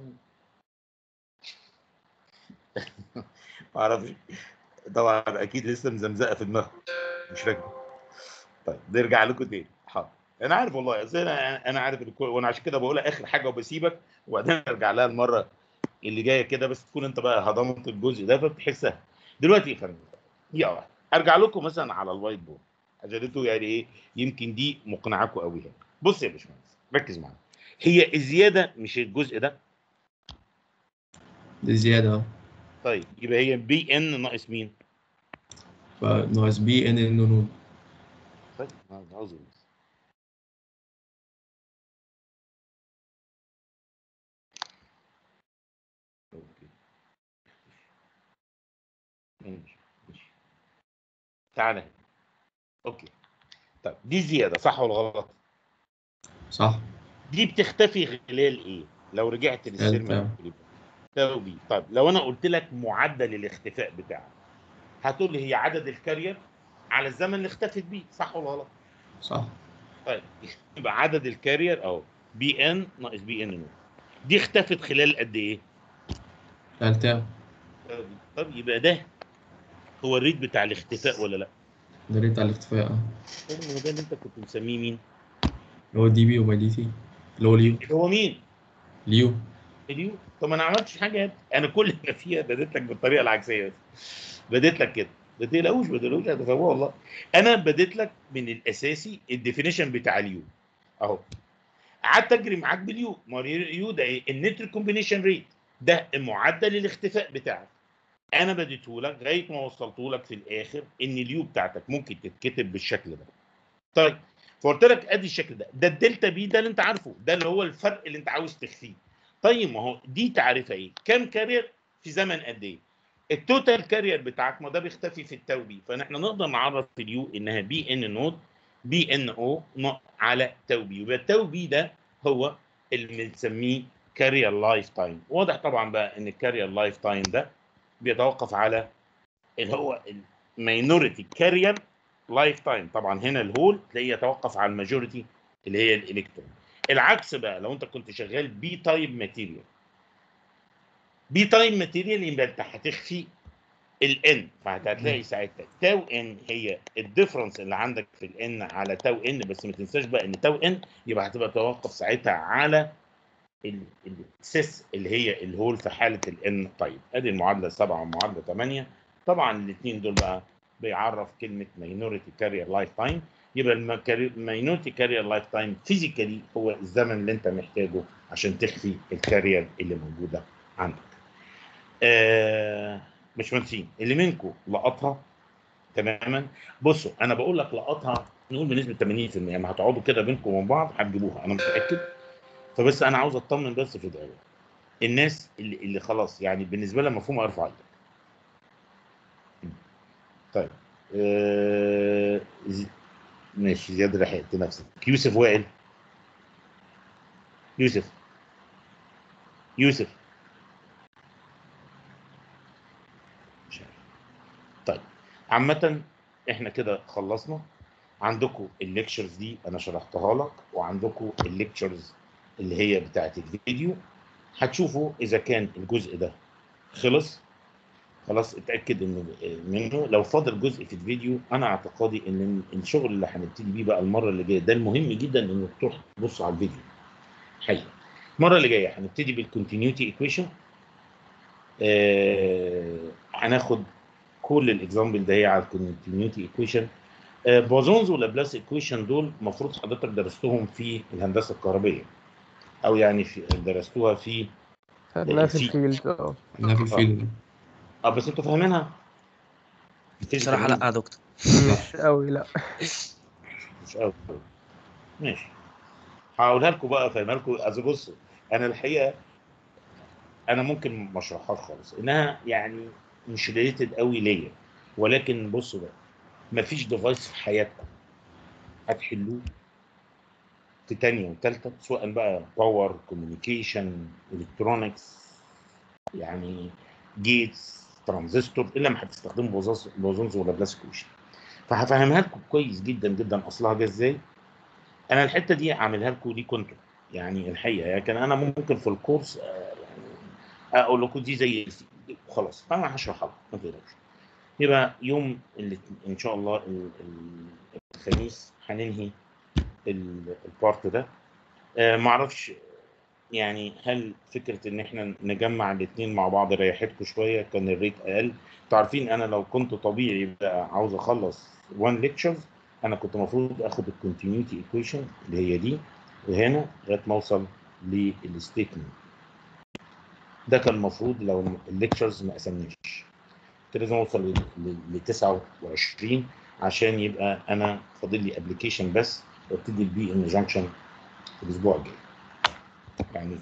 ما اعرفش طبعا اكيد لسه مزمزقه في دماغكم مش راكبه طيب نرجع لكم تاني حاضر انا عارف والله اصل انا انا عارف الكو... وانا عشان كده بقولها اخر حاجه وبسيبك وبعدين ارجع لها المره اللي جايه كده بس تكون انت بقى هضمت الجزء ده فبتحسها دلوقتي خلينا دقيقه واحده ارجع لكم مثلا على الوايت بورد عشان انتوا يعني ايه يمكن دي مقنعاكم قوي هنا بص يا باشمهندس ركز معايا هي الزياده مش الجزء ده دي زيادة اه طيب يبقى هي بي ان ناقص مين؟ فناقص بي ان ان نو طيب ما عاوز أقول بس. أوكي. ماشي ماشي تعالى هنا. اوكي طيب دي زياده صح ولا غلط؟ صح دي بتختفي خلال ايه؟ لو رجعت للسيرما تاو. تاو بي طيب لو انا قلت لك معدل الاختفاء بتاعك هتقول لي هي عدد الكارير على الزمن اللي اختفت بيه صح ولا غلط؟ صح طيب يبقى عدد الكارير اهو بي ان ناقص بي ان نو دي اختفت خلال قد ايه؟ تالتة طب يبقى ده هو الريت بتاع الاختفاء ولا لا؟ ده ريت على الاختفاء اه طب ما هو ده اللي انت كنت مسميه مين؟ اللي هو دي بي وباي دي تي اللي هو ليو اللي هو مين؟ ليو اليو طب ما انا عملتش حاجه يا ابني. انا كل اللي فيها بديت لك بالطريقه العكسيه بس بديت لك كده ما تقلقوش ما تقلقوش هتفهموها والله انا بديت لك من الاساسي الديفينيشن بتاع اليو اهو قعدت اجري معاك باليو ما هو اليو ده ايه النت كومبينيشن ريت ده معدل الاختفاء بتاعك انا بديته لك لغايه ما وصلته لك في الاخر ان اليو بتاعتك ممكن تتكتب بالشكل ده طيب فقلت لك ادي الشكل ده ده الدلتا بي ده اللي انت عارفه ده اللي هو الفرق اللي انت عاوز تخفيه طيب ما هو دي تعريفها ايه كام كارير في زمن قد ايه التوتال كارير بتاعك ما ده بيختفي في التاو بي فاحنا نقدر نعرف في اليو انها بي ان نود بي ان او على تاو بي يبقى التاو بي ده هو اللي بنسميه كارير لايف تايم واضح طبعا بقى ان الكارير لايف تايم ده بيتوقف على اللي هو الماينوريتي كارير لايف تايم طبعا هنا الهول تلاقيه يتوقف على الماجوريتي اللي هي الالكترون العكس بقى لو انت كنت شغال بي تايب ماتيريال بي تايب ماتيريال يبقى انت هتخفي الان فهتلاقي ساعتها تاو ان هي الديفرنس اللي عندك في الان على تاو ان بس ما تنساش بقى ان تاو ان يبقى هتبقى توقف ساعتها على السيس اللي هي الهول في حاله الان طيب ادي المعادله 7 والمعادله 8 طبعا الاثنين دول بقى بيعرف كلمه ماينوريتي كارير لايف تايم يبقى الماينورتي كارير لايف تايم فيزيكالي هو الزمن اللي انت محتاجه عشان تخفي الكارير اللي موجوده عندك. آه باشمهندسين اللي منكم لقطها تماما بصوا انا بقول لك لقطها نقول بنسبه 80% ما هتقعدوا كده بينكم وبين بعض هتجيبوها انا متاكد فبس انا عاوز اطمن بس في دقيقه الناس اللي, اللي خلاص يعني بالنسبه لها مفهوم ارفع ايدك طيب آه زي- ماشي زياد لحقت نفسك يوسف وائل يوسف يوسف مش عارف طيب عامة احنا كده خلصنا عندكم الليكتشرز دي انا شرحتها لك وعندكم الليكتشرز اللي هي بتاعت الفيديو هتشوفوا اذا كان الجزء ده خلص خلاص اتاكد انه منه لو فاضل جزء في الفيديو انا اعتقادي ان الشغل اللي هنبتدي بيه بقى المره اللي جايه ده المهم جدا انك تروح تبص على الفيديو حقيقي المره اللي جايه هنبتدي بالكونتينيوتي ايكويشن آه هناخد كل الاكزامبل ده هي على الكونتينيوتي ايكويشن آه، بوزونز ولابلاس ايكويشن دول المفروض حضرتك درستهم في الهندسه الكهربيه او يعني في درستوها في خدناها في في- الفيلد اه خدناها في الفيلد اه بس انتوا فاهمينها بصراحة لا يا دكتور مش قوي لا مش قوي ماشي هقولها لكم بقى فاهمها لكم اصل بص انا الحقيقه انا ممكن ما اشرحهاش خالص انها يعني مش ريليتد قوي ليا ولكن بصوا بقى مفيش ديفايس في حياتكم هتحلوه في تانية وتالتة سواء بقى باور كوميونيكيشن الكترونكس يعني جيتس ترانزستور الا ما هتستخدموا بوزاز- بوزونز ولا بلاسكوشن فهفهمها لكم كويس جدا جدا اصلها جه ازاي انا الحته دي عاملها لكم ليكم انتوا يعني الحقيقه يعني كان انا ممكن في الكورس آه، يعني اقول لكم دي زي دي خلاص فانا هشرحها لكم ما تقلقوش يبقى يوم اللي ان شاء الله ال- ال- الخميس هننهي ال- البارت ده آه، معرفش يعني هل فكره ان احنا نجمع الاثنين مع بعض ريحتكم شويه كان الريت اقل انتوا عارفين انا لو كنت طبيعي بقى عاوز اخلص 1 ليكتشرز انا كنت المفروض اخد الكونتينيوتي ايكويشن اللي هي دي وهنا لغايه ما اوصل للستيتمنت ده كان المفروض لو الليكتشرز ما قسمناش كنت لازم اوصل ل 29 عشان يبقى انا فاضل لي ابلكيشن بس وابتدي البي ان جانكشن الاسبوع الجاي يعني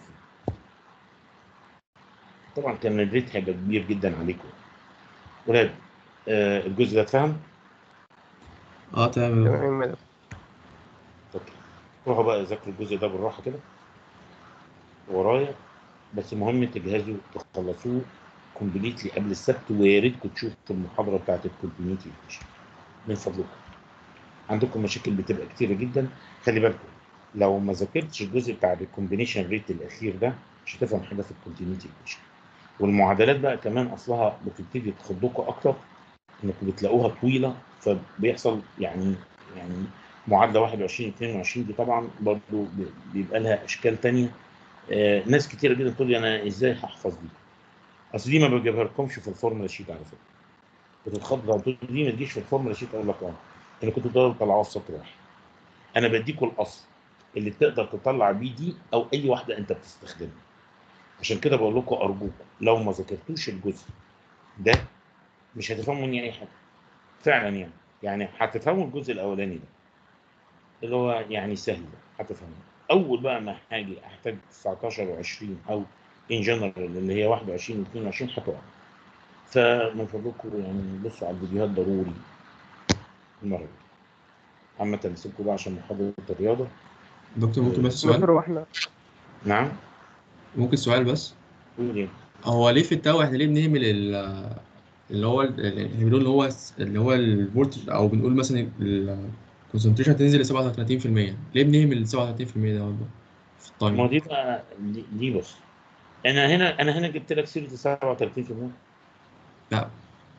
طبعا كان الريت هيبقى كبير جدا عليكم ولاد آه الجزء ده اتفهم؟ اه تمام تمام يا اوكي روحوا بقى ذاكروا الجزء ده بالراحه كده ورايا بس مهم تجهزوا تخلصوه كومبليتلي قبل السبت ويا ريتكم تشوفوا المحاضره بتاعت الكومبليتي من فضلكم عندكم مشاكل بتبقى كتيره جدا خلي بالكم لو ما ذاكرتش الجزء بتاع الكومبينيشن ريت الاخير ده مش هتفهم حاجه في الكونتينيوتي ايكويشن والمعادلات بقى كمان اصلها بتبتدي تخضكم اكتر انكم بتلاقوها طويله فبيحصل يعني يعني معادله 21 22 دي طبعا برضو بيبقى لها اشكال تانية آه ناس كتيره جدا تقول لي انا ازاي هحفظ دي اصل دي ما بجيبها لكمش في الفورمولا شيت على فكره بتتخض لو تقول دي ما تجيش في الفورمولا شيت اقول لك اه انا كنت بتقدروا تطلعوها في سطر واحد انا بديكوا الاصل اللي تقدر تطلع بيه دي او اي واحده انت بتستخدمها عشان كده بقول لكم ارجوكم لو ما ذاكرتوش الجزء ده مش هتفهموا مني اي حاجه فعلا يعني يعني هتفهموا الجزء الاولاني ده اللي هو يعني سهل ده هتفهمه اول بقى ما هاجي احتاج 19 و20 او ان جنرال اللي هي 21 و22 هتقع فمن فضلكم يعني بصوا على الفيديوهات ضروري المره دي عامة نسيبكم بقى عشان محاضرة الرياضة دكتور ممكن بس سؤال دكتور واحنا نعم ممكن سؤال بس قول ايه هو ليه في التاو احنا ليه بنهمل ال- اللي هو ال- اللي بنقول اللي هو اللي هو الفولتج او بنقول مثلا الكونسنتريشن تنزل ل 37% ليه بنهمل ال 37% ده برضه في ما التايم دي بقى دي, دي بص انا هنا انا هنا جبت لك سيرة 37% لا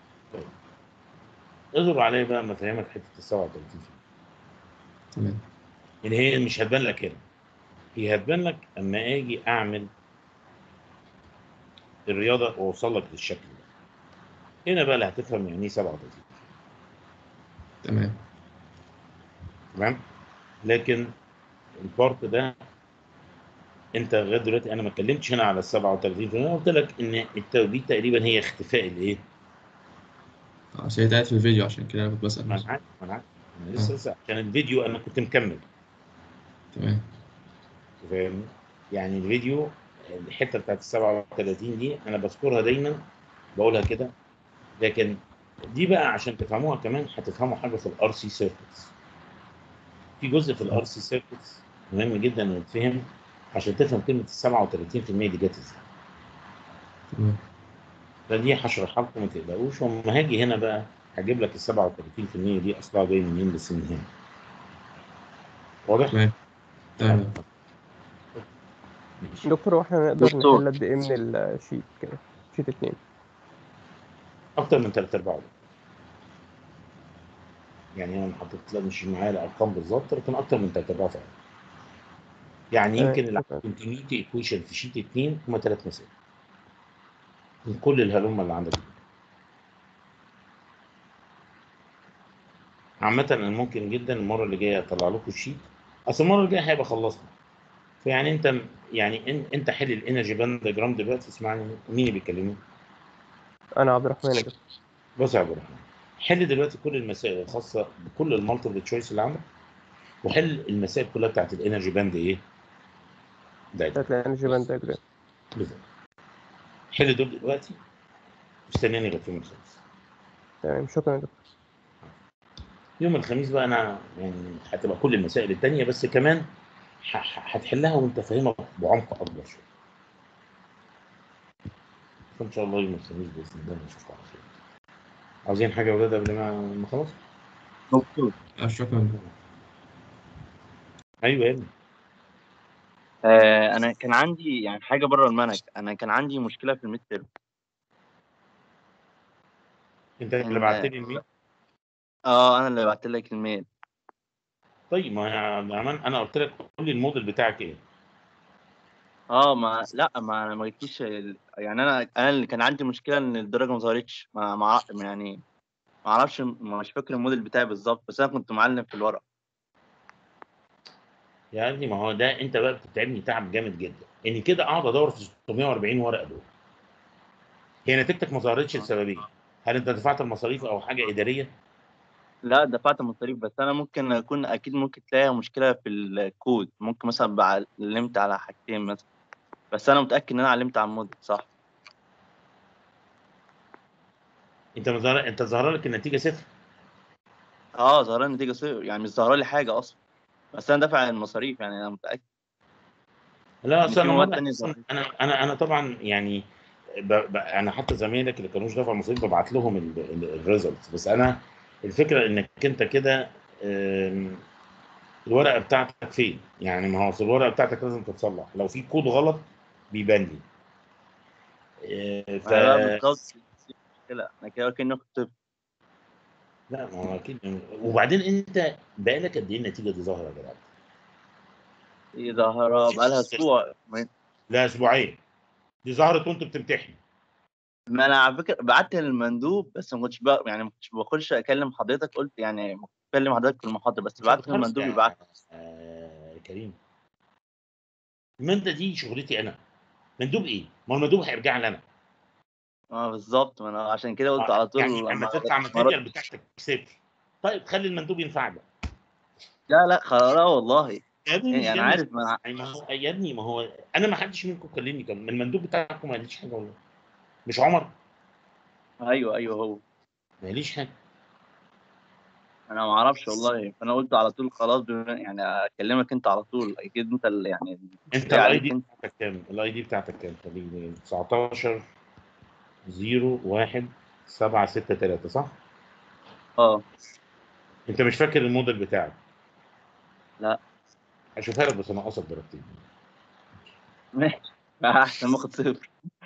اصبر عليا بقى ما افهمك حتة ال 37% تمام يعني هي مش هتبان لك هنا هي هتبان لك اما اجي اعمل الرياضة واوصل لك للشكل ده هنا بقى اللي هتفهم يعني ايه 37 تمام تمام لكن البارت ده انت لغايه دلوقتي انا ما اتكلمتش هنا على ال 37 انا قلت لك ان التو دي تقريبا هي اختفاء الايه؟ عشان هي اتقالت في الفيديو عشان كده انا كنت بسأل ما بس. انا عارف ما انا عارف انا لسه لسه عشان الفيديو انا كنت مكمل تمام فاهمني؟ يعني الفيديو الحته بتاعت ال 37 دي انا بذكرها دايما بقولها كده لكن دي بقى عشان تفهموها كمان هتفهموا حاجه في الار سي سيركتس في جزء في الار سي سيركتس مهم جدا انه يتفهم عشان تفهم كلمه ال 37% دي جت ازاي تمام فدي هشرحها لكم ما تقلقوش وما هاجي هنا بقى هجيب لك ال 37% دي اصلها جاي منين بس من هنا واضح؟ تمام تمام ماشي. دكتور واحنا نقدر دكتور. نحل قد ايه من الشيت كده شيت اتنين اكتر من ثلاث ارباع يعني انا حطيت لك مش معايا الارقام بالظبط لكن اكتر من ثلاث ارباع فعلا يعني تمام، يمكن شكراً. الكونتينيوتي ايكويشن في شيت اثنين هم ثلاث مسائل من كل الهلومه اللي عندك دي. عامة أنا ممكن جدا المرة اللي جاية أطلع لكم الشيت أصل المرة اللي جاية هيبقى خلصنا فيعني أنت يعني إن أنت حل الإنرجي باند ديجرام دلوقتي اسمعني مين اللي بيكلمني؟ انا عبد الرحمن يا دكتور بص يا عبد الرحمن حل دلوقتي كل المسائل الخاصة بكل المالتيبل تشويس اللي عندك وحل المسائل كلها بتاعت الإنرجي باند إيه؟ دايجرام بتاعت الانرجي باند دايجرام بالظبط حل دول دلوقتي واستناني لغاية يوم الخميس تمام شكرا يا دكتور يوم الخميس بقى انا يعني هتبقى كل المسائل التانية بس كمان ح- ح- هتحلها وانت فاهمها بعمق اكبر شويه. فان شاء الله يوم الخميس باذن الله نشوفكم على خير. عاوزين حاجه يا ولاد قبل ما ما نخلص؟ دكتور آه، شكرا ايوه يا ابني آه انا كان عندي يعني حاجه بره المنهج انا كان عندي مشكله في الميد تيرم انت اللي إن- بعت لي الميل اه انا اللي بعت لك الميل طيب ما يا عبد الرحمن انا قلت لك قول لي الموديل بتاعك ايه؟ اه ما لا ما انا ما جبتش ال- يعني انا انا اللي كان عندي مشكله ان الدرجه ما ظهرتش ما ما يعني ما اعرفش مش فاكر الموديل بتاعي بالظبط بس انا كنت معلم في الورق يا ابني ما هو ده انت بقى بتتعبني تعب جامد جدا ان كده اقعد ادور في 640 ورقه دول. هي نتيجتك ما ظهرتش لسببين هل انت دفعت المصاريف او حاجه اداريه؟ لا دفعت مصاريف بس انا ممكن اكون اكيد ممكن تلاقي مشكله في الكود ممكن مثلا بع- علمت على حاجتين مثلا بس انا متاكد ان انا علمت على الموديل صح انت مظهر انت ظهر لك النتيجه صفر اه ظهر لي النتيجه صفر يعني مش ظاهره لي حاجه اصلا بس انا دافع المصاريف يعني انا متاكد لا إن اصل في انا مواد مرة تانية أصلاً ظهرت. انا انا انا طبعا يعني ب... ب... انا حتى زمايلك اللي كانوش دافعوا المصاريف ببعت لهم الريزلتس بس انا الفكره انك انت كده آم، الورقه بتاعتك فين؟ يعني ما هو أصل الورقه بتاعتك لازم تتصلح لو في كود غلط بيبان لي آه، ف انا بقى بالظبط مش مشكله انا كده كاني كنت لا ما هو اكيد وبعدين انت بقالك قد ايه النتيجه دي ظاهره يا جدع؟ ايه ظاهره بقالها اسبوع ما لا اسبوعين دي ظهرت وانت بتمتحن ما انا على فكره بعت للمندوب بس ما كنتش بقى يعني ما كنتش بخش اكلم حضرتك قلت يعني اكلم حضرتك في المحاضره بس بعت خلاص للمندوب يا يبعت آه، كريم المادة دي شغلتي انا مندوب ايه؟ ما هو المندوب هيرجع لي انا اه بالظبط ما انا عشان كده قلت آه، على طول يعني لما تطلع ما الماتيريال ردش. بتاعتك صفر طيب خلي المندوب ينفعك بقى لا لا خلاص لا والله يا ابني مش يعني انا جاي عارف ما يعني ما هو يا ابني ما هو انا ما حدش منكم كلمني كان المندوب بتاعكم ما قاليش حاجه والله مش عمر ايوه ايوه هو ما قاليش حاجه انا ما اعرفش والله فانا قلت على طول خلاص بما- يعني اكلمك انت على طول اكيد انت اللي يعني انت اللي الاي عليك دي انت بتاعتك كام؟ الاي دي بتاعتك كام؟ خليني 19 0 1 7 6 3 صح؟ اه انت مش فاكر الموديل بتاعك لا هشوفها لك بس انقصك درجتين ماشي احسن ما اخد صفر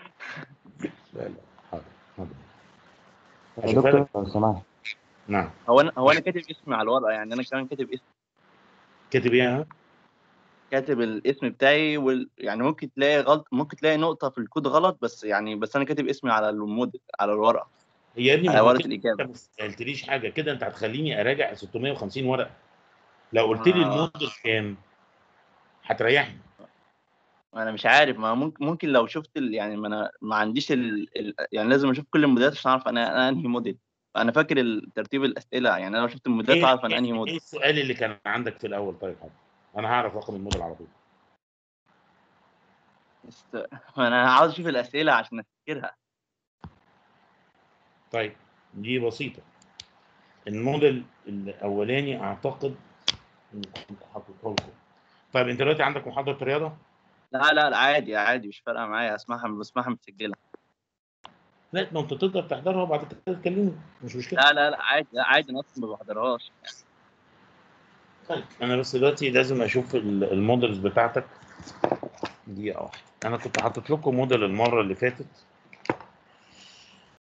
لا لا حاضر حاضر يا هشوفها دكتور لك لو سمحت نعم هو انا هو انا كاتب اسمي على الورقه يعني انا كمان كاتب اسمي كاتب ايه ها؟ كاتب الاسم بتاعي وال... يعني ممكن تلاقي غلط ممكن تلاقي نقطه في الكود غلط بس يعني بس انا كاتب اسمي على الموديل على الورقه هي يا ابني ما على هو ورقه كده انت الاجابه ما سالتليش حاجه كده انت هتخليني اراجع 650 ورقه لو قلت لي آه. الموديل كام هتريحني انا مش عارف ما ممكن ممكن لو شفت ال... يعني ما انا ما عنديش ال... ال... يعني لازم اشوف كل الموديلات عشان اعرف انا انا انهي موديل انا فاكر ال- ترتيب الاسئله يعني انا لو شفت الموديلات ايه اعرف انا انهي ايه موديل السؤال اللي كان عندك في الاول طيب حاضر انا هعرف رقم الموديل على طول بس انا عاوز اشوف الاسئله عشان افتكرها طيب دي بسيطه الموديل الاولاني اعتقد إن كنت حاططها لكم طيب انت دلوقتي عندك محاضره رياضه لا لا لا عادي عادي مش فارقه معايا اسمعها بسمعها متسجله لا ما انت تقدر تحضرها وبعد كده تكلمني مش مشكله لا لا لا عادي لا عادي انا اصلا ما بحضرهاش طيب انا بس دلوقتي لازم اشوف ال- المودلز بتاعتك دقيقه واحده انا كنت حاطط لكم موديل المره اللي فاتت